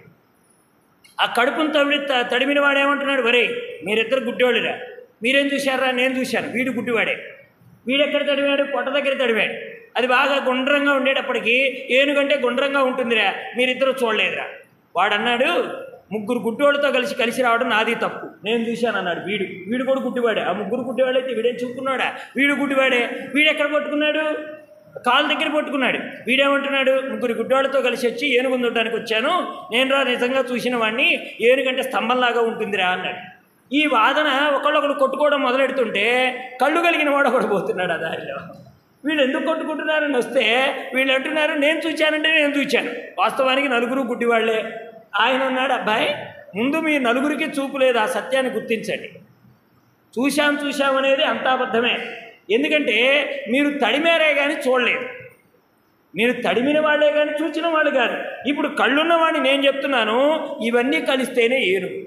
ఆ కడుపును తడి తడిమిన వాడు ఏమంటున్నాడు ఒరే మీరిద్దరు గుడ్డివాళ్ళురా మీరేం చూశారా నేను చూశాను వీడు గుడ్డివాడే వీడెక్కడ తడివాడు పొట్ట దగ్గర తడివాడు అది బాగా గుండ్రంగా ఉండేటప్పటికి ఏనుగంటే గుండ్రంగా ఉంటుందిరా మీరిద్దరూ చూడలేదురా వాడు అన్నాడు ముగ్గురు గుడ్డివాళ్ళతో కలిసి కలిసి రావడం నాది తప్పు నేను చూశాను అన్నాడు వీడు వీడు కూడా గుడ్డివాడే ఆ ముగ్గురు గుడ్డివాడైతే వీడేం చూపుకున్నాడా వీడు గుడ్డివాడే వీడు ఎక్కడ పట్టుకున్నాడు కాలు దగ్గర పట్టుకున్నాడు వీడేమంటున్నాడు ముగ్గురు గుడ్డవాళ్ళతో కలిసి వచ్చి ఏనుగు ఉండటానికి వచ్చాను నేను రా నిజంగా చూసిన వాడిని ఏనుగంటే స్తంభంలాగా ఉంటుందిరా అన్నాడు ఈ వాదన ఒకళ్ళొకడు కొట్టుకోవడం మొదలెడుతుంటే కళ్ళు కలిగిన వాడు ఒకడు పోతున్నాడు ఆ దారిలో వీళ్ళు ఎందుకు కొట్టుకుంటున్నారని వస్తే వీళ్ళు అంటున్నారు నేను చూశానంటే నేను చూశాను వాస్తవానికి నలుగురు గుడ్డివాళ్లే ఆయన అన్నాడు అబ్బాయి ముందు మీ నలుగురికి చూపు లేదు ఆ సత్యాన్ని గుర్తించండి చూశాం చూశాం అనేది అంత అబద్ధమే ఎందుకంటే మీరు తడిమేరే కానీ చూడలేదు మీరు తడిమిన వాళ్ళే కానీ చూసిన వాళ్ళు కాదు ఇప్పుడు కళ్ళున్న వాడిని నేను చెప్తున్నాను ఇవన్నీ కలిస్తేనే ఏనుగు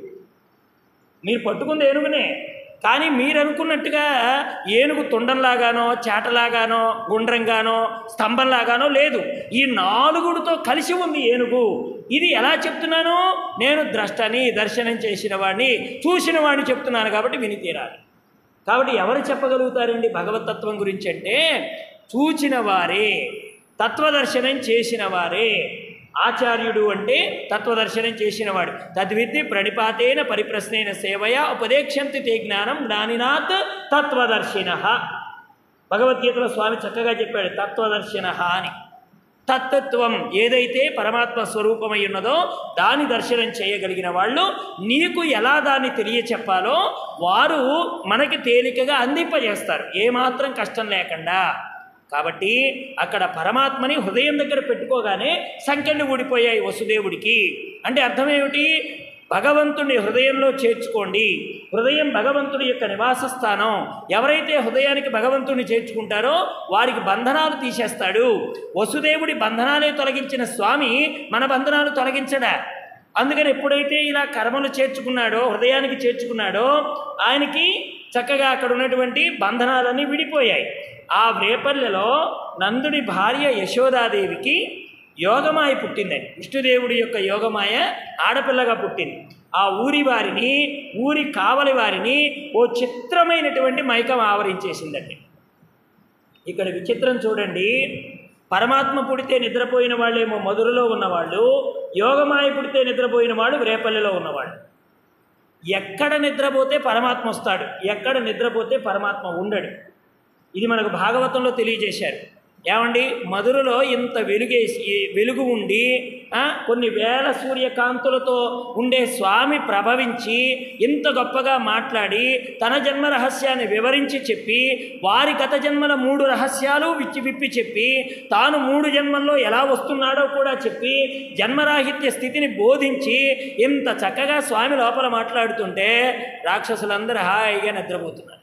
మీరు పట్టుకుంది ఏనుగునే కానీ మీరు అనుకున్నట్టుగా ఏనుగు తుండంలాగానో చాటలాగానో గుండ్రంగానో స్తంభంలాగానో లేదు ఈ నాలుగుడితో కలిసి ఉంది ఏనుగు ఇది ఎలా చెప్తున్నాను నేను ద్రష్టని దర్శనం చేసిన వాడిని చూసిన వాడిని చెప్తున్నాను కాబట్టి విని తీరాలి కాబట్టి ఎవరు చెప్పగలుగుతారండి భగవతత్వం గురించి అంటే చూచిన వారే తత్వదర్శనం చేసిన వారే ఆచార్యుడు అంటే తత్వదర్శనం చేసినవాడు తద్విద్ది ప్రణిపాతేన పరిప్రశ్నైన సేవయ ఉపదేక్షంతి తే జ్ఞానం జ్ఞానినాత్ తత్వదర్శిన భగవద్గీతలో స్వామి చక్కగా చెప్పాడు తత్వదర్శిన అని తత్వత్వం ఏదైతే పరమాత్మ స్వరూపమై ఉన్నదో దాని దర్శనం చేయగలిగిన వాళ్ళు నీకు ఎలా దాన్ని తెలియచెప్పాలో వారు మనకి తేలికగా అందింపజేస్తారు ఏమాత్రం కష్టం లేకుండా కాబట్టి అక్కడ పరమాత్మని హృదయం దగ్గర పెట్టుకోగానే సంఖ్యలు ఊడిపోయాయి వసుదేవుడికి అంటే అర్థం ఏమిటి భగవంతుని హృదయంలో చేర్చుకోండి హృదయం భగవంతుడి యొక్క నివాస స్థానం ఎవరైతే హృదయానికి భగవంతుని చేర్చుకుంటారో వారికి బంధనాలు తీసేస్తాడు వసుదేవుడి బంధనాలే తొలగించిన స్వామి మన బంధనాలు తొలగించడా అందుకని ఎప్పుడైతే ఇలా కర్మలు చేర్చుకున్నాడో హృదయానికి చేర్చుకున్నాడో ఆయనకి చక్కగా అక్కడ ఉన్నటువంటి బంధనాలన్నీ విడిపోయాయి ఆ రేపల్లెలో నందుడి భార్య యశోదాదేవికి యోగమాయ పుట్టిందండి విష్ణుదేవుడి యొక్క యోగమాయ ఆడపిల్లగా పుట్టింది ఆ ఊరి వారిని ఊరి కావలి వారిని ఓ చిత్రమైనటువంటి మైకం ఆవరించేసిందండి ఇక్కడ విచిత్రం చూడండి పరమాత్మ పుడితే నిద్రపోయిన వాళ్ళేమో మధురలో ఉన్నవాళ్ళు యోగమాయ పుడితే నిద్రపోయిన వాళ్ళు రేపల్లెలో ఉన్నవాళ్ళు ఎక్కడ నిద్రపోతే పరమాత్మ వస్తాడు ఎక్కడ నిద్రపోతే పరమాత్మ ఉండడు ఇది మనకు భాగవతంలో తెలియజేశారు ఏమండి మధురలో ఇంత వెలుగేసి వెలుగు ఉండి ఆ, కొన్ని వేల సూర్యకాంతులతో ఉండే స్వామి ప్రభవించి ఇంత గొప్పగా మాట్లాడి తన జన్మ రహస్యాన్ని వివరించి చెప్పి వారి గత జన్మల మూడు రహస్యాలు విచ్చి విప్పి చెప్పి తాను మూడు జన్మల్లో ఎలా వస్తున్నాడో కూడా చెప్పి జన్మరాహిత్య స్థితిని బోధించి ఇంత చక్కగా స్వామి లోపల మాట్లాడుతుంటే రాక్షసులందరూ హాయిగా నిద్రపోతున్నారు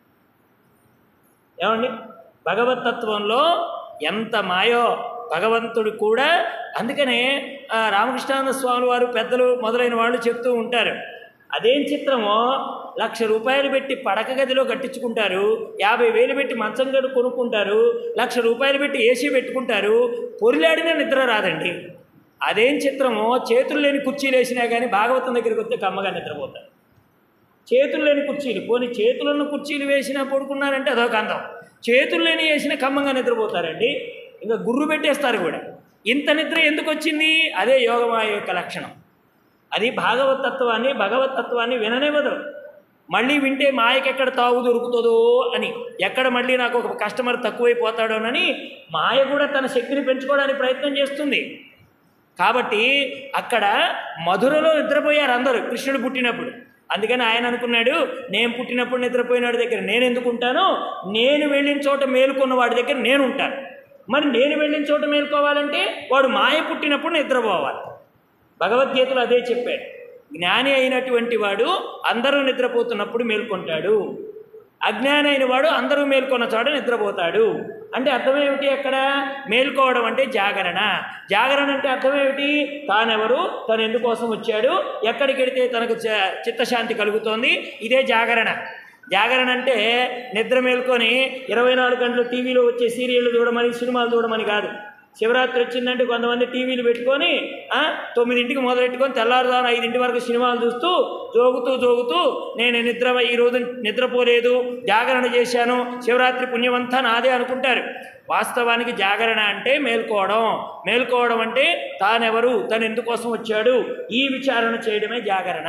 ఏమండి భగవతత్వంలో ఎంత మాయో భగవంతుడు కూడా అందుకనే ఆ, రామకృష్ణానంద స్వామి వారు పెద్దలు మొదలైన వాళ్ళు చెప్తూ ఉంటారు అదేం చిత్రమో లక్ష రూపాయలు పెట్టి పడక గదిలో కట్టించుకుంటారు యాభై వేలు పెట్టి మంచం గడు కొనుక్కుంటారు లక్ష రూపాయలు పెట్టి ఏసీ పెట్టుకుంటారు పొరిలాడినా నిద్ర రాదండి అదేం చిత్రమో చేతులు లేని కుర్చీలు వేసినా కానీ భాగవతం దగ్గరికి వస్తే కమ్మగా నిద్రపోతారు చేతులు లేని కుర్చీలు పోనీ చేతులున్న కుర్చీలు వేసినా పడుకున్నారంటే అదొక అందం చేతులు లేని వేసిన కమ్మంగా నిద్రపోతారండి ఇంకా గుర్రు పెట్టేస్తారు కూడా ఇంత నిద్ర ఎందుకు వచ్చింది అదే యోగమాయ యొక్క లక్షణం అది భాగవతత్వాన్ని భగవతత్వాన్ని విననివ్వదు మళ్ళీ వింటే మాయకి ఎక్కడ తావు దొరుకుతుందో అని ఎక్కడ మళ్ళీ నాకు ఒక కస్టమర్ తక్కువైపోతాడోనని మాయ కూడా తన శక్తిని పెంచుకోవడానికి ప్రయత్నం చేస్తుంది కాబట్టి అక్కడ మధురలో నిద్రపోయారు అందరూ కృష్ణుడు పుట్టినప్పుడు అందుకని ఆయన అనుకున్నాడు నేను పుట్టినప్పుడు నిద్రపోయినాడి దగ్గర నేను ఎందుకు ఉంటాను నేను వెళ్ళిన చోట మేలుకున్న వాడి దగ్గర నేను ఉంటాను మరి నేను వెళ్ళిన చోట మేలుకోవాలంటే వాడు మాయ పుట్టినప్పుడు నిద్రపోవాలి భగవద్గీతలో అదే చెప్పాడు జ్ఞాని అయినటువంటి వాడు అందరూ నిద్రపోతున్నప్పుడు మేల్కొంటాడు అజ్ఞాని అయిన వాడు అందరూ మేల్కొన్న చోట నిద్రపోతాడు అంటే అర్థం ఏమిటి అక్కడ మేల్కోవడం అంటే జాగరణ జాగరణ అంటే అర్థం ఏమిటి తానెవరు తను ఎందుకోసం వచ్చాడు ఎక్కడికి వెడితే తనకు చ- చిత్తశాంతి కలుగుతోంది ఇదే జాగరణ జాగరణ అంటే నిద్ర మేల్కొని ఇరవై నాలుగు గంటలు టీవీలో వచ్చే సీరియళ్ళు చూడమని సినిమాలు చూడమని కాదు శివరాత్రి వచ్చిందంటే కొంతమంది టీవీలు పెట్టుకొని ఆ, తొమ్మిదింటికి మొదలెట్టుకొని తెల్లారుదాన ఐదింటి వరకు సినిమాలు చూస్తూ జోగుతూ జోగుతూ నేను నిద్ర ఈరోజు నిద్రపోలేదు జాగరణ చేశాను శివరాత్రి పుణ్యమంతా నాదే అనుకుంటారు వాస్తవానికి జాగరణ అంటే మేల్కోవడం మేల్కోవడం అంటే తానెవరు తను ఎందుకోసం వచ్చాడు ఈ విచారణ చేయడమే జాగరణ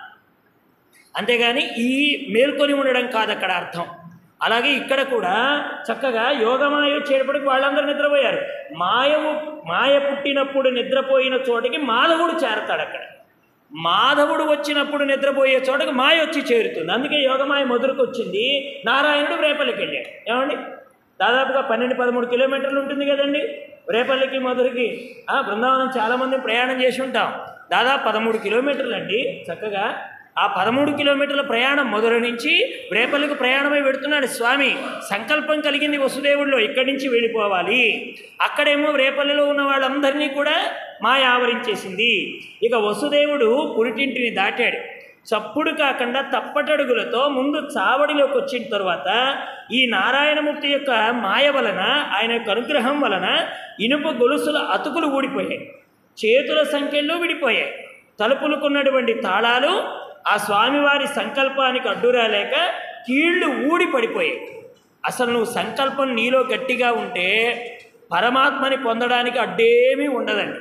అంతేగాని ఈ మేల్కొని ఉండడం కాదు అక్కడ అర్థం అలాగే ఇక్కడ కూడా చక్కగా యోగమాయ వచ్చేటప్పటికి వాళ్ళందరూ నిద్రపోయారు మాయవు మాయ పుట్టినప్పుడు నిద్రపోయిన చోటికి మాధవుడు చేరతాడు అక్కడ మాధవుడు వచ్చినప్పుడు నిద్రపోయే చోటకి మాయ వచ్చి చేరుతుంది అందుకే యోగమాయ మొదలుకు వచ్చింది నారాయణుడు రేపల్లికి వెళ్ళాడు ఏమండి దాదాపుగా పన్నెండు పదమూడు కిలోమీటర్లు ఉంటుంది కదండి రేపల్లికి మధురకి ఆ, బృందావనం చాలామంది ప్రయాణం చేసి ఉంటాం దాదాపు పదమూడు కిలోమీటర్లు అండి చక్కగా ఆ పదమూడు కిలోమీటర్ల ప్రయాణం మొదలు నుంచి రేపల్లికి ప్రయాణమై పెడుతున్నాడు స్వామి సంకల్పం కలిగింది వసుదేవుల్లో ఇక్కడి నుంచి వెళ్ళిపోవాలి అక్కడేమో రేపల్లిలో ఉన్న వాళ్ళందరినీ కూడా మాయ ఆవరించేసింది ఇక వసుదేవుడు పురిటింటిని దాటాడు చప్పుడు కాకుండా తప్పటడుగులతో ముందు చావడిలోకి వచ్చిన తర్వాత ఈ నారాయణమూర్తి యొక్క మాయ వలన ఆయన యొక్క అనుగ్రహం వలన ఇనుప గొలుసుల అతుకులు ఊడిపోయాయి చేతుల సంఖ్యలు విడిపోయాయి తలుపులకున్నటువంటి తాళాలు ఆ స్వామివారి సంకల్పానికి అడ్డురాలేక కీళ్లు ఊడి పడిపోయాయి అసలు నువ్వు సంకల్పం నీలో గట్టిగా ఉంటే పరమాత్మని పొందడానికి అడ్డేమీ ఉండదండి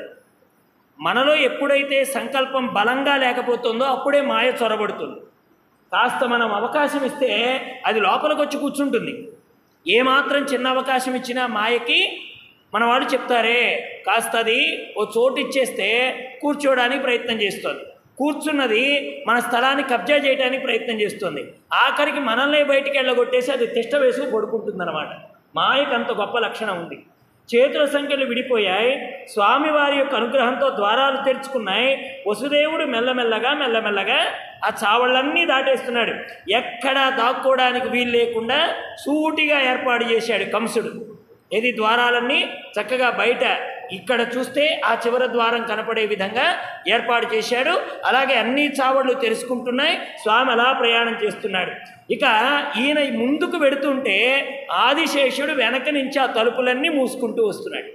మనలో ఎప్పుడైతే సంకల్పం బలంగా లేకపోతుందో అప్పుడే మాయ చొరబడుతుంది కాస్త మనం అవకాశం ఇస్తే అది లోపలికి వచ్చి కూర్చుంటుంది ఏమాత్రం చిన్న అవకాశం ఇచ్చినా మాయకి మన వాళ్ళు చెప్తారే కాస్త అది ఓ చోటు ఇచ్చేస్తే కూర్చోవడానికి ప్రయత్నం చేస్తుంది కూర్చున్నది మన స్థలాన్ని కబ్జా చేయడానికి ప్రయత్నం చేస్తుంది ఆఖరికి మనల్ని బయటికి వెళ్ళగొట్టేసి అది తిష్ట వేసుకు పడుకుంటుందన్నమాట మాయకు అంత గొప్ప లక్షణం ఉంది చేతుల సంఖ్యలు విడిపోయాయి స్వామివారి యొక్క అనుగ్రహంతో ద్వారాలు తెరుచుకున్నాయి వసుదేవుడు మెల్లమెల్లగా మెల్లమెల్లగా ఆ చావళ్ళన్నీ దాటేస్తున్నాడు ఎక్కడా దాక్కోవడానికి వీలు లేకుండా సూటిగా ఏర్పాటు చేశాడు కంసుడు ఇది ద్వారాలన్నీ చక్కగా బయట ఇక్కడ చూస్తే ఆ చివరి ద్వారం కనపడే విధంగా ఏర్పాటు చేశాడు అలాగే అన్ని చావళ్ళు తెరుచుకుంటున్నాయి స్వామి అలా ప్రయాణం చేస్తున్నాడు ఇక ఈయన ముందుకు వెడుతుంటే ఆదిశేషుడు వెనక నుంచి ఆ తలుపులన్నీ మూసుకుంటూ వస్తున్నాడు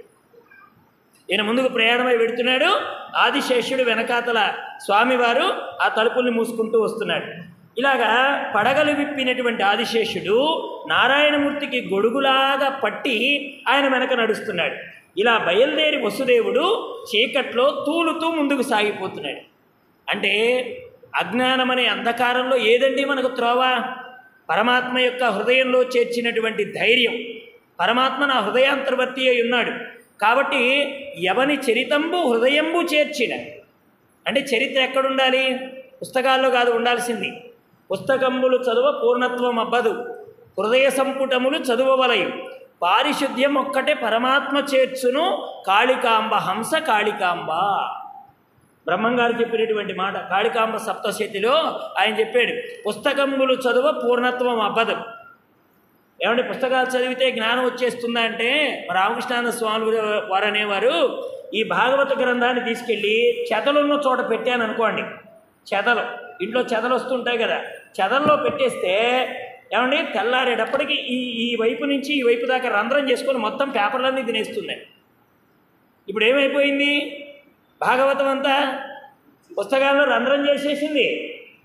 ఈయన ముందుకు ప్రయాణమై వెడుతున్నాడు ఆదిశేషుడు వెనకాతల స్వామివారు ఆ తలుపుల్ని మూసుకుంటూ వస్తున్నాడు ఇలాగా పడగలు విప్పినటువంటి ఆదిశేషుడు నారాయణమూర్తికి గొడుగులాగా పట్టి ఆయన వెనక నడుస్తున్నాడు ఇలా బయలుదేరి వసుదేవుడు చీకట్లో తూలుతూ ముందుకు సాగిపోతున్నాడు అంటే అజ్ఞానం అనే అంధకారంలో ఏదండి మనకు త్రోవ పరమాత్మ యొక్క హృదయంలో చేర్చినటువంటి ధైర్యం పరమాత్మ నా హృదయాంతర్వర్తి అయి ఉన్నాడు కాబట్టి ఎవని చరితంబు హృదయంబు చేర్చిన అంటే చరిత్ర ఎక్కడుండాలి పుస్తకాల్లో కాదు ఉండాల్సింది పుస్తకంబులు చదువ పూర్ణత్వం అబ్బదు హృదయ సంపుటములు చదువవలయు పారిశుద్ధ్యం ఒక్కటే పరమాత్మ చేర్చును కాళికాంబ హంస కాళికాంబ బ్రహ్మంగారు చెప్పినటువంటి మాట కాళికాంబ సప్తశతిలో ఆయన చెప్పాడు పుస్తకంబులు చదువ పూర్ణత్వం అబ్బదు ఏమంటే పుస్తకాలు చదివితే జ్ఞానం వచ్చేస్తుందా అంటే రామకృష్ణానంద స్వామి వారు అనేవారు ఈ భాగవత గ్రంథాన్ని తీసుకెళ్ళి చెదలున్న చోట పెట్టాను అనుకోండి చెదలు ఇంట్లో చెదలు వస్తుంటాయి కదా చెదల్లో పెట్టేస్తే ఏమండి తెల్లారేటప్పటికి ఈ ఈ వైపు నుంచి ఈ వైపు దాకా రంధ్రం చేసుకొని మొత్తం పేపర్లన్నీ తినేస్తున్నాయి ఇప్పుడు ఏమైపోయింది భాగవతం అంతా పుస్తకాల్లో రంధ్రం చేసేసింది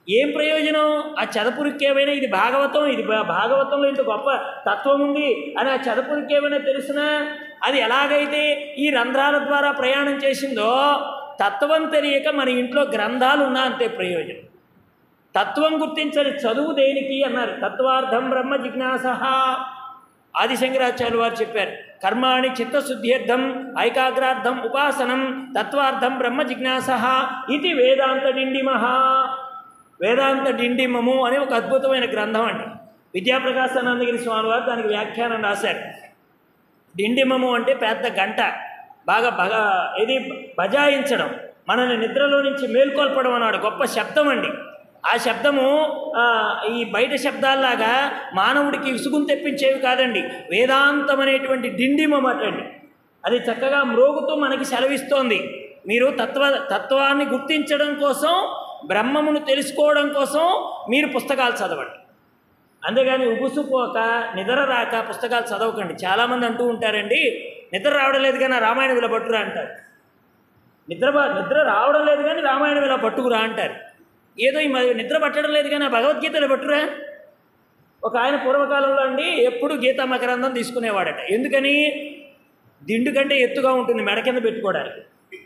ఏం ప్రయోజనం ఆ చదపురికి ఏమైనా ఇది భాగవతం ఇది భా- భాగవతంలో ఇంత గొప్ప తత్వం ఉంది అని ఆ చదపురికి ఏమైనా తెలిసినా అది ఎలాగైతే ఈ రంధ్రాల ద్వారా ప్రయాణం చేసిందో తత్వం తెలియక మన ఇంట్లో గ్రంథాలు ఉన్నా అంతే ప్రయోజనం తత్వం గుర్తించని చదువు దేనికి అన్నారు తత్వార్థం బ్రహ్మ జిజ్ఞాస ఆదిశంకరాచార్యులు వారు చెప్పారు కర్మాణి చిత్తశుద్ధ్యర్థం ఐకాగ్రార్థం ఉపాసనం తత్వార్థం బ్రహ్మ జిజ్ఞాస ఇది వేదాంత డిండిమహ వేదాంత డిండిమము అనే ఒక అద్భుతమైన గ్రంథం అండి విద్యాప్రకాశానందగిరి స్వామి వారు దానికి వ్యాఖ్యానం రాశారు డిండిమము అంటే పెద్ద గంట బాగా బాగా ఇది బజాయించడం మనల్ని నిద్రలో నుంచి మేల్కొల్పడం అన్నాడు గొప్ప శబ్దం అండి ఆ శబ్దము ఆ, ఈ బయట శబ్దాల్లాగా మానవుడికి విసుగును తెప్పించేవి కాదండి వేదాంతం అనేటువంటి డిండిమం అటండి అది చక్కగా మ్రోగుతూ మనకి సెలవిస్తోంది మీరు తత్వ తత్వాన్ని గుర్తించడం కోసం బ్రహ్మమును తెలుసుకోవడం కోసం మీరు పుస్తకాలు చదవండి అంతేగాని ఉబుసుపోక నిద్ర రాక పుస్తకాలు చదవకండి చాలామంది అంటూ ఉంటారండి నిద్ర రావడం లేదు కానీ ఆ రామాయణం ఇలా పట్టురా అంటారు నిద్ర బ- నిద్ర రావడం లేదు కానీ రామాయణం ఇలా పట్టుకురా అంటారు ఏదో ఈ మ- నిద్ర పట్టడం లేదు కానీ ఆ భగవద్గీతలో పట్టురా ఒక ఆయన పూర్వకాలంలో అండి ఎప్పుడు గీతా మకరందం తీసుకునేవాడట ఎందుకని దిండు కంటే ఎత్తుగా ఉంటుంది మెడ కింద పెట్టుకోవడానికి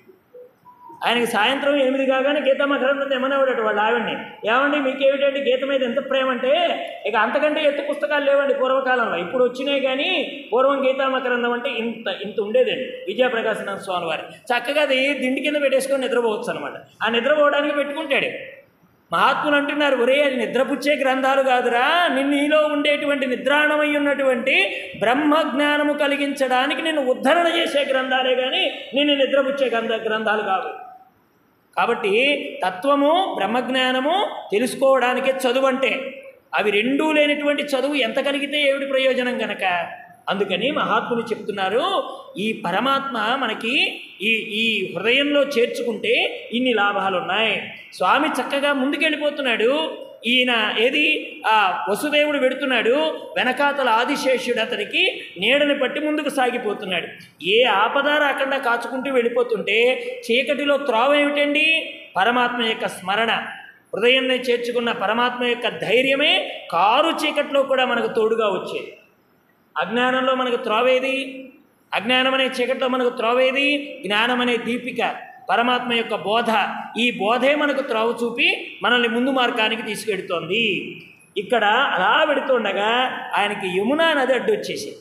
ఆయనకి సాయంత్రం ఎనిమిది కాగానే గీతా మకరందం తెమ్మనేవాడట వాళ్ళ ఆవిడ్ని ఏమండి మీకేమిటండి గీత మీద ఎంత ప్రేమ అంటే ఇక అంతకంటే ఎత్తు పుస్తకాలు లేవండి పూర్వకాలంలో ఇప్పుడు వచ్చినాయి కానీ పూర్వం గీతా మకరందం అంటే ఇంత ఇంత ఉండేదండి విజయప్రకాశనాథ స్వామి వారు చక్కగా అది దిండి కింద పెట్టేసుకొని నిద్రపోవచ్చు అనమాట ఆ నిద్రపోవడానికి పెట్టుకుంటాడు మహాత్ములు అంటున్నారు ఒరే అది నిద్రపుచ్చే గ్రంథాలు కాదురా నిన్ను నీలో ఉండేటువంటి నిద్రాణమై ఉన్నటువంటి బ్రహ్మ జ్ఞానము కలిగించడానికి నిన్ను ఉద్ధరణ చేసే గ్రంథాలే కానీ నిన్ను నిద్రపుచ్చే గ్రంథ గ్రంథాలు కావు కాబట్టి తత్వము బ్రహ్మజ్ఞానము తెలుసుకోవడానికే చదువు అంటే అవి రెండూ లేనటువంటి చదువు ఎంత కలిగితే ఏమిటి ప్రయోజనం గనక అందుకని మహాత్ములు చెప్తున్నారు ఈ పరమాత్మ మనకి ఈ ఈ హృదయంలో చేర్చుకుంటే ఇన్ని లాభాలు ఉన్నాయి స్వామి చక్కగా ముందుకెళ్ళిపోతున్నాడు ఈయన ఏది ఆ వసుదేవుడు వెడుతున్నాడు వెనకాతల ఆదిశేషుడు అతనికి నీడని పట్టి ముందుకు సాగిపోతున్నాడు ఏ ఆపద రాకుండా కాచుకుంటూ వెళ్ళిపోతుంటే చీకటిలో త్రోవ ఏమిటండి పరమాత్మ యొక్క స్మరణ హృదయాన్ని చేర్చుకున్న పరమాత్మ యొక్క ధైర్యమే కారు చీకట్లో కూడా మనకు తోడుగా వచ్చేది అజ్ఞానంలో మనకు త్రోవేది అజ్ఞానం అనే చీకట్లో మనకు త్రోవేది జ్ఞానం అనే దీపిక పరమాత్మ యొక్క బోధ ఈ బోధే మనకు త్రోవ చూపి మనల్ని ముందు మార్గానికి తీసుకెడుతోంది ఇక్కడ అలా పెడుతుండగా ఆయనకి యమునా నది అడ్డు వచ్చేసింది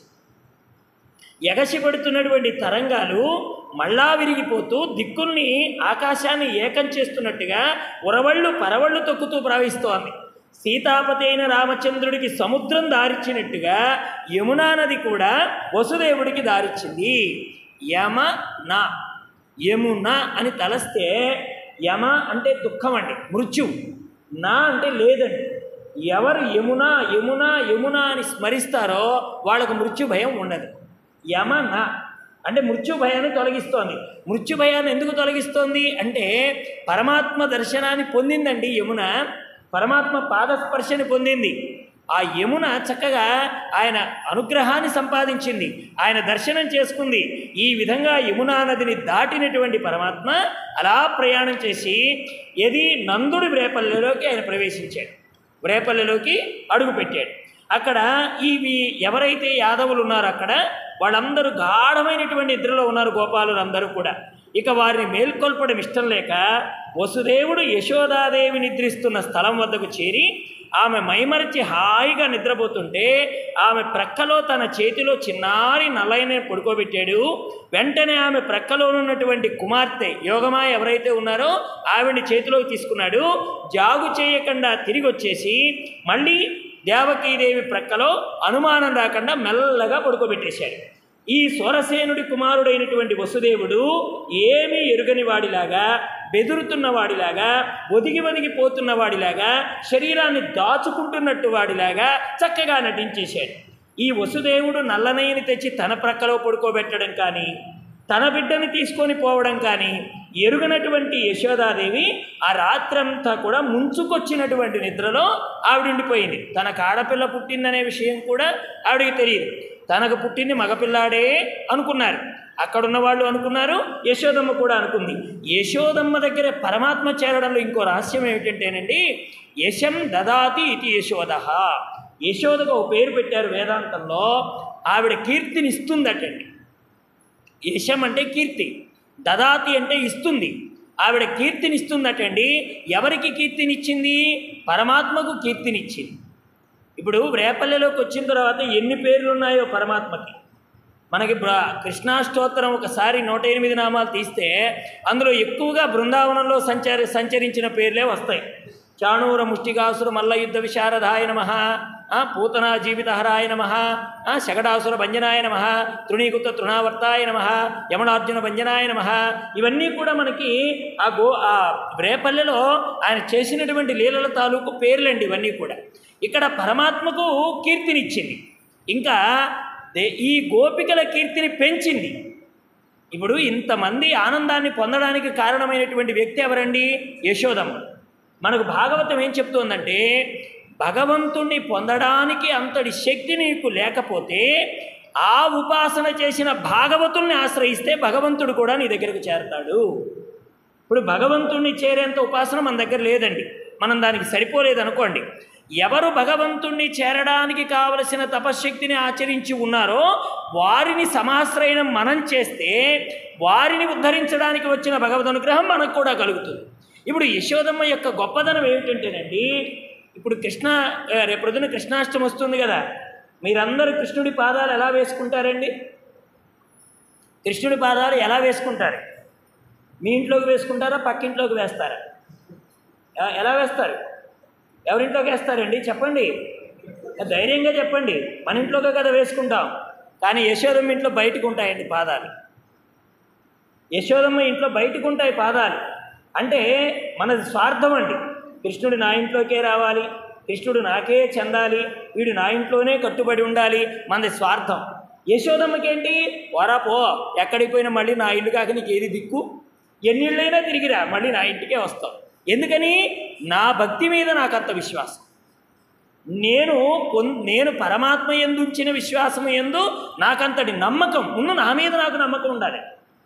ఎగసిపడుతున్నటువంటి తరంగాలు మళ్ళా విరిగిపోతూ దిక్కుల్ని ఆకాశాన్ని ఏకం చేస్తున్నట్టుగా ఉరవళ్ళు పరవళ్ళు తొక్కుతూ ప్రవహిస్తోంది సీతాపతి అయిన రామచంద్రుడికి సముద్రం దారిచ్చినట్టుగా యమునా నది కూడా వసుదేవుడికి దారిచ్చింది యమ నా యమున అని తలస్తే యమ అంటే దుఃఖం అండి మృత్యు నా అంటే లేదండి ఎవరు యమున యమున యమున అని స్మరిస్తారో వాళ్ళకు మృత్యు భయం ఉండదు యమ నా అంటే మృత్యు భయాన్ని తొలగిస్తోంది మృత్యు భయాన్ని ఎందుకు తొలగిస్తోంది అంటే పరమాత్మ దర్శనాన్ని పొందిందండి యమున పరమాత్మ పాదస్పర్శని పొందింది ఆ యమున చక్కగా ఆయన అనుగ్రహాన్ని సంపాదించింది ఆయన దర్శనం చేసుకుంది ఈ విధంగా యమునా నదిని దాటినటువంటి పరమాత్మ అలా ప్రయాణం చేసి ఏది నందుడి రేపల్లెలోకి ఆయన ప్రవేశించాడు రేపల్లెలోకి అడుగుపెట్టాడు అక్కడ ఇవి ఎవరైతే యాదవులు ఉన్నారో అక్కడ వాళ్ళందరూ గాఢమైనటువంటి నిద్రలో ఉన్నారు గోపాలులు అందరూ కూడా ఇక వారిని మేల్కొల్పడం ఇష్టం లేక వసుదేవుడు యశోదాదేవి నిద్రిస్తున్న స్థలం వద్దకు చేరి ఆమె మైమరిచి హాయిగా నిద్రపోతుంటే ఆమె ప్రక్కలో తన చేతిలో చిన్నారి నల్లైన పడుకోబెట్టాడు వెంటనే ఆమె ప్రక్కలో ఉన్నటువంటి కుమార్తె యోగమాయ ఎవరైతే ఉన్నారో ఆవిడ్ని చేతిలోకి తీసుకున్నాడు జాగు చేయకుండా తిరిగి వచ్చేసి మళ్ళీ దేవకీదేవి ప్రక్కలో అనుమానం రాకుండా మెల్లగా పడుకోబెట్టేశాడు ఈ సోరసేనుడి కుమారుడైనటువంటి వసుదేవుడు ఏమీ ఎరుగని వాడిలాగా బెదురుతున్న వాడిలాగా ఒదిగి ఒదిగి పోతున్న వాడిలాగా శరీరాన్ని దాచుకుంటున్నట్టు వాడిలాగా చక్కగా నటించేశాడు ఈ వసుదేవుడు నల్లనయ్యని తెచ్చి తన ప్రక్కలో పడుకోబెట్టడం కానీ తన బిడ్డని తీసుకొని పోవడం కానీ ఎరుగనటువంటి యశోదాదేవి ఆ రాత్రంతా కూడా ముంచుకొచ్చినటువంటి నిద్రలో ఆవిడ ఉండిపోయింది తనకు ఆడపిల్ల పుట్టిందనే విషయం కూడా ఆవిడకి తెలియదు తనకు పుట్టింది మగపిల్లాడే అనుకున్నారు అక్కడున్న వాళ్ళు అనుకున్నారు యశోదమ్మ కూడా అనుకుంది యశోదమ్మ దగ్గర పరమాత్మ చేరడంలో ఇంకో రహస్యం ఏమిటంటేనండి యశం దదాతి ఇది యశోద యశోదకు ఒక పేరు పెట్టారు వేదాంతంలో ఆవిడ కీర్తిని ఇస్తుందటండి యశం అంటే కీర్తి దదాతి అంటే ఇస్తుంది ఆవిడ కీర్తినిస్తుందటండి ఎవరికి కీర్తినిచ్చింది పరమాత్మకు కీర్తినిచ్చింది ఇప్పుడు రేపల్లెలోకి వచ్చిన తర్వాత ఎన్ని పేర్లు ఉన్నాయో పరమాత్మకి మనకి బ్ర- కృష్ణాష్టోత్తరం ఒకసారి నూట ఎనిమిది నామాలు తీస్తే అందులో ఎక్కువగా బృందావనంలో సంచరి సంచరించిన పేర్లే వస్తాయి చాణూర ముష్టికాసుర మల్లయుద్ధ విశారదాయ నమ పూతన జీవితహరాయ నమ శగడాసుర భంజనాయ నమ తృణీకృత తృణావర్తాయ నమ యమనార్జున భంజనాయ నమ ఇవన్నీ కూడా మనకి ఆ గో ఆ రేపల్లెలో ఆయన చేసినటువంటి లీలల తాలూకు పేర్లండి ఇవన్నీ కూడా ఇక్కడ పరమాత్మకు కీర్తినిచ్చింది ఇంకా దే- ఈ గోపికల కీర్తిని పెంచింది ఇప్పుడు ఇంతమంది ఆనందాన్ని పొందడానికి కారణమైనటువంటి వ్యక్తి ఎవరండి యశోదమ్మ మనకు భాగవతం ఏం చెప్తోందంటే భగవంతుణ్ణి పొందడానికి అంతటి శక్తి నీకు లేకపోతే ఆ ఉపాసన చేసిన భాగవతుల్ని ఆశ్రయిస్తే భగవంతుడు కూడా నీ దగ్గరకు చేరతాడు ఇప్పుడు భగవంతుణ్ణి చేరేంత ఉపాసన మన దగ్గర లేదండి మనం దానికి సరిపోలేదు అనుకోండి ఎవరు భగవంతుణ్ణి చేరడానికి కావలసిన తపశ్శక్తిని ఆచరించి ఉన్నారో వారిని సమాశ్రయణం మనం చేస్తే వారిని ఉద్ధరించడానికి వచ్చిన భగవద్ అనుగ్రహం మనకు కూడా కలుగుతుంది ఇప్పుడు యశోదమ్మ యొక్క గొప్పదనం ఏమిటంటేనండి ఇప్పుడు కృష్ణ ఆ, రేపు పొద్దున కృష్ణాష్టమి వస్తుంది కదా మీరందరూ కృష్ణుడి పాదాలు ఎలా వేసుకుంటారండి కృష్ణుడి పాదాలు ఎలా వేసుకుంటారు మీ ఇంట్లోకి వేసుకుంటారా పక్కింట్లోకి వేస్తారా ఎ- ఎలా వేస్తారు ఎవరింట్లోకి వేస్తారండి చెప్పండి ధైర్యంగా చెప్పండి మన ఇంట్లోకే కదా వేసుకుంటాం కానీ యశోదమ్మ ఇంట్లో బయటకు ఉంటాయండి పాదాలు యశోదమ్మ ఇంట్లో బయటకు ఉంటాయి పాదాలు అంటే మనది స్వార్థం అండి కృష్ణుడు నా ఇంట్లోకే రావాలి కృష్ణుడు నాకే చెందాలి వీడు నా ఇంట్లోనే కట్టుబడి ఉండాలి మనది స్వార్థం యశోదమ్మకేంటి వరా పో ఎక్కడికి పోయినా మళ్ళీ నా ఇల్లు కాక నీకు ఏది దిక్కు ఎన్నిళ్ళైనా తిరిగిరా మళ్ళీ నా ఇంటికే వస్తావు ఎందుకని నా భక్తి మీద నాకు అంత విశ్వాసం నేను పొన్ నేను పరమాత్మ ఎందు ఉంచిన విశ్వాసం ఎందు నాకంతటి నమ్మకం ముందు నా మీద నాకు నమ్మకం ఉండాలి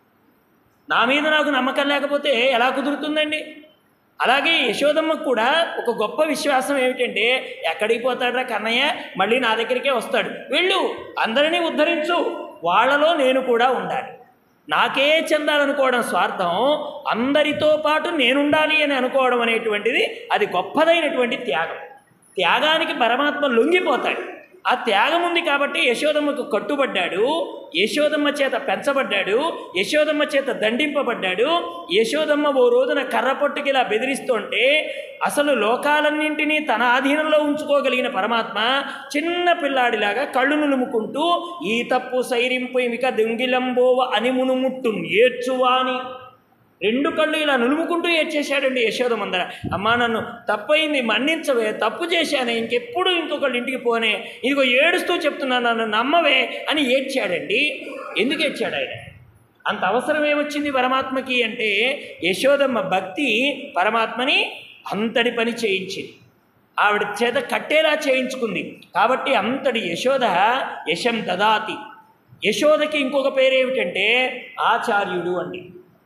నా మీద నాకు నమ్మకం లేకపోతే ఎలా కుదురుతుందండి అలాగే యశోదమ్మకు కూడా ఒక గొప్ప విశ్వాసం ఏమిటంటే ఎక్కడికి పోతాడ్రా కన్నయ్య మళ్ళీ నా దగ్గరికే వస్తాడు వెళ్ళు అందరినీ ఉద్ధరించు వాళ్ళలో నేను కూడా ఉండాలి నాకే చెందాలనుకోవడం స్వార్థం అందరితో పాటు నేనుండాలి అని అనుకోవడం అనేటువంటిది అది గొప్పదైనటువంటి త్యాగం త్యాగానికి పరమాత్మ లొంగిపోతాడు ఆ త్యాగం ఉంది కాబట్టి యశోదమ్మకు కట్టుబడ్డాడు యశోదమ్మ చేత పెంచబడ్డాడు యశోదమ్మ చేత దండింపబడ్డాడు యశోదమ్మ ఓ రోజున కర్రపొట్టుకి ఇలా బెదిరిస్తుంటే అసలు లోకాలన్నింటినీ తన ఆధీనంలో ఉంచుకోగలిగిన పరమాత్మ చిన్న పిల్లాడిలాగా కళ్ళు నులుముకుంటూ ఈ తప్పు సైరింపు ఇక దొంగిలంబోవ అని మునుముట్టు ఏడ్చువాని రెండు కళ్ళు ఇలా నులుముకుంటూ ఏడ్చేశాడండి యశోద ముందర అమ్మా నన్ను తప్పయింది మన్నించవే తప్పు చేశానే ఇంకెప్పుడు ఇంకొకళ్ళు ఇంటికి పోనే ఇదిగో ఏడుస్తూ చెప్తున్నాను నన్ను నమ్మవే అని ఏడ్చాడండి ఎందుకు ఏడ్చాడు ఆయన అంత అవసరం ఏమొచ్చింది పరమాత్మకి అంటే యశోదమ్మ భక్తి పరమాత్మని అంతటి పని చేయించింది ఆవిడ చేత కట్టేలా చేయించుకుంది కాబట్టి అంతటి యశోద యశం దదాతి యశోదకి ఇంకొక పేరేమిటంటే ఆచార్యుడు అండి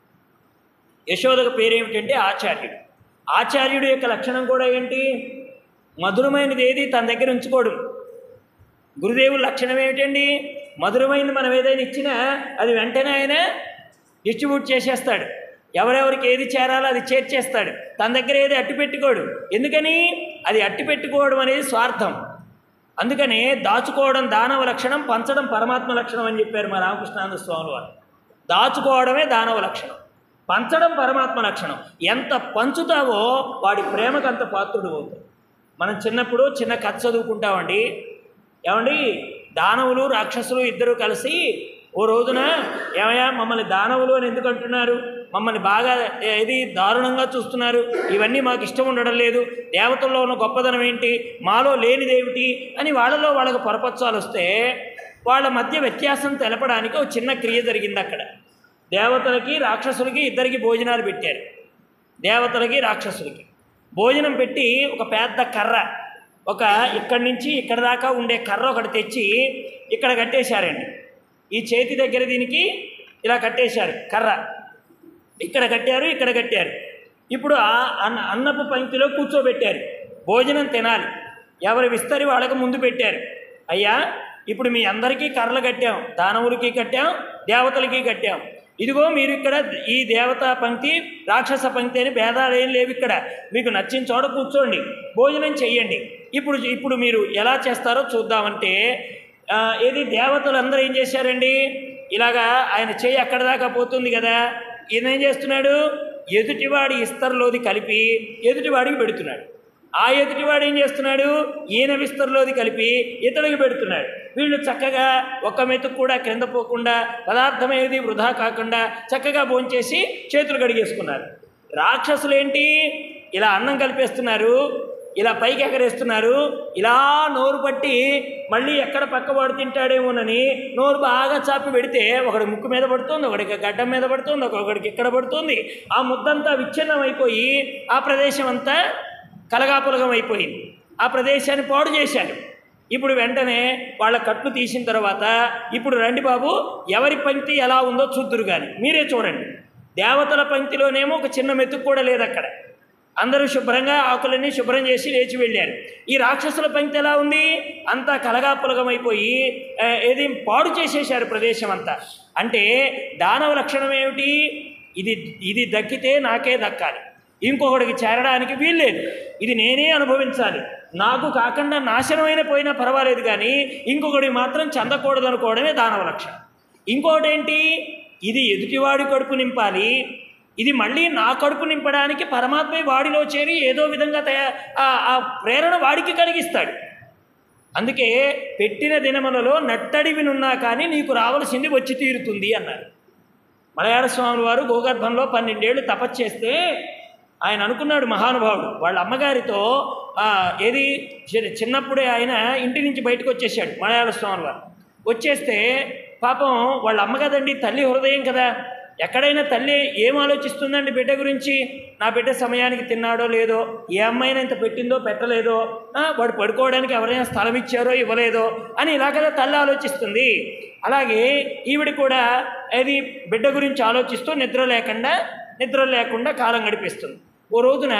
యశోదకు పేరేమిటంటే ఆచార్యుడు ఆచార్యుడు యొక్క లక్షణం కూడా ఏంటి మధురమైనది ఏది తన దగ్గర ఉంచుకోడు గురుదేవుల లక్షణం ఏమిటండి మధురమైనది మనం ఏదైనా ఇచ్చినా అది వెంటనే ఆయన డిస్ట్రిబ్యూట్ చేసేస్తాడు ఎవరెవరికి ఏది చేరాలో అది చేర్చేస్తాడు తన దగ్గర ఏది అట్టి పెట్టుకోడు ఎందుకని అది అట్టి పెట్టుకోవడం అనేది స్వార్థం అందుకనే దాచుకోవడం దానవ లక్షణం పంచడం పరమాత్మ లక్షణం అని చెప్పారు మా రామకృష్ణానంద స్వామి వారు దాచుకోవడమే దానవ లక్షణం పంచడం పరమాత్మ లక్షణం ఎంత పంచుతావో వాడి ప్రేమకు అంత పాత్రుడు అవుతావు మనం చిన్నప్పుడు చిన్న కథ చదువుకుంటామండి ఏమండి దానవులు రాక్షసులు ఇద్దరు కలిసి ఓ రోజున ఏమయ్యా మమ్మల్ని దానవులు అని ఎందుకు అంటున్నారు మమ్మల్ని బాగా ఏది దారుణంగా చూస్తున్నారు ఇవన్నీ మాకు ఇష్టం ఉండడం లేదు దేవతల్లో ఉన్న గొప్పదనం ఏంటి మాలో లేనిదేమిటి అని వాళ్ళలో వాళ్ళకు పొరపచ్చాలు వస్తే వాళ్ళ మధ్య వ్యత్యాసం తెలపడానికి ఒక చిన్న క్రియ జరిగింది అక్కడ దేవతలకి రాక్షసులకి ఇద్దరికి భోజనాలు పెట్టారు దేవతలకి రాక్షసులకి భోజనం పెట్టి ఒక పెద్ద కర్ర ఒక ఇక్కడి నుంచి ఇక్కడ దాకా ఉండే కర్ర ఒకటి తెచ్చి ఇక్కడ కట్టేశారండి ఈ చేతి దగ్గర దీనికి ఇలా కట్టేశారు కర్ర ఇక్కడ కట్టారు ఇక్కడ కట్టారు ఇప్పుడు ఆ అన్న అన్నపు పంక్తిలో కూర్చోబెట్టారు భోజనం తినాలి ఎవరి విస్తరి వాళ్ళకి ముందు పెట్టారు అయ్యా ఇప్పుడు మీ అందరికీ కర్రలు కట్టాం దానవులకి కట్టాం దేవతలకి కట్టాం ఇదిగో మీరు ఇక్కడ ఈ దేవతా పంక్తి రాక్షస పంక్తి అని భేదాలు ఏం లేవు ఇక్కడ మీకు నచ్చిన చోట కూర్చోండి భోజనం చెయ్యండి ఇప్పుడు ఇప్పుడు మీరు ఎలా చేస్తారో చూద్దామంటే ఆ, ఏది దేవతలు అందరూ ఏం చేశారండి ఇలాగా ఆయన చెయ్యి అక్కడ దాకా పోతుంది కదా ఈయన ఏం చేస్తున్నాడు ఎదుటివాడి ఇస్తర్లోది కలిపి ఎదుటివాడికి పెడుతున్నాడు ఆ ఎదుటివాడు ఏం చేస్తున్నాడు ఈయన విస్తర్లోది కలిపి ఇతడికి పెడుతున్నాడు వీళ్ళు చక్కగా ఒక్క మెతుకు కూడా క్రింద పోకుండా పదార్థం ఏది వృధా కాకుండా చక్కగా భోంచేసి చేతులు కడిగేసుకున్నారు రాక్షసులు ఏంటి ఇలా అన్నం కలిపేస్తున్నారు ఇలా పైకి ఎగరేస్తున్నారు ఇలా నోరు పట్టి మళ్ళీ ఎక్కడ పక్కవాడు తింటాడేమోనని నోరు బాగా చాపి పెడితే ఒకడి ముక్కు మీద పడుతుంది ఒకడికి గడ్డం మీద పడుతుంది ఒకడికి ఇక్కడ పడుతుంది ఆ ముద్దంతా విచ్ఛిన్నం అయిపోయి ఆ ప్రదేశం అంతా కలగాపులగం అయిపోయింది ఆ ప్రదేశాన్ని పాడు చేశారు ఇప్పుడు వెంటనే వాళ్ళ కట్లు తీసిన తర్వాత ఇప్పుడు రండి బాబు ఎవరి పంక్తి ఎలా ఉందో చూద్దురు కానీ మీరే చూడండి దేవతల పంక్తిలోనేమో ఒక చిన్న మెతుకు కూడా లేదు అక్కడ అందరూ శుభ్రంగా ఆకులన్నీ శుభ్రం చేసి లేచి వెళ్ళారు ఈ రాక్షసుల పంక్తి ఎలా ఉంది అంతా కలగాపులగమైపోయి ఆ, ఏది పాడు చేసేశారు ప్రదేశం అంతా అంటే దానవ లక్షణం ఏమిటి ఇది ఇది దక్కితే నాకే దక్కాలి ఇంకొకడికి చేరడానికి వీల్లేదు ఇది నేనే అనుభవించాలి నాకు కాకుండా నాశనమైన పోయినా పర్వాలేదు కానీ ఇంకొకటి మాత్రం చెందకూడదు అనుకోవడమే దానవ లక్షణం ఇంకోటి ఏంటి ఇది ఎదుటివాడి కడుపు నింపాలి ఇది మళ్ళీ నా కడుపు నింపడానికి పరమాత్మే వాడిలో చేరి ఏదో విధంగా తయా ఆ- ఆ ప్రేరణ వాడికి కలిగిస్తాడు అందుకే పెట్టిన దినములలో నట్టడివినున్నా కానీ నీకు రావలసింది వచ్చి తీరుతుంది అన్నారు మలయాళ స్వామి వారు గోగర్భంలో పన్నెండేళ్ళు తపస్సు చేస్తే ఆయన అనుకున్నాడు మహానుభావుడు వాళ్ళ అమ్మగారితో ఆ, ఏది చి- చిన్నప్పుడే ఆయన ఇంటి నుంచి బయటకు వచ్చేసాడు మలయాళ స్వామి వారు వచ్చేస్తే పాపం వాళ్ళ అమ్మ కదండి తల్లి హృదయం కదా ఎక్కడైనా తల్లి ఏం ఆలోచిస్తుందండి బిడ్డ గురించి నా బిడ్డ సమయానికి తిన్నాడో లేదో ఏ అమ్మాయినా ఇంత పెట్టిందో పెట్టలేదో ఆ, వాడు పడుకోవడానికి ఎవరైనా స్థలం ఇచ్చారో ఇవ్వలేదో అని ఇలా కదా తల్లి ఆలోచిస్తుంది అలాగే ఈవిడ కూడా అది బిడ్డ గురించి ఆలోచిస్తూ నిద్ర లేకుండా నిద్ర లేకుండా కాలం గడిపిస్తుంది ఓ రోజున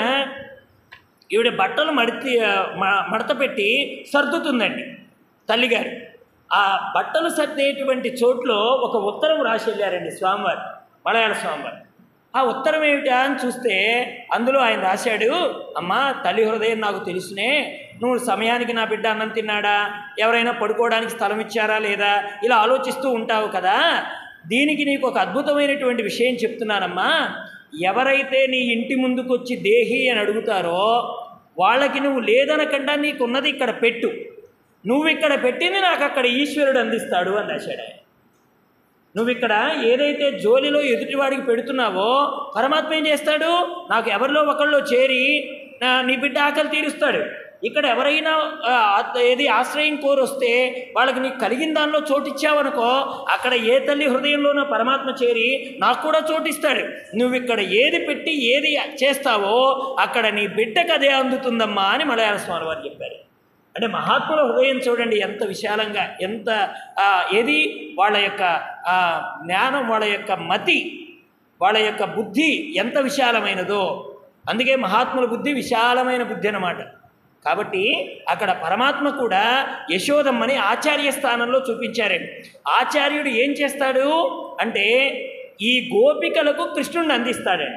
ఈవిడ బట్టలు మడితి మ- మడత పెట్టి సర్దుతుందండి తల్లిగారు ఆ బట్టలు సర్దేటువంటి చోట్లో ఒక ఉత్తరం రాసి వెళ్ళారండి స్వామివారు మలయాళ స్వామివారు ఆ ఉత్తరం ఏమిటా అని చూస్తే అందులో ఆయన రాశాడు అమ్మా తల్లి హృదయం నాకు తెలుసునే నువ్వు సమయానికి నా బిడ్డ అన్నం తిన్నాడా ఎవరైనా పడుకోవడానికి స్థలం ఇచ్చారా లేదా ఇలా ఆలోచిస్తూ ఉంటావు కదా దీనికి నీకు ఒక అద్భుతమైనటువంటి విషయం చెప్తున్నానమ్మా ఎవరైతే నీ ఇంటి ముందుకు వచ్చి దేహి అని అడుగుతారో వాళ్ళకి నువ్వు లేదనకుండా నీకున్నది ఇక్కడ పెట్టు నువ్వు ఇక్కడ పెట్టింది నాకు అక్కడ ఈశ్వరుడు అందిస్తాడు అని రాశాడు ఆయన నువ్వు ఇక్కడ ఏదైతే జోలిలో ఎదుటివాడికి పెడుతున్నావో పరమాత్మ ఏం చేస్తాడు నాకు ఎవరిలో ఒకళ్ళు చేరి నా- నీ బిడ్డ ఆకలి తీరుస్తాడు ఇక్కడ ఎవరైనా ఆ, ఆ- ఏది ఆశ్రయం కోరొస్తే వాళ్ళకి నీకు కలిగిన దానిలో చోటిచ్చావనుకో అక్కడ ఏ తల్లి హృదయంలోనో పరమాత్మ చేరి నాకు కూడా చోటిస్తాడు నువ్వు ఇక్కడ ఏది పెట్టి ఏది చేస్తావో అక్కడ నీ బిడ్డకు అదే అందుతుందమ్మా అని మలయాళ స్వామి వారు చెప్పారు అంటే మహాత్ముల హృదయం చూడండి ఎంత విశాలంగా ఎంత ఆ, ఏది వాళ్ళ యొక్క ఆ, జ్ఞానం వాళ్ళ యొక్క మతి వాళ్ళ యొక్క బుద్ధి ఎంత విశాలమైనదో అందుకే మహాత్ముల బుద్ధి విశాలమైన బుద్ధి అన్నమాట కాబట్టి అక్కడ పరమాత్మ కూడా యశోదమ్మని ఆచార్య స్థానంలో చూపించారండి ఆచార్యుడు ఏం చేస్తాడు అంటే ఈ గోపికలకు కృష్ణుడిని అందిస్తాడండి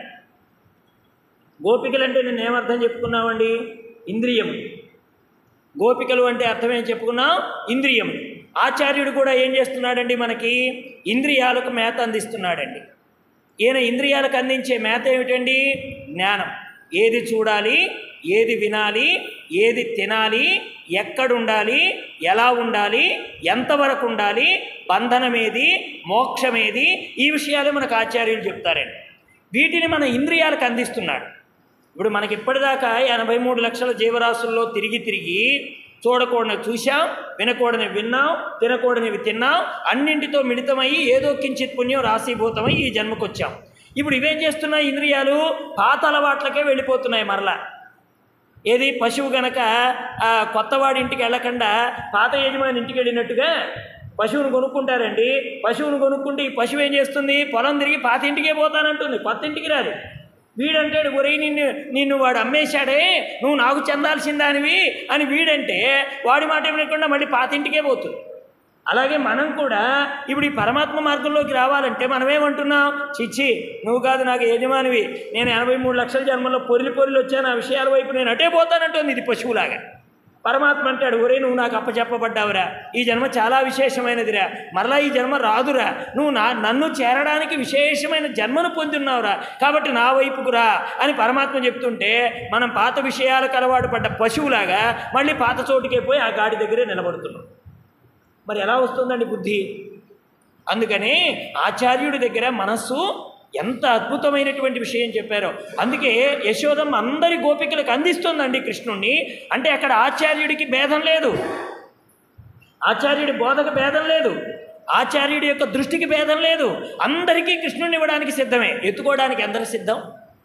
గోపికలు అంటే నేను ఏమర్థం చెప్పుకున్నామండి ఇంద్రియము గోపికలు అంటే అర్థం ఏం చెప్పుకున్నాం ఇంద్రియం ఆచార్యుడు కూడా ఏం చేస్తున్నాడండి మనకి ఇంద్రియాలకు మేత అందిస్తున్నాడండి ఈయన ఇంద్రియాలకు అందించే మేత ఏమిటండి జ్ఞానం ఏది చూడాలి ఏది వినాలి ఏది తినాలి ఎక్కడుండాలి ఎలా ఉండాలి ఎంతవరకు ఉండాలి బంధనమేది మోక్షమేది ఈ విషయాలు మనకు ఆచార్యులు చెప్తారండి వీటిని మన ఇంద్రియాలకు అందిస్తున్నాడు ఇప్పుడు మనకి ఇప్పటిదాకా ఎనభై మూడు లక్షల జీవరాశుల్లో తిరిగి తిరిగి చూడకూడని చూశాం వినకూడని విన్నాం తినకూడనివి తిన్నాం అన్నింటితో మిళితమయ్యి ఏదో కించిత్ పుణ్యం రాశీభూతమై ఈ జన్మకొచ్చాం ఇప్పుడు ఇవేం చేస్తున్నాయి ఇంద్రియాలు పాత అలవాట్లకే వెళ్ళిపోతున్నాయి మరలా ఏది పశువు గనక ఆ, కొత్తవాడి ఇంటికి వెళ్ళకుండా పాత యజమాని ఇంటికి వెళ్ళినట్టుగా పశువును కొనుక్కుంటారండి పశువును కొనుక్కుంటే ఈ పశువు ఏం చేస్తుంది పొలం తిరిగి పాత ఇంటికే పోతానంటుంది కొత్త ఇంటికి రాదు వీడంటాడు ఒరేయ్ నిన్ను నిన్ను వాడు అమ్మేశాడే నువ్వు నాకు చెందాల్సిన దానివి అని వీడంటే వాడి మాట వినకుండా మళ్ళీ పాత ఇంటికే పోతుంది అలాగే మనం కూడా ఇప్పుడు ఈ పరమాత్మ మార్గంలోకి రావాలంటే మనం ఏమంటున్నాం చిచ్చి నువ్వు కాదు నాకు యజమానివి నేను ఎనభై మూడు లక్షల జన్మలో పొరిలి పొరిలి వచ్చాను ఆ విషయాల వైపు నేను అటే పోతానంటుంది ఇది పశువులాగా పరమాత్మ అంటాడు ఒరే నువ్వు నాకు అప్పచెప్పబడ్డావురా ఈ జన్మ చాలా విశేషమైనదిరా మరలా ఈ జన్మ రాదురా నువ్వు నా నన్ను చేరడానికి విశేషమైన జన్మను పొందున్నావురా కాబట్టి నా వైపుకు రా అని పరమాత్మ చెప్తుంటే మనం పాత విషయాలకు అలవాటు పడ్డ పశువులాగా మళ్ళీ పాత చోటుకే పోయి ఆ గాడి దగ్గరే నిలబడుతున్నాం మరి ఎలా వస్తుందండి బుద్ధి అందుకని ఆచార్యుడి దగ్గర మనస్సు ఎంత అద్భుతమైనటువంటి విషయం చెప్పారో అందుకే యశోదమ్మ అందరి గోపికలకు అందిస్తుందండి కృష్ణుణ్ణి అంటే అక్కడ ఆచార్యుడికి భేదం లేదు ఆచార్యుడి బోధకు భేదం లేదు ఆచార్యుడి యొక్క దృష్టికి భేదం లేదు అందరికీ కృష్ణుని ఇవ్వడానికి సిద్ధమే ఎత్తుకోవడానికి అందరు సిద్ధం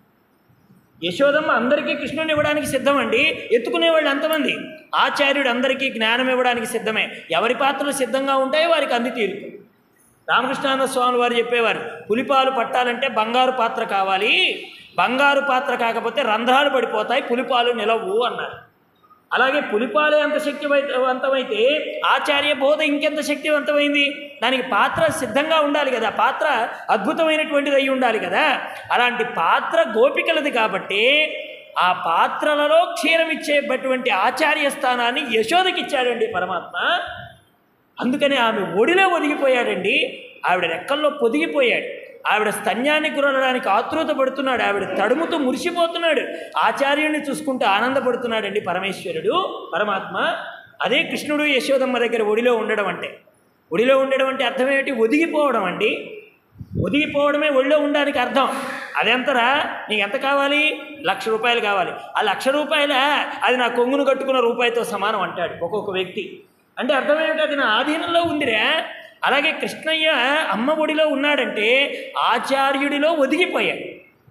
యశోదమ్మ అందరికీ కృష్ణుని ఇవ్వడానికి సిద్ధమండి ఎత్తుకునేవాళ్ళు ఎంతమంది ఆచార్యుడు అందరికీ జ్ఞానం ఇవ్వడానికి సిద్ధమే ఎవరి పాత్రలు సిద్ధంగా ఉంటాయో వారికి అంది తీరు రామకృష్ణానంద స్వామి వారు చెప్పేవారు పులిపాలు పట్టాలంటే బంగారు పాత్ర కావాలి బంగారు పాత్ర కాకపోతే రంధ్రాలు పడిపోతాయి పులిపాలు నిలవు అన్నారు అలాగే పులిపాలే అంత శక్తివంతమైతే ఆచార్య బోధ ఇంకెంత శక్తివంతమైంది దానికి పాత్ర సిద్ధంగా ఉండాలి కదా పాత్ర అద్భుతమైనటువంటిది అయి ఉండాలి కదా అలాంటి పాత్ర గోపికలది కాబట్టి ఆ పాత్రలలో క్షీరమిచ్చేటటువంటి ఆచార్య స్థానాన్ని యశోదకి ఇచ్చాడండి పరమాత్మ అందుకని ఆమె ఒడిలో ఒదిగిపోయాడండి ఆవిడ రెక్కల్లో పొదిగిపోయాడు ఆవిడ స్తన్యాన్ని కురడానికి ఆతృత పడుతున్నాడు ఆవిడ తడుముతో మురిసిపోతున్నాడు ఆచార్యుడిని చూసుకుంటూ ఆనందపడుతున్నాడండి పరమేశ్వరుడు పరమాత్మ అదే కృష్ణుడు యశోదమ్మ దగ్గర ఒడిలో ఉండడం అంటే ఒడిలో ఉండడం అంటే అర్థం ఏమిటి ఒదిగిపోవడం అండి ఒదిగిపోవడమే ఒళ్ళో ఉండడానికి అర్థం అదెంతరా నీకు ఎంత కావాలి లక్ష రూపాయలు కావాలి ఆ లక్ష రూపాయల అది నా కొంగును కట్టుకున్న రూపాయితో సమానం అంటాడు ఒక్కొక్క వ్యక్తి అంటే అర్థం ఏమిటి అది నా ఆధీనంలో ఉందిరా అలాగే కృష్ణయ్య అమ్మ ఒడిలో ఉన్నాడంటే ఆచార్యుడిలో ఒదిగిపోయాడు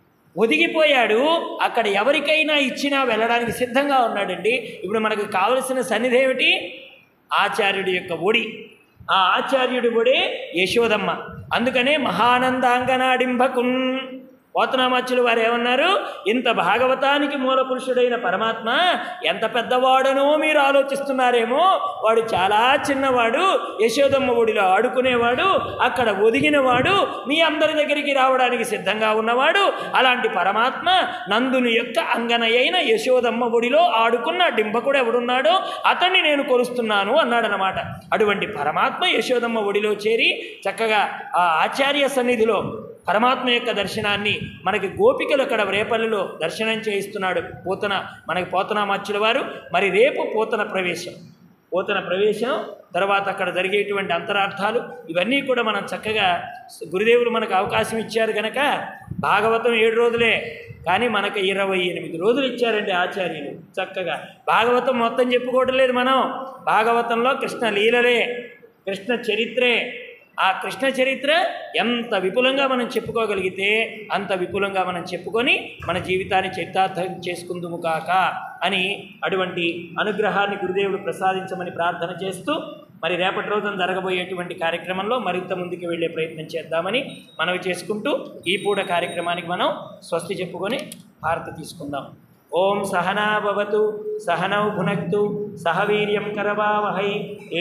ఒదిగిపోయాడు అక్కడ ఎవరికైనా ఇచ్చినా వెళ్ళడానికి సిద్ధంగా ఉన్నాడండి ఇప్పుడు మనకు కావలసిన సన్నిధి ఏమిటి ఆచార్యుడి యొక్క ఒడి ఆ ఆచార్యుడి ఒడే యశోదమ్మ అందుకనే మహానందాంగనాడింబకున్ పోతనామాచులు వారు ఏమన్నారు ఇంత భాగవతానికి మూల పురుషుడైన పరమాత్మ ఎంత పెద్దవాడనో మీరు ఆలోచిస్తున్నారేమో వాడు చాలా చిన్నవాడు యశోదమ్మ ఒడిలో ఆడుకునేవాడు అక్కడ ఒదిగినవాడు మీ అందరి దగ్గరికి రావడానికి సిద్ధంగా ఉన్నవాడు అలాంటి పరమాత్మ నందుని యొక్క అంగనయైన యశోదమ్మ ఒడిలో ఆడుకున్న డింబకుడు ఎవడున్నాడో అతన్ని నేను కొలుస్తున్నాను అన్నాడనమాట అటువంటి పరమాత్మ యశోదమ్మ ఒడిలో చేరి చక్కగా ఆ ఆచార్య సన్నిధిలో పరమాత్మ యొక్క దర్శనాన్ని మనకి గోపికలు అక్కడ రేపల్లిలో దర్శనం చేయిస్తున్నాడు పోతన మనకి పోతనామాచ్యుల వారు మరి రేపు పోతన ప్రవేశం పోతన ప్రవేశం తర్వాత అక్కడ జరిగేటువంటి అంతరార్థాలు ఇవన్నీ కూడా మనం చక్కగా గురుదేవులు మనకు అవకాశం ఇచ్చారు కనుక భాగవతం ఏడు రోజులే కానీ మనకు ఇరవై ఎనిమిది రోజులు ఇచ్చారండి ఆచార్యులు చక్కగా భాగవతం మొత్తం చెప్పుకోవడం లేదు మనం భాగవతంలో కృష్ణ లీలలే కృష్ణ చరిత్రే ఆ కృష్ణ చరిత్ర ఎంత విపులంగా మనం చెప్పుకోగలిగితే అంత విపులంగా మనం చెప్పుకొని మన జీవితాన్ని చరితార్థం చేసుకుందుము కాక అని అటువంటి అనుగ్రహాన్ని గురుదేవుడు ప్రసాదించమని ప్రార్థన చేస్తూ మరి రేపటి రోజున జరగబోయేటువంటి కార్యక్రమంలో మరింత ముందుకు వెళ్ళే ప్రయత్నం చేద్దామని మనవి చేసుకుంటూ ఈ పూట కార్యక్రమానికి మనం స్వస్తి చెప్పుకొని భారత తీసుకుందాం ఓం సహనా భవతు సహనౌ భునక్తు సహ వీర్యం కరవావహై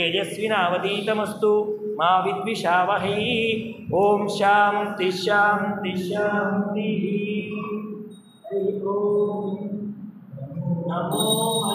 తేజస్వినావతీతమస్తు మా విద్విషావహై ఓం శాంతి శాంతి శాంతి హరి ఓం నమో